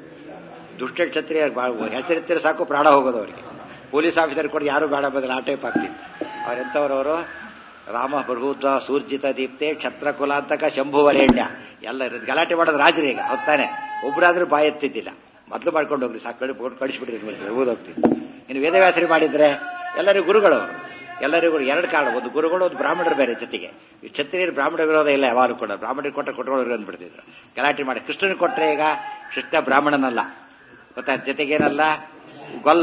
ದುಷ್ಟ ಕ್ಷತ್ರಿಯ ಹೆಸರಿತ್ತಿರ ಸಾಕು ಪ್ರಾಣ ಹೋಗೋದು ಅವರಿಗೆ ಪೊಲೀಸ್ ಆಫೀಸರ್ ಕೂಡ ಯಾರು ಬೇಡ ಬದಲು ಆ ಟೈಪ್ ಆಗ್ತಿತ್ತು ಅವರೆಂಥವ್ರವರು ರಾಮ ಪ್ರಭುತ್ವ ಸೂರ್ಜಿತ ದೀಪ್ತೆ ಕ್ಷತ್ರ ಕುಲಾಂತಕ ಶಂಭುವರೇಣ್ಯ ಎಲ್ಲ ಗಲಾಟೆ ಮಾಡೋದು ರಾಜರೀಗ ಹೊತ್ತಾನೆ ಒಬ್ಬರಾದ್ರೂ ಬಾಯಿ ಎತ್ತಿದ್ದಿಲ್ಲ ಮೊದಲು ಮಾಡ್ಕೊಂಡು ಹೋಗ್ಲಿ ಸಾಕು ಕಳಿಸ್ಬಿಟ್ರಿ ಓದೋಗ್ತಿತ್ತು ಇನ್ನು ವೇದವ್ಯಾಸರಿ ಮಾಡಿದ್ರೆ ಎಲ್ಲರಿಗೂ ಗುರುಗಳು ಎಲ್ಲರಿಗೂ ಎರಡು ಕಾರಣ ಒಂದು ಗುರುಗಳು ಒಂದು ಬ್ರಾಹ್ಮಣರು ಬೇರೆ ಜೊತೆಗೆ ಈ ಕ್ಷತ್ರಿಯರು ಬ್ರಾಹ್ಮಣ ವಿರೋಧ ಇಲ್ಲ ಯಾವಾಗಲೂ ಕೂಡ ಬ್ರಾಹ್ಮಣರಿಗೆ ಕೊಟ್ಟ ಕೊಟ್ಟರು ಅಂದ್ಬಿಡ್ತಿದ್ರು ಗಲಾಟೆ ಮಾಡಿ ಕೃಷ್ಣನಿಗೆ ಕೊಟ್ಟರೆ ಈಗ ಕೃಷ್ಣ ಬ್ರಾಹ್ಮಣನಲ್ಲ ಗೊತ್ತಾ ಜೊತೆಗೇನಲ್ಲ ಗೊಲ್ಲ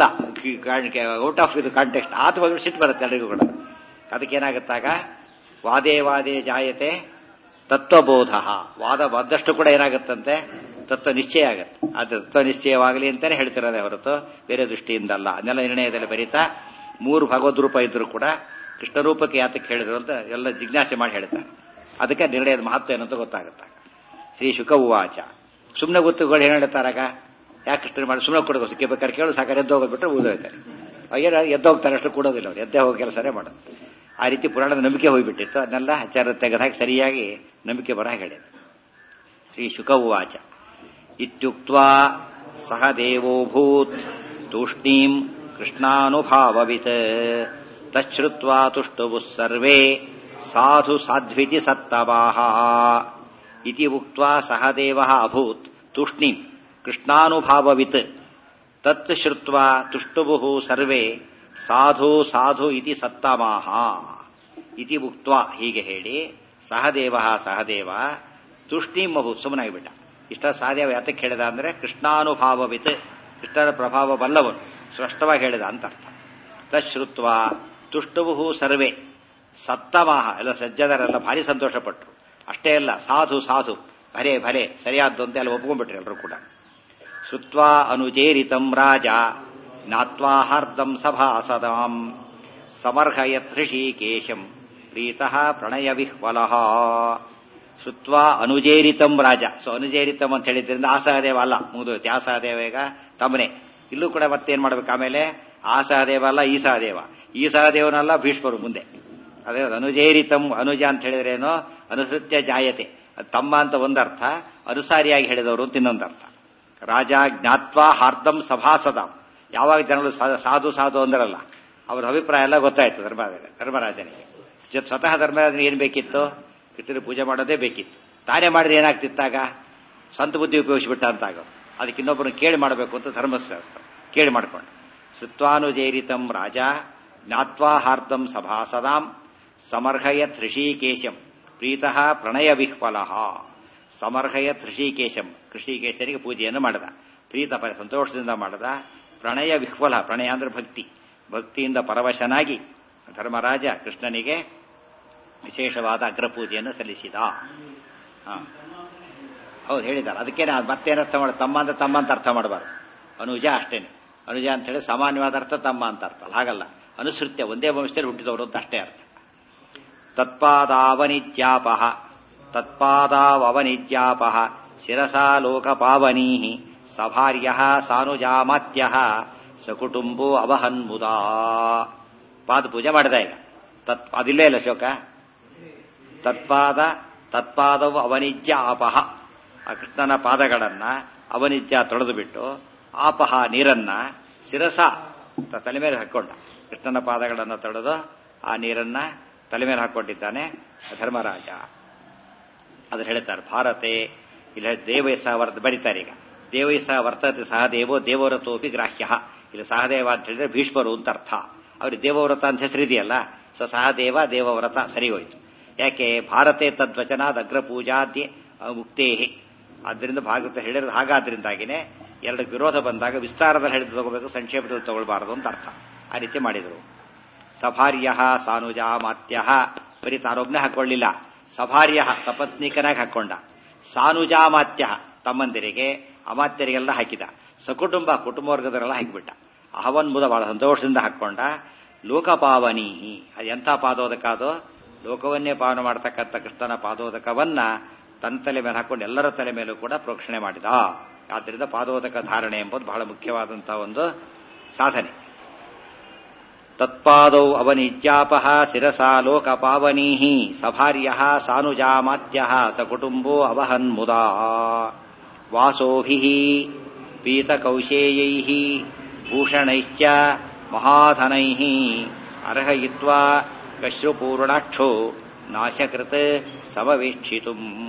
ಔಟ್ ಆಫ್ ಇದು ಕಾಂಟೆಕ್ಸ್ಟ್ ಆತ ಬಗ್ಗೆ ಸಿಟ್ಟು ಬರುತ್ತೆ ಎಲ್ಲರಿಗೂ ಕೂಡ ಅದಕ್ಕೇನಾಗುತ್ತಾಗ ವಾದೇ ವಾದೇ ಜಾಯತೆ ತತ್ವಬೋಧ ವಾದ ಬಂದಷ್ಟು ಕೂಡ ಏನಾಗುತ್ತಂತೆ ತತ್ವ ನಿಶ್ಚಯ ಆಗತ್ತೆ ಅದು ತತ್ವ ನಿಶ್ಚಯವಾಗಲಿ ಅಂತಾನೆ ಹೇಳ್ತಿರೋದೇ ಹೊರತು ಬೇರೆ ದೃಷ್ಟಿಯಿಂದಲ್ಲ ಅದನ್ನೆಲ್ಲ ನಿರ್ಣಯದಲ್ಲಿ ಬರೀತಾ ಮೂರು ಭಗವದ್ ರೂಪ ಇದ್ರು ಕೂಡ ಕೃಷ್ಣ ರೂಪಕ್ಕೆ ಯಾತಕ್ಕೆ ಹೇಳಿದ್ರು ಅಂತ ಎಲ್ಲ ಜಿಜ್ಞಾಸೆ ಮಾಡಿ ಹೇಳ್ತಾರೆ ಅದಕ್ಕೆ ನಿರ್ಣಯದ ಮಹತ್ವ ಏನಂತ ಗೊತ್ತಾಗುತ್ತೆ ಶ್ರೀ ಶುಕ ಉವಾಚ ಸುಮ್ಮನೆ ಗೊತ್ತುಗಳು ಏನು ಹೇಳ್ತಾರಾಗ ಯಾಕೆ ಕೃಷ್ಣ ಮಾಡಿ ಸುಮ್ಮನೆ ಕೊಡಬೇಕು ಸಿಕ್ಕಿ ಬೇಕಾದ್ರೆ ಕೇಳು ಸಾಕಾರೆ ಎದ್ದೋಗ್ಬಿಟ್ರೆ ಊದೋಯ್ತಾರೆ ಏನು ಎದ್ದೋಗ್ತಾರೆ ಅಷ್ಟು ಕೊಡೋದಿಲ್ಲ ಅವ್ರು ಎದ್ದೇ ಹೋಗಿ ಕೆಲಸನೇ ಮಾಡೋದು ಆ ರೀತಿ ಪುರಾಣದ ನಂಬಿಕೆ ಹೋಗಿಬಿಟ್ಟಿತ್ತು ಅದನ್ನೆಲ್ಲ ಆಚಾರ ತೆಗೆದಾಗಿ ಸರಿಯಾಗಿ ನಂಬಿಕೆ ಬರ ಹೇಳಿದೆ ಶ್ರೀ ಶುಕ ಉವಾಚ ಇತ್ಯುಕ್ತ್ವಾ ಸಹ ದೇವೋಭೂತ್ ತೂಷ್ಣೀಂ ಕೃಷ್ಣಾನುಭಾವವಿತ್ ತಚ್ಛ್ರುತ್ವಾ ತುಷ್ಟುವು ಸರ್ವೇ ಸಾಧು ಸಾಧ್ವಿತಿ ಸತ್ತವಾಹ ಇತಿ ಉಕ್ತ್ವಾ ಸಹ ದೇವ ಅಭೂತ್ ತೂಷ್ಣೀಂ ಕೃಷ್ಣಾನುಭಾವವಿತ್ ತತ್ ಶ್ರುತ್ವಾ ತುಷ್ಟುಭು ಸರ್ವೇ ಸಾಧು ಸಾಧು ಇತಿ ಸತ್ತಮಾಹ ಇತಿ ಉಕ್ತ್ವಾ ಹೀಗೆ ಹೇಳಿ ಸಹದೇವ ಸಹದೇವ ತುಷ್ಣೀಮಭು ಸುಮ್ಮನಾಗಿಬಿಟ್ಟ ಇಷ್ಟ ಸಹದೇವ ಯಾತಕ್ಕೆ ಹೇಳಿದ ಅಂದ್ರೆ ಕೃಷ್ಣಾನುಭಾವವಿತ್ ಕೃಷ್ಣನ ಪ್ರಭಾವ ಬಲ್ಲವನು ಸ್ಪಷ್ಟವಾಗಿ ಹೇಳಿದ ಅಂತ ಅರ್ಥ ತಶ್ರುತ್ವ ತುಷ್ಟುಭು ಸರ್ವೇ ಸತ್ತಮಾಹ ಎಲ್ಲ ಸಜ್ಜನರೆಲ್ಲ ಭಾರಿ ಸಂತೋಷಪಟ್ಟರು ಅಷ್ಟೇ ಅಲ್ಲ ಸಾಧು ಸಾಧು ಭಲೆ ಭಲೆ ಸರಿಯಾದ್ದು ಅಂತ ಎಲ್ಲ ಒಪ್ಕೊಂಡ್ಬಿಟ್ರು ಎಲ್ಲರೂ ಕೂಡ ಶುತ್ವಾ ಅನುಚೇರಿತಂ ರಾಜ ಜ್ಞಾತ್ವಾ ಹಾರ್ದಂ ಸಭಾಸದಾಂ ಸಮರ್ಹಯತ್ ಋಷಿಕೇಶಂ ಪ್ರೀತಃ ಪ್ರಣಯ ವಿಹ್ವಲಃ ಶುತ್ವಾ ಅನುಜೇರಿತಂ ರಾಜ ಸೊ ಅನುಜೇರಿತಂ ಅಂತ ಹೇಳಿದ್ರಿಂದ ಆ ಸಹದೇವ ಅಲ್ಲ ಮುಗಿದೋಯ್ತು ಆ ಸಹದೇವ ಈಗ ತಮ್ಮನೆ ಇಲ್ಲೂ ಕೂಡ ಮತ್ತೇನ್ ಮಾಡ್ಬೇಕು ಆಮೇಲೆ ಆ ಸಹದೇವ ಅಲ್ಲ ಈ ಸಹದೇವ ಈ ಸಹದೇವನಲ್ಲ ಭೀಷ್ಮರು ಮುಂದೆ ಅದೇ ಅನುಜೇರಿತಂ ಅನುಜ ಅಂತ ಹೇಳಿದ್ರೇನೋ ಅನುಸೃತ್ಯ ಜಾಯತೆ ಅದು ತಮ್ಮ ಅಂತ ಒಂದರ್ಥ ಅನುಸಾರಿಯಾಗಿ ಹೇಳಿದವರು ಅಂತ ಇನ್ನೊಂದರ್ಥ ರಾಜ ಜ್ಞಾತ್ವಾ ಹಾರ್ದಂ ಸಭಾಸದಾಂ ಯಾವಾಗ ಜನರು ಸಾಧು ಸಾಧು ಅಂದ್ರಲ್ಲ ಅವ್ರ ಅಭಿಪ್ರಾಯ ಎಲ್ಲ ಗೊತ್ತಾಯ್ತು ಧರ್ಮ ಧರ್ಮರಾಜನಿಗೆ ಜೊತೆ ಸ್ವತಃ ಧರ್ಮರಾಜನಿಗೆ ಏನ್ ಬೇಕಿತ್ತು ಪಿತೃ ಪೂಜೆ ಮಾಡೋದೇ ಬೇಕಿತ್ತು ತಾನೇ ಮಾಡಿದ್ರೆ ಏನಾಗ್ತಿತ್ತಾಗ ಸ್ವಂತ ಬುದ್ಧಿ ಉಪಯೋಗಿಸಿಬಿಟ್ಟ ಅಂತಾಗ ಅದಕ್ಕೆ ಇನ್ನೊಬ್ಬರನ್ನು ಕೇಳಿ ಮಾಡಬೇಕು ಅಂತ ಧರ್ಮಶಾಸ್ತ್ರ ಕೇಳಿ ಮಾಡ್ಕೊಂಡು ಶ್ರುತ್ವಾನುಜೇರಿತಂ ರಾಜ ಜ್ಞಾತ್ವಾ ಹಾರ್ದಂ ಸಭಾಸದಾಂ ಸಮರ್ಹಯತ್ ಋಷಿಕೇಶಂ ಪ್ರೀತಃ ಪ್ರಣಯ ವಿಹ್ವಲಃ ಸಮರ್ಹಯತ್ ಋಷಿಕೇಶಂ ಋಷಿಕೇಶರಿಗೆ ಪೂಜೆಯನ್ನು ಮಾಡದ ಪ್ರೀತ ಪರ ಸಂತೋಷದಿಂದ ಮಾಡದ ಪ್ರಣಯ ವಿಹ್ವಲ ಪ್ರಣಯ ಅಂದ್ರೆ ಭಕ್ತಿ ಭಕ್ತಿಯಿಂದ ಪರವಶನಾಗಿ ಧರ್ಮರಾಜ ಕೃಷ್ಣನಿಗೆ ವಿಶೇಷವಾದ ಅಗ್ರಪೂಜೆಯನ್ನು ಸಲ್ಲಿಸಿದ ಹೌದು ಹೇಳಿದ್ದಾರೆ ಅದಕ್ಕೆ ಮತ್ತೇನರ್ಥ ಮಾಡ ತಮ್ಮ ಅಂದ್ರೆ ತಮ್ಮ ಅಂತ ಅರ್ಥ ಮಾಡಬಾರ್ದು ಅನುಜ ಅಷ್ಟೇನೆ ಅನುಜ ಅಂತ ಹೇಳಿ ಸಾಮಾನ್ಯವಾದ ಅರ್ಥ ತಮ್ಮ ಅಂತ ಅರ್ಥ ಅಲ್ಲ ಹಾಗಲ್ಲ ಅನುಸೃತ್ಯ ಒಂದೇ ವಂಶದಲ್ಲಿ ಹುಟ್ಟಿದವರು ಅಂತ ಅಷ್ಟೇ ಅರ್ಥ ತತ್ಪಾದಾವನಿತ್ಯಾಪ ತತ್ಪಾದಾವನಿತ್ಯಾಪ ಶಿರಸಾ ಲೋಕಪಾವನೀ ಸಭಾರ್ಯ ಸಾನುಜಾಮಾತ್ಯ ಸಕುಟುಂಬೋ ಅವಹನ್ಮುದಾ ಪಾದ ಪೂಜೆ ಮಾಡಿದ ಈಗ ತತ್ ಅದಿಲ್ಲೇ ಇಲ್ಲ ಶೋಕ ತತ್ಪಾದ ತತ್ಪಾದವು ಅವನಿಜ್ಯ ಆಪಹ ಆ ಕೃಷ್ಣನ ಪಾದಗಳನ್ನ ಅವನಿಜ್ಯ ತೊಳೆದು ಬಿಟ್ಟು ಆಪಹ ನೀರನ್ನ ಶಿರಸ ತಲೆ ಮೇಲೆ ಹಾಕೊಂಡ ಕೃಷ್ಣನ ಪಾದಗಳನ್ನು ತೊಳೆದು ಆ ನೀರನ್ನ ತಲೆ ಮೇಲೆ ಹಾಕೊಂಡಿದ್ದಾನೆ ಧರ್ಮರಾಜ ಅದ್ರ ಹೇಳ್ತಾರೆ ಭಾರತೆ ಇಲ್ಲ ದೇವಯಸ ವರ್ತ ಬರೀತಾರೆ ಈಗ ದೇವಯಸ ವರ್ತತೆ ಸಹದೇವೋ ದೇವವ್ರತೋಪಿ ಗ್ರಾಹ್ಯ ಇಲ್ಲಿ ಸಹದೇವ ಅಂತ ಹೇಳಿದ್ರೆ ಭೀಷ್ಮರು ಅಂತ ಅರ್ಥ ಅವ್ರಿಗೆ ದೇವವ್ರತ ಅಂತ ಹೆಸರಿದೆಯಲ್ಲ ಸೊ ಸಹದೇವ ದೇವವ್ರತ ಸರಿ ಹೋಯ್ತು ಯಾಕೆ ಭಾರತೆ ತದ್ವಚನಾದ ಅಗ್ರಪೂಜಾದ್ಯ ಮುಕ್ತೇಹಿ ಆದ್ದರಿಂದ ಭಾಗವತ ಹೇಳಿರೋದು ಹಾಗಾದ್ರಿಂದಾಗಿನೇ ಎರಡು ವಿರೋಧ ಬಂದಾಗ ವಿಸ್ತಾರದಲ್ಲಿ ಹೇಳಿದ್ದು ತಗೋಬೇಕು ಸಂಕ್ಷೇಪದಲ್ಲಿ ತಗೊಳ್ಬಾರದು ಅಂತ ಅರ್ಥ ಆ ರೀತಿ ಮಾಡಿದರು ಸಭಾರ್ಯ ಸಾನುಜ ಮಾತ್ಯ ಬರೀ ತಾನೊಬ್ನೇ ಹಾಕೊಳ್ಳಿಲ್ಲ ಸಭಾರ್ಯ ಸಪತ್ನಿಕನಾಗಿ ಹಾಕೊಂಡ ಸಾನುಜಾಮಾತ್ಯ ತಮ್ಮಂದಿರಿಗೆ ಅಮಾತ್ಯರಿಗೆಲ್ಲ ಹಾಕಿದ ಸಕುಟುಂಬ ಕುಟುಂಬ ವರ್ಗದವರೆಲ್ಲ ಹಾಕಿಬಿಟ್ಟ ಅಹವನ್ಮುದ ಬಹಳ ಸಂತೋಷದಿಂದ ಹಾಕೊಂಡ ಲೋಕಪಾವನಿ ಅದು ಎಂಥ ಪಾದೋದಕ ಅದು ಲೋಕವನ್ನೇ ಪಾವನ ಮಾಡತಕ್ಕಂಥ ಕೃಷ್ಣನ ಪಾದೋದಕವನ್ನ ತನ್ನ ತಲೆ ಮೇಲೆ ಹಾಕೊಂಡು ಎಲ್ಲರ ತಲೆ ಮೇಲೂ ಕೂಡ ಪ್ರೋಕ್ಷಣೆ ಮಾಡಿದ ಆದ್ದರಿಂದ ಪಾದೋದಕ ಧಾರಣೆ ಎಂಬುದು ಬಹಳ ಮುಖ್ಯವಾದಂತಹ ಒಂದು ಸಾಧನೆ ತತ್ಪಾದೌ ಅವನಿಜ್ಯಾಪಃ ಶಿರಸಾ ಲೋಕಪಾವನೀ ಸಭಾರ್ಯ ಸಾನುಜಾಮಾತ್ಯ ಸಕುಟುಂಬೋ ಅವಹನ್ಮುದಾ ವಾಸೋಭಿ ಪೀತಕೌಶೇಯೈ ಭೂಷಣೈಶ್ಚ ಮಹಾಧನೈ ಅರ್ಹಯಿತ್ವಾ ಕಶ್ರುಪೂರ್ಣಾಕ್ಷೋ ನಾಶಕೃತ್ ಸಮವೇಕ್ಷಿತು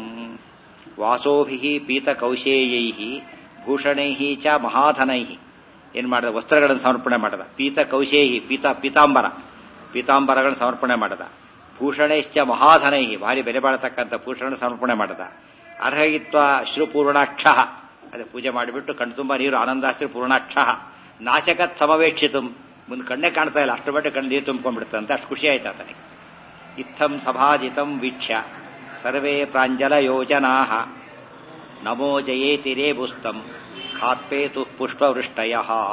ವಾಸೋಭಿ ಪೀತಕೌಶೇಯೈ ಭೂಷಣೈ ಚ ಮಹಾಧನೈ ಏನ್ ಮಾಡಿದ ವಸ್ತ್ರಗಳನ್ನು ಸಮರ್ಪಣೆ ಮಾಡದ ಪೀತ ಕೌಶೇಹಿ ಪೀತ ಪೀತಾಂಬರ ಪೀತಾಂಬರಗಳನ್ನು ಸಮರ್ಪಣೆ ಮಾಡದ ಭೂಷಣೈಶ್ಚ ಮಹಾಧನೈ ಭಾರಿ ಬೆಲೆ ಬಾಳತಕ್ಕಂಥ ಭೂಷಣ ಸಮರ್ಪಣೆ ಮಾಡದ ಅರ್ಹಯಿತ್ವ ಅಶ್ರುಪೂರ್ಣಾಕ್ಷ ಅದೇ ಪೂಜೆ ಮಾಡಿಬಿಟ್ಟು ಕಣ್ಣು ತುಂಬ ನೀರು ಆನಂದಾಶ್ರು ಪೂರ್ಣಾಕ್ಷ ನಾಶಕತ್ ಸಮವೇಕ್ಷಿತು ಮುಂದೆ ಕಣ್ಣೇ ಕಾಣ್ತಾ ಇಲ್ಲ ಅಷ್ಟು ಬಟ್ಟೆ ಕಣ್ಣು ನೀರು ತುಂಬ್ಕೊಂಡ್ಬಿಡುತ್ತಂತೆ ಅಷ್ಟು ಖುಷಿ ಆಯ್ತು ಆತನಿಗೆ ಇತ್ತಂ ಸಭಾಜಿತಂ ವೀಕ್ಷ್ಯ ಸರ್ವೇ ಪ್ರಾಂಜಲ ಯೋಜನಾ ನಮೋ ಜಯೇತಿ ರೇಬುಸ್ತಂ ಖಾತ್ಪೇತು ಪುಷ್ಪವೃಷ್ಟಯ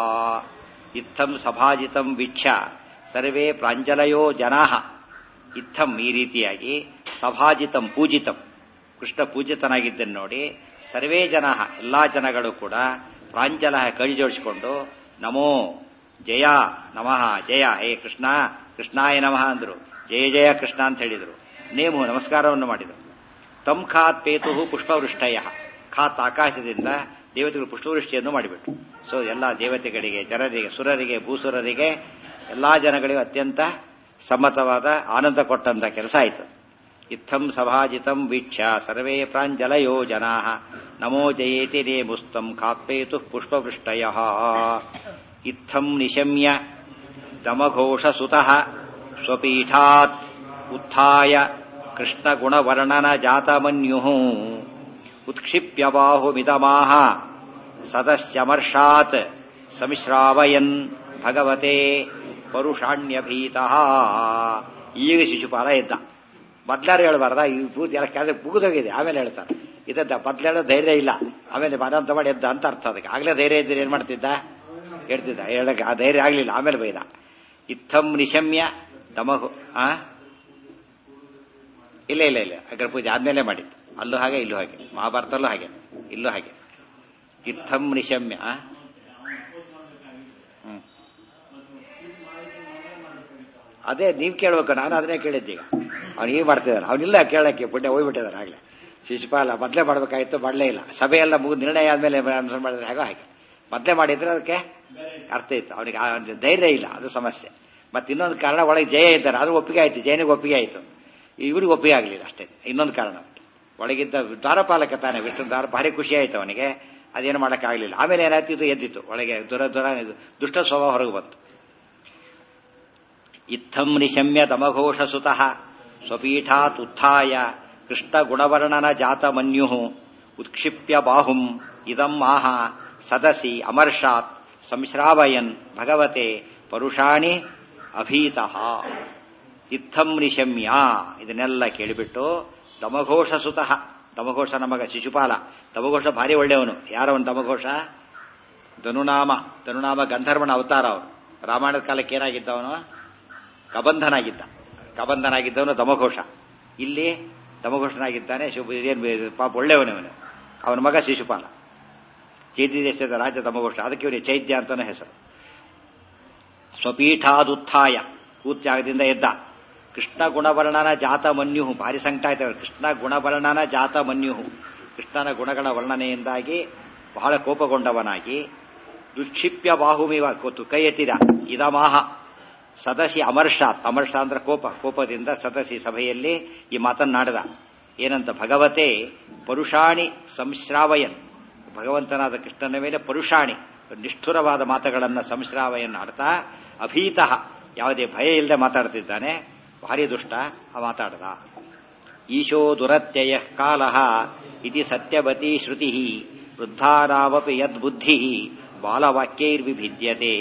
ಇತ್ತಂ ಸಭಾಜಿತಂ ವೀಕ್ಷ್ಯ ಸರ್ವೇ ಪ್ರಾಂಜಲಯೋ ಜನಾ ಇತ್ತಂ ಈ ರೀತಿಯಾಗಿ ಸಭಾಜಿತಂ ಪೂಜಿತಂ ಕೃಷ್ಣ ಪೂಜಿತನಾಗಿದ್ದನ್ನು ನೋಡಿ ಸರ್ವೇ ಜನ ಎಲ್ಲಾ ಜನಗಳು ಕೂಡ ಪ್ರಾಂಜಲ ಕೈ ಜೋಡಿಸಿಕೊಂಡು ನಮೋ ಜಯ ನಮಃ ಜಯ ಹೇ ಕೃಷ್ಣ ಕೃಷ್ಣಾಯ ನಮಃ ಅಂದ್ರು ಜಯ ಜಯ ಕೃಷ್ಣ ಅಂತ ಹೇಳಿದರು ನೇಮು ನಮಸ್ಕಾರವನ್ನು ಮಾಡಿದರು ತಂ ಖಾತ್ ಪೇತು ಪುಷ್ಪವೃಷ್ಟಯ ಖಾತ್ ಆಕಾಶದಿಂದ ದೇವತೆಗಳು ಪುಷ್ಪವೃಷ್ಟಿಯನ್ನು ಮಾಡಿಬಿಟ್ರು ಸೊ ಎಲ್ಲ ದೇವತೆಗಳಿಗೆ ಜನರಿಗೆ ಸುರರಿಗೆ ಭೂಸುರರಿಗೆ ಎಲ್ಲಾ ಜನಗಳಿಗೂ ಅತ್ಯಂತ ಸಮ್ಮತವಾದ ಆನಂದ ಕೊಟ್ಟಂತ ಕೆಲಸ ಆಯಿತು ಇತ್ತಂ ಸಭಾಜಿತಂ ವೀಕ್ಷ್ಯ ಸರ್ವೇ ಪ್ರಾಂಜಲಯೋ ಜನಾ ನಮೋ ಜಯೇತಿ ನೇಮುಸ್ತಂ ಖಾತ್ಪೇತು ಪುಷ್ಪವೃಷ್ಟಯ ಇತ್ತಂ ನಿಶಮ್ಯ ದಮಘೋಷಸುತಃ ಸ್ವಪೀಠಾತ್ ಉತ್ಥಾಯ ಕೃಷ್ಣಗುಣವರ್ಣನ ಜಾತಮನ್ಯು ಉತ್ಕ್ಷಿಪ್ಯ ಬಾಹುಮಿದಮಾಹ ಸದಸ್ಯಮರ್ಷಾತ್ ಸಂಶ್ರಾವಯನ್ ಭಗವತೆ ಪರುಷಾಣ್ಯಭೀತಃ ಈಗ ಶಿಶುಪಾಲ ಎದ್ದ ಮೊದ್ಲಾರು ಹೇಳ್ಬಾರ್ದ ಈ ಪೂರ್ತಿ ಎಲ್ಲ ಕೆಳಗೆ ಮುಗಿದೋಗಿದೆ ಆಮೇಲೆ ಹೇಳ್ತಾರೆ ಇದದ್ದ ಮೊದ್ಲೇಳೋ ಧೈರ್ಯ ಇಲ್ಲ ಆಮೇಲೆ ಮನ ಅಂತ ಮಾಡಿ ಎದ್ದ ಅಂತ ಅರ್ಥ ಅದಕ್ಕೆ ಆಗ್ಲೇ ಧೈರ್ಯ ಇದ್ದೀರಿ ಏನ್ ಮಾಡ್ತಿದ್ದ ಹೇಳ್ತಿದ್ದ ಹೇಳಕ್ಕೆ ಆ ಧೈರ್ಯ ಆಗ್ಲಿಲ್ಲ ಆಮೇಲೆ ಬೈದ ಇತ್ತಂ ನಿಶಮ್ಯ ತಮಹು ಆ ಇಲ್ಲ ಇಲ್ಲ ಇಲ್ಲ ಅಗ್ರ ಪೂಜೆ ಆದ್ಮೇಲೆ ಮಾಡಿದ್ದು ಅಲ್ಲೂ ಹಾಗೆ ಇಲ್ಲೂ ಹಾಗೆ ಮಹಾಭಾರತಲ್ಲೂ ಹಾಗೆ ಇಲ್ಲೂ ಹಾಗೆ ಇತ್ತಂ ನಿಶಮ್ಯ ಆ? ಹ್ಮ್ ಅದೇ ನೀವ್ ಕೇಳ್ಬೇಕು ನಾನು ಅದನ್ನೇ ಕೇಳಿದ್ದೀಗ ಅವ್ನು ಹೀಗೆ ಮಾಡ್ತಿದ್ದಾನೆ ಅವನಿಲ್ಲ ಕೇಳಕ್ಕೆ ಪುಣ್ಯ ಹೋಗ್ಬಿಟ್ಟಿದ್ದಾರೆ ಆಗ್ಲೇ ಶಿಶುಪಾಲ ಮೊದಲೇ ಮಾಡ್ಬೇಕಾಗಿತ್ತು ಮಾಡಲೇ ಇಲ್ಲ ಸಭೆಯೆಲ್ಲ ಮುಗಿದು ನಿರ್ಣಯ ಆದ್ಮೇಲೆ ಅನುಸರಣೆ ಮಾಡಿದ್ರೆ ಹೇಗೋ ಹಾಗೆ ಮೊದಲೇ ಮಾಡಿದ್ರೆ ಅದಕ್ಕೆ ಅರ್ಥ ಇತ್ತು ಅವನಿಗೆ ಆ ಒಂದು ಧೈರ್ಯ ಇಲ್ಲ ಅದು ಸಮಸ್ಯೆ ಮತ್ತೆ ಇನ್ನೊಂದು ಕಾರಣ ಒಳಗೆ ಜಯ ಇದ್ದಾರೆ ಅದು ಒಪ್ಪಿಗೆ ಆಯ್ತು ಜಯನಿಗೆ ಒಪ್ಪಿಗೆ ಆಯ್ತು ಇವ್ರಿಗೆ ಒಪ್ಪಿಗೆ ಆಗಲಿಲ್ಲ ಅಷ್ಟೇ ಇನ್ನೊಂದು ಕಾರಣ ಒಳಗಿದ್ದ ದ್ವಾರಪಾಲಕ ತಾನೆ ವಿಷ್ಣು ದ್ವಾರ ಭಾರಿ ಖುಷಿ ಆಯ್ತು ಅವನಿಗೆ ಅದೇನು ಮಾಡೋಕ್ಕಾಗಲಿಲ್ಲ ಆಮೇಲೆ ಏನಾಯ್ತು ಇದು ಎದ್ದಿತ್ತು ಒಳಗೆ ದುರ ದುರ ದುಷ್ಟ ಸ್ವಭಾವ ಹೊರಗೆ ಬಂತು ಇತ್ತಂ ನಿಶಮ್ಯ ತಮಘೋಷ ಸುತಃ ಸ್ವಪೀಠಾತ್ ಉತ್ಥಾಯ ಕೃಷ್ಣ ಗುಣವರ್ಣನ ಜಾತ ಮನ್ಯು ಉತ್ಕ್ಷಿಪ್ಯ ಬಾಹುಂ ಇದಂ ಆಹ ಸದಸಿ ಅಮರ್ಷಾತ್ ಸಂಶ್ರಾವಯನ್ ಭಗವತೆ ಪರುಷಾಣಿ ಅಭೀತಃ ಇತ್ತಂ ನಿಶಮ್ಯ ಇದನ್ನೆಲ್ಲ ಕೇಳಿಬಿಟ್ಟು ತಮಘೋಷ ಸುತಃ ತಮಘೋಷ ನಮಗ ಶಿಶುಪಾಲ ತಮಘೋಷ ಭಾರಿ ಒಳ್ಳೆಯವನು ಯಾರವನು ತಮಘೋಷ ಧನುನಾಮ ಧನುನಾಮ ಗಂಧರ್ವನ ಅವತಾರ ಅವನು ರಾಮಾಯಣದ ಕಾಲಕ್ಕೆ ಏನಾಗಿದ್ದವನು ಕಬಂಧನಾಗಿದ್ದ ಕಬಂಧನಾಗಿದ್ದವನು ದಮಘೋಷ ಇಲ್ಲಿ ದಮಘೋಷನಾಗಿದ್ದಾನೆ ಶುಭ ಏನ್ ಪಾಪ ಒಳ್ಳೆಯವನವನು ಅವನ ಮಗ ಶಿಶುಪಾಲ ಚೈತ್ಯ ದೇಶದ ರಾಜ ದಮಘೋಷ ಅದಕ್ಕೆ ಇವನಿಗೆ ಚೈತ್ಯ ಅಂತಾನೆ ಹೆಸರು ಸ್ವಪೀಠಾದುತ್ಥಾಯ ಕೂತ್ಯಾಗದಿಂದ ಎದ್ದ ಕೃಷ್ಣ ಗುಣವರ್ಣನ ಜಾತ ಮನ್ಯು ಭಾರಿ ಸಂಕಟ ಆಯ್ತವೆ ಕೃಷ್ಣ ಗುಣವರ್ಣನ ಜಾತ ಮನ್ಯು ಕೃಷ್ಣನ ಗುಣಗಳ ವರ್ಣನೆಯಿಂದಾಗಿ ಬಹಳ ಕೋಪಗೊಂಡವನಾಗಿ ದುಕ್ಷಿಪ್ಯ ಬಾಹುಮಿವ ಕೊತ್ತು ಕೈ ಎತ್ತಿದ ಇದಮಾಹ ಸದಸಿ ಅಮರ್ಷಾತ್ ಅಮರ್ಷ ಅಂದ್ರೆ ಕೋಪ ಕೋಪದಿಂದ ಸದಸಿ ಸಭೆಯಲ್ಲಿ ಈ ಮಾತನ್ನಾಡಿದ ಏನಂತ ಭಗವತೆ ಪರುಷಾಣಿ ಸಂಶ್ರಾವಯನ್ ಭಗವಂತನಾದ ಕೃಷ್ಣನ ಮೇಲೆ ಪರುಷಾಣಿ ನಿಷ್ಠುರವಾದ ಮಾತುಗಳನ್ನ ಸಂಶ್ರಾವಯನ್ ಆಡ್ತಾ ಅಭೀತಃ ಯಾವುದೇ ಭಯ ಇಲ್ಲದೆ ಮಾತಾಡ್ತಿದ್ದಾನೆ ಭಾರಿ ದುಷ್ಟ ಆ ಮಾತಾಡದ ಈಶೋ ದುರತ್ಯಯ ಕಾಲ ಇತಿ ಸತ್ಯವತಿ ಶ್ರುತಿ ವೃದ್ಧಾರಾವಪಿ ಯದ್ಬುದ್ಧಿ ಬಾಲವಾಕ್ಯೈರ್ವಿಭಿದ್ಯತೆ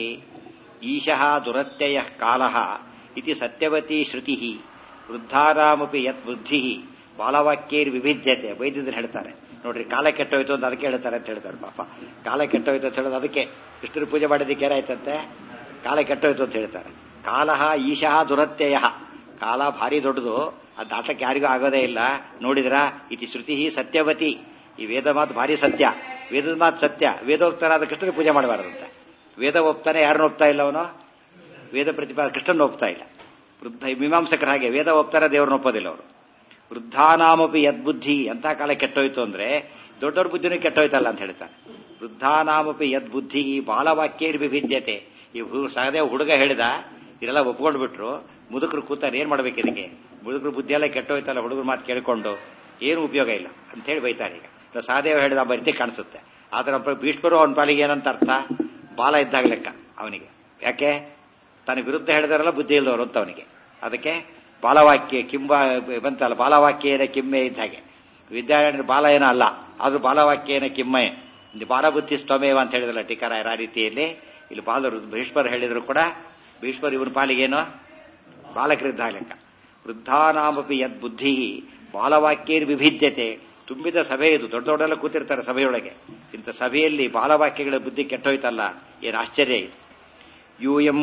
ಈಶಃ ದುರತ್ಯಯ ಕಾಲ ಇತಿ ಸತ್ಯವತಿ ಶ್ರುತಿ ವೃದ್ಧಾರಾಮಪಿ ಯತ್ ಬುದ್ಧಿ ಬಾಲವಾಕ್ಯೈರ್ವಿಭಿದ್ಯತೆ ವೈದ್ಯರು ಹೇಳ್ತಾರೆ ನೋಡ್ರಿ ಕಾಲ ಕೆಟ್ಟೋಯ್ತು ಅಂತ ಅದಕ್ಕೆ ಹೇಳ್ತಾರೆ ಅಂತ ಹೇಳ್ತಾರೆ ಪಾಪ ಕಾಲ ಕೆಟ್ಟೋಯ್ತು ಅಂತ ಹೇಳೋದು ಅದಕ್ಕೆ ಕೃಷ್ಣರ ಪೂಜೆ ಮಾಡಿದ್ದಕ್ಕೆ ಏನಾಯ್ತಂತೆ ಕಾಲ ಕೆಟ್ಟೋಯ್ತು ಅಂತ ಹೇಳ್ತಾರೆ ಕಾಲ ಈಶಃ ದುರತ್ಯಯ ಕಾಲ ಭಾರಿ ದೊಡ್ಡದು ಅದು ದಾಟಕ್ಕೆ ಯಾರಿಗೂ ಆಗೋದೇ ಇಲ್ಲ ನೋಡಿದ್ರ ಇತಿ ಶ್ರುತಿ ಸತ್ಯವತಿ ಈ ವೇದ ಮಾತು ಭಾರಿ ಸತ್ಯ ವೇದದ ಮಾತು ಸತ್ಯ ವೇದೋಕ್ತರಾದ ಕೃಷ್ಣನ ಪೂಜೆ ಮಾಡಬಾರದಂತೆ ವೇದ ಒಪ್ತಾನೆ ಯಾರನ್ನ ಒಪ್ತಾ ಇಲ್ಲ ಅವನು ವೇದ ಪ್ರತಿಪಾದ ಕೃಷ್ಣನ ಒಪ್ತಾ ಇಲ್ಲ ವೃದ್ಧ ಮೀಮಾಂಸಕರ ಹಾಗೆ ವೇದ ಒಪ್ತಾರೆ ದೇವ್ರನ್ನ ಒಪ್ಪೋದಿಲ್ಲ ಅವರು ವೃದ್ಧಾನಾಮಪಿ ಯದ್ಬುದ್ಧಿ ಅಂತ ಕಾಲ ಕೆಟ್ಟೋಯ್ತು ಅಂದ್ರೆ ದೊಡ್ಡವ್ರ ಬುದ್ಧಿನೂ ಕೆಟ್ಟೋಯ್ತಲ್ಲ ಅಂತ ಹೇಳ್ತಾರೆ ವೃದ್ಧಾನಾಮಪಿ ಯದ್ಬುದ್ಧಿ ಬಾಲವಾಕ್ಯೇರ್ ವಿಭಿದ್ಯತೆ ಈ ಸಹದೇ ಹುಡುಗ ಹೇಳಿದ ಇದೆಲ್ಲ ಒಪ್ಕೊಂಡು ಬಿಟ್ರು ಮುದುಕರು ಕೂತಾರೆ ಏನ್ ಮಾಡ್ಬೇಕು ಇದಕ್ಕೆ ಮುದುಕರು ಬುದ್ಧಿ ಎಲ್ಲ ಕೆಟ್ಟೋಯ್ತಲ್ಲ ಹುಡುಗರ ಮಾತು ಕೇಳಿಕೊಂಡು ಏನು ಉಪಯೋಗ ಇಲ್ಲ ಅಂತ ಹೇಳಿ ಬೈತಾರೆ ಈಗ ಸಹದೇವ ಹೇಳಿದ ಬರಿತಿ ಕಾಣಿಸುತ್ತೆ ಆದ್ರೆ ಭೀಷ್ಮರು ಅವನ ಪಾಲಿಗೆ ಏನಂತ ಅರ್ಥ ಬಾಲ ಇದ್ದಾಗ ಲೆಕ್ಕ ಅವನಿಗೆ ಯಾಕೆ ತನ್ನ ವಿರುದ್ಧ ಹೇಳಿದಾರಲ್ಲ ಬುದ್ಧಿ ಇಲ್ದವರು ಅಂತ ಅವನಿಗೆ ಅದಕ್ಕೆ ಬಾಲವಾಕ್ಯ ಕಿಂಬ ಬಂತಲ್ಲ ಬಾಲವಾಕ್ಯೇನ ಕಿಮ್ಮೆ ಇದ್ದ ಹಾಗೆ ವಿದ್ಯಾರಣ್ಯ ಬಾಲ ಏನೋ ಅಲ್ಲ ಆದ್ರೂ ಬಾಲವಾಕ್ಯೇನ ಕಿಮ್ಮೆ ಬಾಲಬುದ್ಧಿ ಸ್ತಮೇವ ಅಂತ ಹೇಳಿದ್ರಲ್ಲ ಟೀಕಾರಾಯರ ಆ ರೀತಿಯಲ್ಲಿ ಇಲ್ಲಿ ಬಾಲರು ಭೀಷ್ಮರು ಹೇಳಿದ್ರು ಕೂಡ ಭೀಷ್ಮರು ಇವನ ಪಾಲಿಗೇನು ಬಾಲಕರಿದ್ದ ಲೆಕ್ಕ ವೃದ್ಧಾನಾಮಪಿ ಯದ್ ಬುದ್ಧಿ ಬಾಲವಾಕ್ಯೇರ್ ವಿಭಿದ್ಯತೆ ತುಂಬಿದ ಸಭೆ ಇದು ದೊಡ್ಡ ದೊಡ್ಡೆಲ್ಲ ಕೂತಿರ್ತಾರೆ ಸಭೆಯೊಳಗೆ ಇಂಥ ಸಭೆಯಲ್ಲಿ ಬಾಲವಾಕ್ಯಗಳ ಬುದ್ಧಿ ಕೆಟ್ಟೋಯ್ತಲ್ಲ ಏನು ಆಶ್ಚರ್ಯ ಇದು ಯೂಯಂ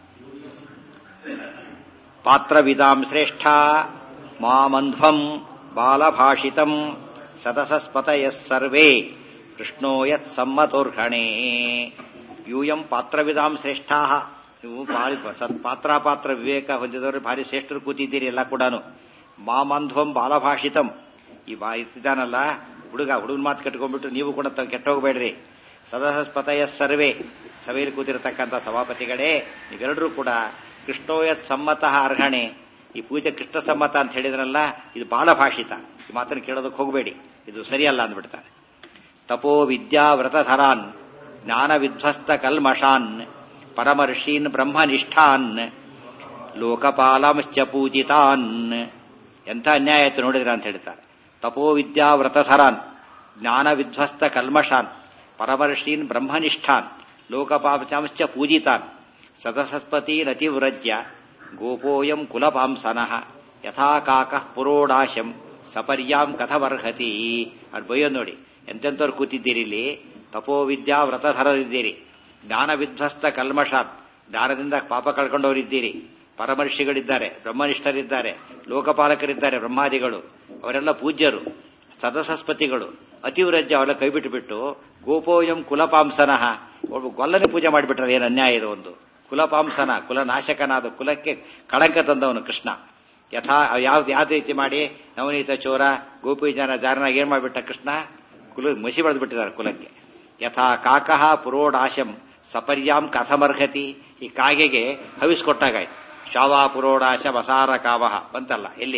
ಪಾತ್ರವಿದಾಂ ಶ್ರೇಷ್ಠ ಮಾಮಂಧ್ವಂ ಬಾಲಭಾಷಿತಂ ಸದಸಸ್ಪತಯ ಸರ್ವೇ ಕೃಷ್ಣೋ ಯತ್ ಸಮ್ಮತೋರ್ಹಣೆ ಯೂಯಂ ಪಾತ್ರವಿದಾಂ ಶ್ರೇಷ್ಠಾ ನೀವು ಭಾರಿ ಪಾತ್ರಾಪಾತ್ರ ವಿವೇಕ ಹೊಂದಿದವರು ಭಾರಿ ಶ್ರೇಷ್ಠರು ಕೂತಿದ್ದೀರಿ ಎಲ್ಲ ಕೂಡ ಮಾಮಂಧ್ವಂ ಬಾಲಭಾಷಿತಂ ಈ ಬಾ ಇದ್ದಾನಲ್ಲ ಹುಡುಗ ಹುಡುಗನ ಮಾತು ಕಟ್ಕೊಂಡ್ಬಿಟ್ಟು ನೀವು ಕೂಡ ಕೆಟ್ಟೋಗ್ಬೇಡ್ರಿ ಸದಸ್ಪತಯ ಸರ್ವೇ ಸಭೆಯಲ್ಲಿ ಕೂತಿರತಕ್ಕಂಥ ಸಭಾಪತಿಗಳೇ ನೀವೆಲ್ಲರೂ ಕೂಡ ಕೃಷ್ಣೋಯತ್ ಸಮ್ಮತಃ ಅರ್ಹಣೆ ಈ ಪೂಜೆ ಕೃಷ್ಣ ಸಮ್ಮತ ಅಂತ ಹೇಳಿದ್ರಲ್ಲ ಇದು ಬಾಲಭಾಷಿತ ಈ ಮಾತನ್ನು ಕೇಳೋದಕ್ಕೆ ಹೋಗಬೇಡಿ ಇದು ಸರಿಯಲ್ಲ ಅಂದ್ಬಿಡ್ತಾರೆ ತಪೋ ವಿದ್ಯಾ ವ್ರತಧರಾನ್ ಜ್ಞಾನ ವಿಧ್ವಸ್ತ ಕಲ್ಮಷಾನ್ ಪರಮರ್ಷೀನ್ ಬ್ರಹ್ಮನಿಷ್ಠಾನ್ ಲೋಕಪಾಲಂಶ್ಚ ಪೂಜಿತಾನ್ ಎಂಥ ಅನ್ಯಾಯ ಆಯ್ತು ನೋಡಿದ್ರ ಅಂತ ಹೇಳ್ತಾರೆ ತಪೋ ವಿದ್ಯಾ ವ್ರತಧರಾನ್ ಜ್ಞಾನ ವಿಧ್ವಸ್ತ ಕಲ್ಮಷಾನ್ ಪರಮರ್ಷೀನ್ ಬ್ರಹ್ಮನಿಷ್ಠಾನ್ ಲೋಕಪಾಲಂಶ್ಚ ಪೂಜಿತಾನ್ ಸದಸಸ್ಪತಿ ನತಿವ್ರಜ್ಯ ಗೋಪೋಯಂ ಕುಲಪಾಂಸನಃ ಯಥಾ ಕಾಕ ಪುರೋಡಾಶಂ ಸಪರ್ಯಾಂ ಕಥಮರ್ಹತಿ ಅದು ಬಯ್ಯೋ ನೋಡಿ ಎಂತೆಂಥವ್ರು ಕೂತಿದ್ದೀರಿ ಇಲ್ಲಿ ತಪೋವಿದ್ಯಾ ವ್ರತಧರರಿದ್ದೀರಿ ಜ್ಞಾನ ವಿಧ್ವಸ್ತ ಕಲ್ಮಷಾತ್ ಜ್ಞಾನದಿಂದ ಪಾಪ ಕಳ್ಕೊಂಡವರಿದ್ದೀರಿ ಪರಮರ್ಷಿಗಳಿದ್ದಾರೆ ಬ್ರಹ್ಮನಿಷ್ಠರಿದ್ದಾರೆ ಲೋಕಪಾಲಕರಿದ್ದಾರೆ ಬ್ರಹ್ಮಾದಿಗಳು ಅವರೆಲ್ಲ ಪೂಜ್ಯರು ಸದಸಸ್ಪತಿಗಳು ಅತಿವ್ರಜ್ಯ ಅವರೆಲ್ಲ ಕೈಬಿಟ್ಟು ಬಿಟ್ಟು ಗೋಪೋಯಂ ಕುಲಪಾಂಸನಃ ಒಬ್ಬ ಗೊಲ್ಲನೆ ಪೂಜೆ ಮಾಡಿಬಿಟ್ರೆ ಏನು ಅನ್ಯಾಯ ಇದು ಒಂದು ಕುಲಪಾಂಸನ ಕುಲನಾಶಕನಾದ ಕುಲಕ್ಕೆ ಕಳಂಕ ತಂದವನು ಕೃಷ್ಣ ಯಥಾ ಯಾವ್ದು ಯಾವ ರೀತಿ ಮಾಡಿ ನವನೀತ ಚೋರ ಗೋಪಿ ಜನ ಜಾರನಾಗ ಏನ್ ಮಾಡಿಬಿಟ್ಟ ಕೃಷ್ಣ ಕುಲ ಮಸಿ ಬೆಳೆದು ಬಿಟ್ಟಿದ್ದಾರೆ ಕುಲಕ್ಕೆ ಯಥಾ ಕಾಕಃ ಪುರೋಡಾಶಂ ಸಪರ್ಯಾಂ ಕಥಮರ್ಹತಿ ಈ ಕಾಗೆಗೆ ಹವಿಸ್ಕೊಟ್ಟಾಗಾಯ್ತು ಶಾವಾ ಪುರೋಡಾಶ ವಸಾರ ಕಾವಹ ಬಂತಲ್ಲ ಎಲ್ಲಿ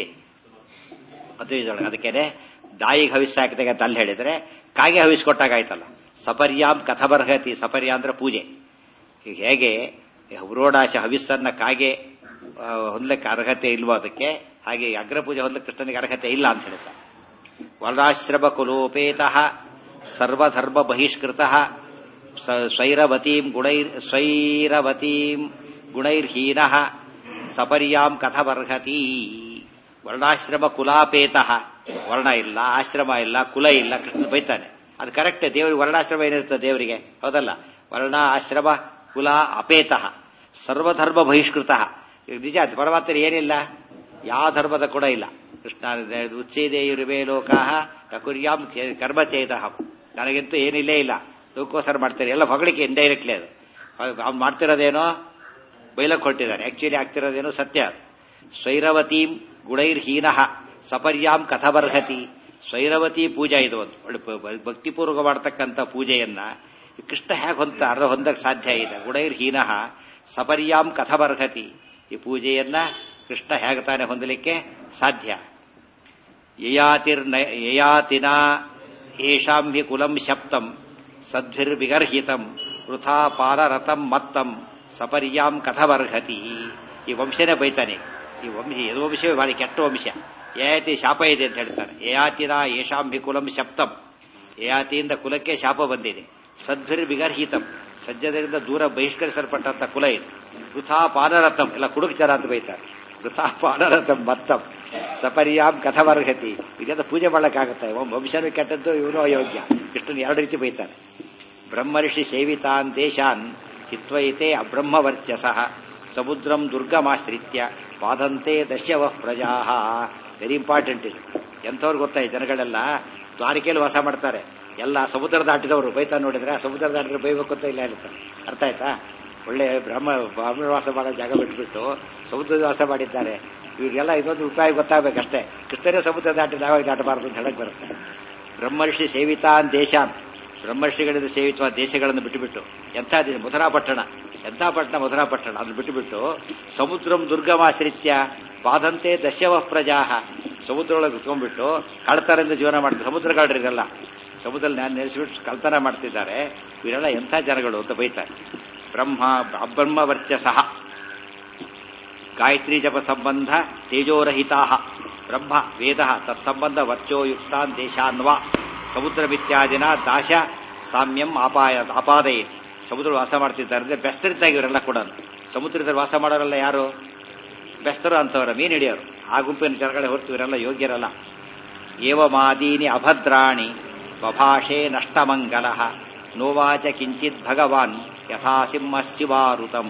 ಅದು ಅದಕ್ಕೇನೆ ದಾಯಿಗೆ ಹವಿಸ್ ಹಾಕಿದಾಗ ಅಂತ ಅಲ್ಲಿ ಹೇಳಿದ್ರೆ ಕಾಗೆ ಹವಿಸ್ಕೊಟ್ಟಾಗಾಯ್ತಲ್ಲ ಸಪರ್ಯಾಂ ಕಥಮರ್ಹತಿ ಸಪರ್ಯ ಅಂದ್ರೆ ಪೂಜೆ ಈಗ ಹೇಗೆ ಪುರೋಡಾಶ ಹವಿಸ್ಸನ್ನ ಕಾಗೆ ಹೊಂದಲಿಕ್ಕೆ ಅರ್ಹತೆ ಇಲ್ವೋ ಅದಕ್ಕೆ ಹಾಗೆ ಅಗ್ರಪೂಜೆ ಹೊಂದಲಿಕ್ಕೆ ಕೃಷ್ಣನಿಗೆ ಅರ್ಹತೆ ಇಲ್ಲ ಅಂತ ಹೇಳ್ತಾರೆ ವರ್ಣಾಶ್ರಮ ಕುಲೋಪೇತಃ ಸರ್ವಧರ್ಮ ಬಹಿಷ್ಕೃತ ಸ್ವೈರವತೀಂ ಗುಣೈರ್ ಸ್ವೈರವತೀಂ ಗುಣೈರ್ಹೀನ ಸಪರ್ಯಾಂ ಕಥಮರ್ಹತಿ ವರ್ಣಾಶ್ರಮ ಕುಲಾಪೇತ ವರ್ಣ ಇಲ್ಲ ಆಶ್ರಮ ಇಲ್ಲ ಕುಲ ಇಲ್ಲ ಕೃಷ್ಣ ಬೈತಾನೆ ಅದು ಕರೆಕ್ಟ್ ದೇವರಿಗೆ ವರ್ಣಾಶ್ರಮ ಏನಿರ್ತದೆ ದೇವರಿಗೆ ಹೌದಲ್ಲ ವರ್ಣ ಆಶ್ರಮ ಕುಲ ಅಪೇತಃ ಸರ್ವಧರ್ಮ ಬಹಿಷ್ಕೃತ ನಿಜ ಪರಮಾತ್ಮ ಏನಿಲ್ಲ ಯಾವ ಧರ್ಮದ ಕೂಡ ಇಲ್ಲ ಕೃಷ್ಣ ಉತ್ಸೇದೇಯುರಿವೇ ಲೋಕಾಹ ಕಕುರ್ಯಾಂ ಕರ್ಮಚೇತ ನನಗಂತೂ ಏನಿಲ್ಲೇ ಇಲ್ಲ ಲೋಕೋಸರ ಮಾಡ್ತಾರೆ ಎಲ್ಲ ಹೊಗಳಿಕೆ ಇಂಡೈರೆಕ್ಟ್ಲಿ ಅದು ಅವ್ನು ಮಾಡ್ತಿರೋದೇನೋ ಬೈಲಕ್ಕೆ ಹೊಟ್ಟಿದ್ದಾರೆ ಆಕ್ಚುಲಿ ಆಗ್ತಿರೋದೇನೋ ಸತ್ಯ ಅದು ಸ್ವೈರವತೀಂ ಗುಣೈರ್ಹೀನ ಸಪರ್ಯಾಂ ಕಥಬರ್ಹತಿ ಸ್ವೈರವತಿ ಪೂಜಾ ಇದು ಒಂದು ಒಳ್ಳೆ ಭಕ್ತಿಪೂರ್ವಕ ಮಾಡತಕ್ಕಂಥ ಪೂಜೆಯನ್ನ ಕೃಷ್ಣ ಹೇಗೆ ಹೊಂದ ಅರ್ಧ ಹೊಂದಕ್ಕೆ ಸಾಧ್ಯ ಇದೆ ಗುಣೈರ್ಹೀನ ಸಪರ್ಯಾಂ ಕಥಬರ್ಹತಿ ಈ ಪೂಜೆಯನ್ನ ಕೃಷ್ಣ ಹೇಗೆ ತಾನೆ ಹೊಂದಲಿಕ್ಕೆ ಸಾಧ್ಯ ಯಯಾತಿರ್ನ ಯಯಾತಿನ ಯೇಷಾಂ ಹಿ ಕುಲಂ ಶಪ್ತಂ ಸದ್ಭಿರ್ವಿಗರ್ಹಿತಂ ವೃಥಾ ಪಾಲರತಂ ಮತ್ತಂ ಸಪರ್ಯಾಂ ಕಥಬರ್ಹತಿ ಈ ವಂಶನೇ ಬೈತಾನೆ ಈ ವಂಶ ಯದು ವಂಶವೇ ಭಾರಿ ಕೆಟ್ಟ ವಂಶ ಯಯಾತಿ ಶಾಪ ಇದೆ ಅಂತ ಹೇಳ್ತಾನೆ ಯಯಾತಿನ ಯೇಷಾಂ ಹಿ ಕುಲಂ ಶಪ್ತಂ ಯಯಾತಿಯಿಂದ ಕುಲಕ್ಕೆ ಶಾಪ ಬಂದಿದೆ ಸದ್ಭಿರ್ ವಿಗರ್ಹಿತಂ ಸಜ್ಜದರಿಂದ ದೂರ ಬಹಿಷ್ಕರಿಸಲ್ಪಟ್ಟಂತ ಕುಲ ಇದು ವೃಥಾ ಪಾನರಥಂ ಎಲ್ಲ ಕುಡುಕ್ ಜನ ಅಂತ ಬೈತಾರೆ ವೃಥಾ ಪಾನರಥಂ ಮತ್ತಂ ಸಪರ್ಯಾಂ ಕಥಮರ್ಹತಿ ಇದೆಲ್ಲ ಪೂಜೆ ಮಾಡಕ್ಕಾಗತ್ತೆ ವಂಶನೂ ಕೆಟ್ಟದ್ದು ಇವನು ಅಯೋಗ್ಯ ಕೃಷ್ಣನ್ ಎರಡು ರೀತಿ ಬೈತಾನೆ ಬ್ರಹ್ಮರ್ಷಿ ಸೇವಿತಾನ್ ದೇಶಾನ್ ಹಿತ್ವೈತೆ ಅಬ್ರಹ್ಮವರ್ಚಸ ಸಮುದ್ರಂ ದುರ್ಗಮಾಶ್ರಿತ್ಯ ಪಾದಂತೆ ದಶ್ಯವ ಪ್ರಜಾ ವೆರಿ ಇಂಪಾರ್ಟೆಂಟ್ ಇದು ಎಂಥವ್ರು ಗೊತ್ತಾయి ಜನಗಳೆಲ್ಲ ದ್ವಾರಕೆಯಲ್ಲಿ ವಾಸ ಮಾಡ್ತಾರೆ ಎಲ್ಲ ಸಮುದ್ರ ದಾಟಿದವರು ಬೈತಾ ನೋಡಿದ್ರೆ ಸಮುದ್ರ ದಾಟಿದ್ರೆ ಬೈಬೇಕು ಅಂತ ಇಲ್ಲ ಹೇಳ್ತಾರೆ ಅರ್ಥ ಆಯ್ತಾ ಒಳ್ಳೆ ಬ್ರಹ್ಮ ಬ್ರಾಹ್ಮಣ ವಾಸ ಮಾಡೋ ಜಾಗ ಬಿಟ್ಬಿಟ್ಟು ಸಮುದ್ರದ ವಾಸ ಮಾಡಿದ್ದಾರೆ ಇವ್ರಿಗೆಲ್ಲ ಇದೊಂದು ಉಪಾಯ ಗೊತ್ತಾಗಬೇಕಷ್ಟೇ ಕೃಷ್ಣನೇ ಸಮುದ್ರ ದಾಟಿ ನಾವಾಗ ದಾಟಬಾರದು ಅಂತ ಹೇಳಕ್ ಬರುತ್ತೆ ಬ್ರಹ್ಮರ್ಷಿ ಸೇವಿತಾನ್ ದೇಶಾನ್ ಬ್ರಹ್ಮರ್ಷಿಗಳಿಂದ ಸೇವಿಸುವ ದೇಶಗಳನ್ನು ಬಿಟ್ಟುಬಿಟ್ಟು ಎಂಥ ದೇಶ ಮಧುರಾಪಟ್ಟಣ ಎಂಥ ಪಟ್ಟಣ ಮಧುರಾಪಟ್ಟಣ ಅದನ್ನು ಬಿಟ್ಟುಬಿಟ್ಟು ಸಮುದ್ರಂ ದುರ್ಗಮಾಶ್ರಿತ್ಯ ಬಾದಂತೆ ದಶ್ಯವ ಪ್ರಜಾ ಸಮುದ್ರೊಳಗೆ ಕುತ್ಕೊಂಡ್ಬಿಟ್ಟು ಕಳ್ತರಿಂದ ಜೀವನ ಮಾಡ್ತಾರೆ ಸಮುದ್ರಗಾಡ್ರಿಗೆಲ್ಲ ಸಮುದ್ರದಲ್ಲಿ ನಾನು ನೆಲೆಸಿಬಿಟ್ಟು ಕಳ್ತನ ಮಾಡ್ತಿದ್ದಾರೆ ಇವರೆಲ್ಲ ಎಂಥ ಜನಗಳು ಅಂತ ಬೈತಾರೆ ಬ್ರಹ್ಮ ಅಬ್ರಹ್ಮ ವರ್ಚಸಃ ಗಾಯತ್ರಿ ಜಪ ಸಂಬಂಧ ತೇಜೋರಹಿತಾ ಬ್ರಹ್ಮ ವೇದ ತತ್ಸಂಬಂಧ ವರ್ಚೋಯುಕ್ತಾನ್ ದೇಶಾನ್ವಾ ಸಮುದ್ರಮಿತ್ಯಾದಿನ ದಾಶ ಸಾಮ್ಯಂ ಅಪಾಯ ಅಪಾದಯ ಸಮುದ್ರ ವಾಸ ಮಾಡ್ತಿದ್ದಾರೆ ಅಂದ್ರೆ ಬೆಸ್ತರಿದ್ದಾಗ ಇವರೆಲ್ಲ ಕೂಡ ಸಮುದ್ರದಲ್ಲಿ ವಾಸ ಮಾಡೋರೆಲ್ಲ ಯಾರು ಬೆಸ್ತರು ಅಂತವರ ಮೀನು ಹಿಡಿಯೋರು ಆ ಗುಂಪಿನ ಜನಗಳೇ ಹೊರತು ಇವರೆಲ್ಲ ಯೋಗ್ಯರಲ್ಲ ಏವಮಾದೀನಿ ಅಭದ್ರಾಣಿ ಬಭಾಷೆ ನಷ್ಟಮಂಗಲ ನೋವಾಚ ಕಿಂಚಿತ್ ಭಗವಾನ್ ಯಥಾ ಸಿಂಹ ಶಿವಾರುತಂ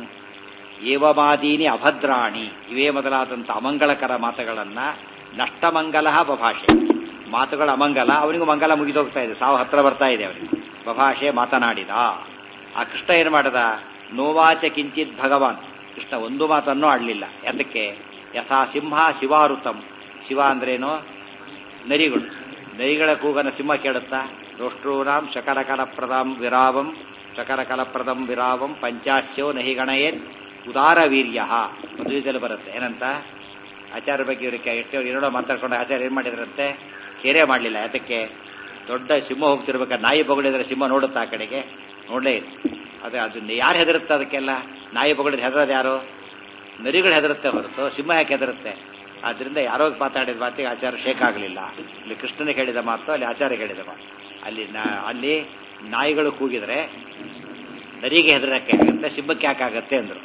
ಏವಮಾದೀನಿ ಅಭದ್ರಾಣಿ ಇವೇ ಮೊದಲಾದಂಥ ಅಮಂಗಳಕರ ಮಾತುಗಳನ್ನ ನಷ್ಟಮಂಗಲ ಬಭಾಷೆ ಮಾತುಗಳ ಅಮಂಗಲ ಅವನಿಗೂ ಮಂಗಲ ಮುಗಿದೋಗ್ತಾ ಇದೆ ಸಾವು ಹತ್ರ ಬರ್ತಾ ಇದೆ ಅವನಿಗೆ ಬಭಾಷೆ ಮಾತನಾಡಿದ ಆ ಕೃಷ್ಣ ಏನು ಮಾಡದ ನೋವಾಚ ಕಿಂಚಿತ್ ಭಗವಾನ್ ಕೃಷ್ಣ ಒಂದು ಮಾತನ್ನೂ ಆಡಲಿಲ್ಲ ಯಾತಕ್ಕೆ ಯಥಾ ಸಿಂಹ ಶಿವಾರುತಂ ಶಿವ ಅಂದ್ರೇನು ನರಿಗಳು ನರಿಗಳ ಕೂಗನ ಸಿಂಹ ಕೇಳುತ್ತಾ ರೋಷ್ಟ್ರೂನಾಂ ಶಕರಕಲಪ್ರದಂ ವಿರಾವಂ ಶಕರಕಲಪ್ರದಂ ವಿರಾವಂ ಪಂಚಾಶ್ಯೋ ನಹಿ ಗಣಯೇತ್ ಉದಾರ ವೀರ್ಯ ಮದುವೆದಲ್ಲಿ ಬರುತ್ತೆ ಏನಂತ ಆಚಾರ್ಯ ಬಗ್ಗೆ ಇವರಿಗೆ ಎಷ್ಟು ಎರಡೋ ಮಾತಾಡ್ಕೊಂಡು ಆಚಾರ್ಯ ಏನ್ ಮಾಡಿದ್ರಂತೆ ಕೇರೆ ಮಾಡಲಿಲ್ಲ ಯಾತಕ್ಕೆ ದೊಡ್ಡ ಸಿಂಹ ಹೋಗ್ತಿರ್ಬೇಕಾದ್ರೆ ನಾಯಿ ಬಗಳಿದ್ರೆ ಸಿಂಹ ನೋಡುತ್ತಾ ಆ ಕಡೆಗೆ ನೋಡಲೇ ಇಲ್ಲ ಅದೇ ಅದನ್ನ ಯಾರು ಹೆದರುತ್ತೆ ಅದಕ್ಕೆಲ್ಲ ನಾಯಿ ಬಗಳಿದ್ರೆ ಹೆದರೋದು ಯಾರು ನರಿಗಳು ಹೆದರುತ್ತೆ ಹೊರತು ಸಿಂಹ ಯಾಕೆ ಹೆದರುತ್ತೆ ಆದ್ರಿಂದ ಯಾರೋ ಮಾತಾಡಿದ ಮಾತಿಗೆ ಆಚಾರ ಶೇಕ್ ಆಗಲಿಲ್ಲ ಇಲ್ಲಿ ಕೃಷ್ಣನಿಗೆ ಹೇಳಿದ ಮಾತು ಅಲ್ಲಿ ಆಚಾರ್ಯ ಹೇಳಿದ ಮಾತು ಅಲ್ಲಿ ಅಲ್ಲಿ ನಾಯಿಗಳು ಕೂಗಿದ್ರೆ ನರಿಗೆ ಹೆದರಕ್ಕೆ ಆಗುತ್ತೆ ಸಿಂಹಕ್ಕೆ ಯಾಕಾಗತ್ತೆ ಅಂದ್ರು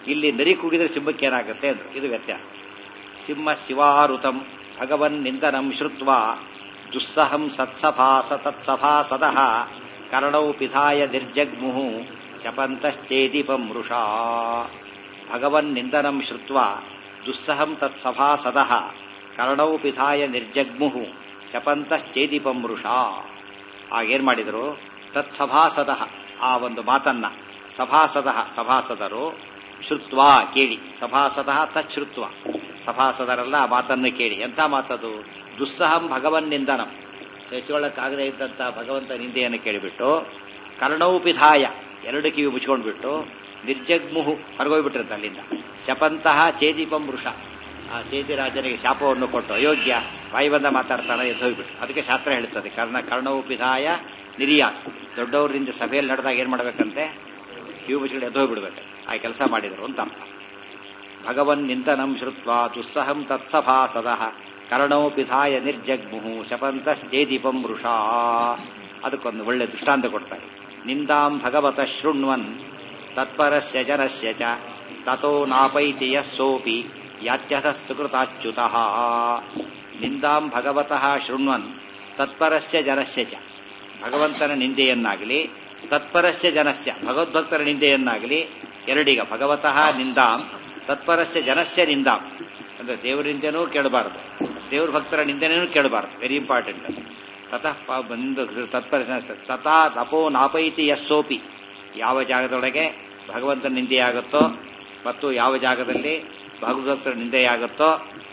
ಇಲ್ಲಿ ನರಿ ಕೂಗಿದ್ರೆ ಸಿಂಹಕ್ಕೆ ಏನಾಗುತ್ತೆ ಅಂದ್ರು ಇದು ವ್ಯತ್ಯಾಸ ಸಿಂಹ ಶಿವಾರುತಂ ಭಗವನ್ ನಿಂದನಂ ಶ್ರುತ್ವ ದುಸ್ಸಹಂ ಸತ್ಸಭಾಸ ತತ್ಸಭಾಸದಃ ಕರ್ಣೌ ಪಿಧಾಯ ನಿರ್ಜಗ್ಮುಹು ಶಪಂತಶ್ಚೇದಿಪಂ ಮೃಷಾ ಭಗವನ್ ನಿಂದನಂ ಶ್ರುತ್ವ ದುಸ್ಸಹಂ ತತ್ಸಭಾಸದಃ ಕರ್ಣೌ ಪಿಧಾಯ ನಿರ್ಜಗ್ಮುಹು ಶಪಂತಶ್ಚೇದಿಪಂ ಮೃಷಾ ಆಗೇನ್ ಮಾಡಿದ್ರು ತತ್ಸಭಾಸದ ಆ ಒಂದು ಮಾತನ್ನ ಸಭಾಸದ ಸಭಾಸದರು ಶ್ರುತ್ವ ಕೇಳಿ ಸಭಾಸದ ತಚ್ಛ್ರುತ್ವ ಸಭಾಸದರೆಲ್ಲ ಆ ಮಾತನ್ನು ಕೇಳಿ ಎಂಥ ಮಾತದು ದುಸ್ಸಹಂ ಭಗವನ್ ನಿಂದನಂ ಸಹಿಸಿಕೊಳ್ಳಕ್ಕಾಗದೇ ಇದ್ದಂಥ ಭಗವಂತ ನಿಂದೆಯನ್ನು ಕೇಳಿಬಿಟ್ಟು ಕರ್ಣೌಪಿಧಾಯ ಎರಡು ಕಿವಿ ಮುಚ್ಕೊಂಡ್ಬಿಟ್ಟು ನಿರ್ಜಗ್ಮುಹು ಹೊರಗೋಗ್ಬಿಟ್ಟಿರುತ್ತೆ ಅಲ್ಲಿಂದ ಶಪಂತಹ ಚೇದಿಪಂ ವೃಷ ಆ ಚೇದಿರಾಜನಿಗೆ ಶಾಪವನ್ನು ಕೊಟ್ಟು ಅಯೋಗ್ಯ ಬಾಯಿ ಬಂದ ಮಾತಾಡ್ತಾನೆ ಎದ್ದು ಹೋಗ್ಬಿಟ್ಟು ಅದಕ್ಕೆ ಶಾಸ್ತ್ರ ಹೇಳ್ತದೆ ಕರ್ಣ ಕರ್ಣೋಪಿಧಾಯ ನಿರಿಯ ದೊಡ್ಡವರಿಂದ ಸಭೆಯಲ್ಲಿ ನಡೆದಾಗ ಏನ್ ಮಾಡ್ಬೇಕಂತೆ ಕಿವಿ ಮುಚ್ಕೊಂಡು ಎದ್ದು ಹೋಗ್ಬಿಡ್ಬೇಕು ಆ ಕೆಲಸ ಮಾಡಿದರು ಅಂತ ಅರ್ಥ ಭಗವನ್ ನಿಂದನಂ ಶ್ರುತ್ವ ದುಸ್ಸಹಂ ತತ್ಸಭಾಸದಃ ಕರ್ಣೋಪಿಧಾಯ ನಿರ್ಜಗ್ಮುಹು ಶಪಂತಶ್ಚೇದಿಪಂ ವೃಷಾ ಅದಕ್ಕೊಂದು ಒಳ್ಳೆ ದೃಷ್ಟಾಂತ ಕೊಡ್ತಾರೆ ನಿಂದಾಂ ಭಗವತ ಶೃಣ್ವನ್ ತತ್ಪರಸ್ಯ ಜನಸ್ಯ ಚ ತಥೋ ನಾಪೈತಿ ಯಸ್ಸೋಪಿ ಯಾತ್ಯಥ ಸುಕೃತಾಚ್ಯುತಃ ನಿಂದಾಂ ಭಗವತಃ ಶೃಣ್ವನ್ ತತ್ಪರಸ್ಯ ಜನಸ್ಯ ಚ ಭಗವಂತನ ನಿಂದೆಯನ್ನಾಗಲಿ ತತ್ಪರಸ್ಯ ಜನಸ್ಯ ಭಗವದ್ಭಕ್ತರ ನಿಂದೆಯನ್ನಾಗಲಿ ಎರಡೀಗ ಭಗವತಃ ನಿಂದಾಂ ತತ್ಪರಸ್ಯ ಜನಸ್ಯ ನಿಂದಾಂ ಅಂದ್ರೆ ದೇವರ ನಿಂದೆನೂ ಕೇಳಬಾರದು ದೇವ್ರ ಭಕ್ತರ ನಿಂದೆನೂ ಕೇಳಬಾರದು ವೆರಿ ಇಂಪಾರ್ಟೆಂಟ್ ತತಃ ಪ- ಬಂದು ತತ್ಪರ ತಥಾ ತಪೋ ನಾಪೈತಿ ಯಸ್ಸೋಪಿ ಯಾವ ಜಾಗದೊಳಗೆ ಭಗವಂತನ ನಿಂದೆಯಾಗುತ್ತೋ ಮತ್ತು ಯಾವ ಜಾಗದಲ್ಲಿ ಭಗವದ್ಭಕ್ತರ ನಿಂದೆಯಾಗುತ್ತೋ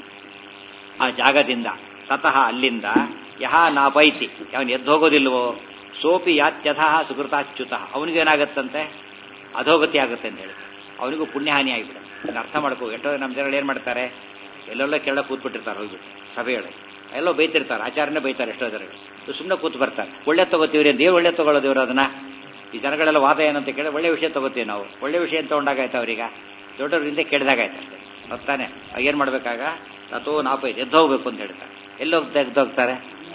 ಆ ಜಾಗದಿಂದ ತತಃ ಅಲ್ಲಿಂದ ಯಹ ನಾಪೈತಿ ಅವನು ಎದ್ದು ಹೋಗೋದಿಲ್ವೋ ಸೋಪಿ ಯಾತ್ಯಥಃ ಸುಕೃತಾಚ್ಯುತ ಅವನಿಗೇನಾಗತ್ತಂತೆ ಅಧೋಗತಿ ಆಗುತ್ತೆ ಅಂತ ಹೇಳಿ ಅವನಿಗೂ ಪುಣ್ಯಹಾನಿ ಆಗಿಬಿಡುತ್ತೆ ಇದನ್ನ ಅರ್ಥ ಮಾಡ್ಕೋ ಎಷ್ಟೋ ನಮ್ಮ ಜನಗಳು ಏನ್ ಮಾಡ್ತಾರೆ ಎಲ್ಲೆಲ್ಲೋ ಕೆಳಗೆ ಕೂತ್ಬಿಟ್ಟಿರ್ತಾರೆ ಹೋಗ್ಬಿಟ್ಟು ಸಭೆಯೊಳಗೆ ಎಲ್ಲೋ ಬೈತಿರ್ತಾರೆ ಆಚಾರನೇ ಬೈತಾರೆ ಎಷ್ಟೋ ಜನಗಳು ಸುಮ್ಮನೆ ಕೂತ್ ಬರ್ತಾರೆ ಒಳ್ಳೆ ತಗೋತೀವ್ರಿ ಅಂತ ಏನು ಒಳ್ಳೆ ತಗೊಳ್ಳೋದು ಇವ್ರು ಅದನ್ನ ಈ ಜನಗಳೆಲ್ಲ ವಾದ ಏನಂತ ಕೇಳಿ ಒಳ್ಳೆ ವಿಷಯ ತಗೋತೀವಿ ನಾವು ಒಳ್ಳೆ ವಿಷಯ ತಗೊಂಡಾಗಾಯ್ತು ಅವ್ರೀಗ ದೊಡ್ಡವರಿಂದ ಕೇಳಿದಾಗಾಯ್ತು ಅಷ್ಟೇ ಗೊತ್ತಾನೆ ಏನ್ ಮಾಡ್ಬೇಕಾಗ ತಥೋ ನಾಪೈತಿ ಎದ್ದು ಹೋಗ್ಬೇಕು ಅಂತ ಹೇಳ್ತಾರೆ ಎಲ್ಲೋಗ್ತಾ ಎದ್ದು ಹೋಗ್ತಾರೆ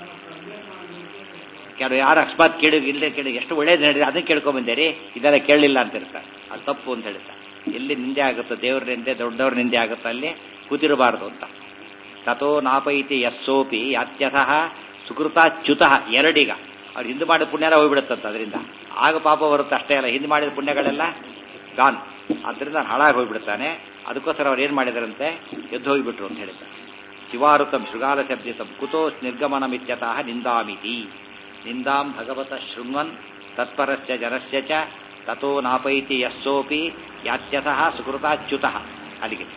ಕೆಲವು ಯಾರು ಅಕಸ್ಮಾತ್ ಕೇಳಿ ಇಲ್ಲದೆ ಕೇಳಿ ಎಷ್ಟು ಒಳ್ಳೇದು ಹೇಳಿದ್ರೆ ಅದನ್ನ ಕೇಳ್ಕೊಂಡ್ ಬಂದೇರಿ ಇದೆಲ್ಲ ಕೇಳಲಿಲ್ಲ ಅಂತ ಇರ್ತಾರೆ ಅದು ತಪ್ಪು ಅಂತ ಹೇಳ್ತಾರೆ ಎಲ್ಲಿ ನಿಂದೆ ಆಗುತ್ತೋ ದೇವ್ರ ನಿಂದೆ ದೊಡ್ಡವ್ರ ನಿಂದೆ ಆಗುತ್ತೋ ಅಲ್ಲಿ ಕೂತಿರಬಾರದು ಅಂತ ತಥೋ ನಾಪೈತಿ ಯಸ್ಸೋಪಿ ಯಾತ್ಯಥಃ ಸುಕೃತಾಚ್ಯುತ ಎರಡೀಗ ಅವ್ರು ಹಿಂದೆ ಮಾಡಿದ ಪುಣ್ಯ ಎಲ್ಲ ಹೋಗ್ಬಿಡುತ್ತಂತ ಅದರಿಂದ ಆಗ ಪಾಪ ಬರುತ್ತೆ ಅಷ್ಟೇ ಅಲ್ಲ ಹಿಂದೆ ಮಾಡಿದ ಪುಣ್ಯಗಳೆಲ್ಲ ಗಾನ್ ಅದರಿಂದ ಹಾಳಾಗಿ ಹೋಗ್ಬಿಡ್ತಾನೆ ಅದಕ್ಕೋಸ್ಕರ ಅವ್ರು ಏನ್ ಮಾಡಿದರಂತೆ ಎದ್ದು ಹೋಗಿಬಿಟ್ರು ಅಂತ ಹೇಳಿದ್ದಾರೆ ಶಿವಾರುತಂ ಶೃಗಾಲ ಶಬ್ದಿತಂ ಕುತೋ ನಿರ್ಗಮನಮಿತ್ಯತಃ ನಿಂದಾಮಿತಿ ನಿಂದಾಂ ಭಗವತ ಶೃಣ್ವನ್ ತತ್ಪರಸ್ಯ ಜನಸ್ಯ ಚ ತಥೋ ನಾಪೈತಿ ಯಸ್ಸೋಪಿ ಯಾತ್ಯತಃ ಸುಕೃತಾಚ್ಯುತಃ ಅಲ್ಲಿಗೆ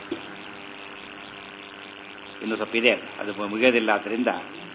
ಇನ್ನು ಸ್ವಲ್ಪ ಇದೆ ಅದು ಮುಗಿಯೋದಿಲ್ಲ ಆದ್ದರಿಂದ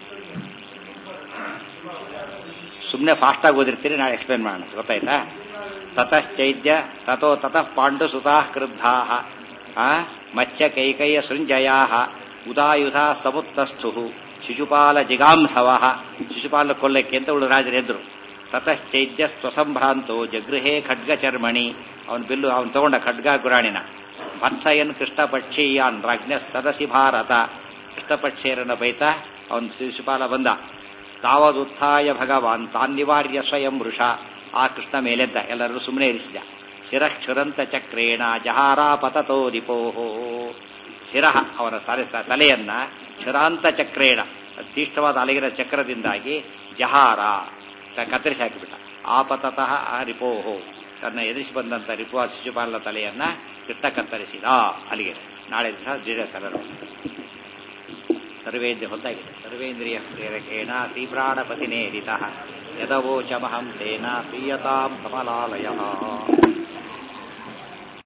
ಸುಮ್ಮನೆ ಫಾಸ್ಟ್ ಆಗಿ ಓದಿರ್ತೀರಿ ನಾಳೆ ಎಕ್ಸ್ಪ್ಲೇನ್ ಮಾಡೋಣ ಗೊತ್ತಾಯ್ತಾ ತತಶ್ಚೈದ್ಯ ತಥೋ ತತಃ ಪಾಂಡು ಸುತಾ ಕ್ರುದ್ಧಾ ಮತ್ಸ್ಯ ಕೈಕಯ್ಯ ಸೃಂಜಯಾ ಉದಾಯುಧ ಸಮುತ್ತಸ್ಥು ಶಿಶುಪಾಲ ಜಿಗಾಂಸವ ಶಿಶುಪಾಲ ಕೊಲ್ಲಕ್ಕೆ ಅಂತ ಉಳಿದ ರಾಜರೆದ್ರು ತತಶ್ಚೈದ್ಯ ಸ್ವಸಂಭ್ರಾಂತೋ ಜಗೃಹೇ ಖಡ್ಗ ಚರ್ಮಣಿ ಅವನ ಬಿಲ್ಲು ಅವನು ತಗೊಂಡ ಖಡ್ಗ ಗುರಾಣಿನ ಮತ್ಸಯನ್ ಕೃಷ್ಣ ಪಕ್ಷೀಯಾನ್ ರಾಜ್ಞ ಸದಸಿ ಭಾರತ ಕೃಷ್ಣ ಪಕ್ಷಿಯರನ್ನ ಬೈತ ಅವನು ಶಿಶುಪಾಲ ಬಂದ ತಾವದುತ್ಥಾಯ ಭಗವಾನ್ ತಾನ್ನಿವಾರ್ಯ ಸ್ವಯಂ ವೃಷ ಆ ಕೃಷ್ಣ ಮೇಲೆದ್ದ ಎಲ್ಲರೂ ಸುಮ್ಮನೆ ಇರಿಸಿದ ಶಿರಕ್ಷುರಂತ ಚಕ್ರೇಣ ಜಹಾರಾ ಪತತೋ ದಿಪೋಹೋ ಶಿರಃ ಅವನ ಸಾರಿ- ತಲೆಯನ್ನ ಕ್ಷುರಾಂತ ಚಕ್ರೇಣ ತೀಷ್ಠವಾದ ಅಲಗಿನ ಚಕ್ರದಿಂದಾಗಿ ಜಹಾರ ಕ- ಕತ್ತರಿಸಿ ಹಾಕಿಬಿಟ್ಟ ಆಪತತಃ ಆ ರಿಪೋಹೋ ತನ್ನ ಎದುರಿಸಿ ಬಂದಂತ ರಿಪುವ ಶಿಶುಪಾಲನ ತಲೆಯನ್ನ ಕೃಷ್ಣ ಕತ್ತರಿಸಿದ ಅಲ್ಲಿಗೆ ನಾಳೆ ದಿವಸ ಜೀರ ಸರಳು ಸರ್ವೇಂದ್ರಿಯ ಹೊತ್ತಾಗಿದೆ ಸರ್ವೇಂದ್ರಿಯ ಪ್ರೇರಕೇಣ ತೀವ್ರಾಣಪತಿನೇರಿತ ಯದವೋಚಮಹಂ ತೇನ ಪ್ರೀಯತಾಂ ಕಮಲಾಲಯ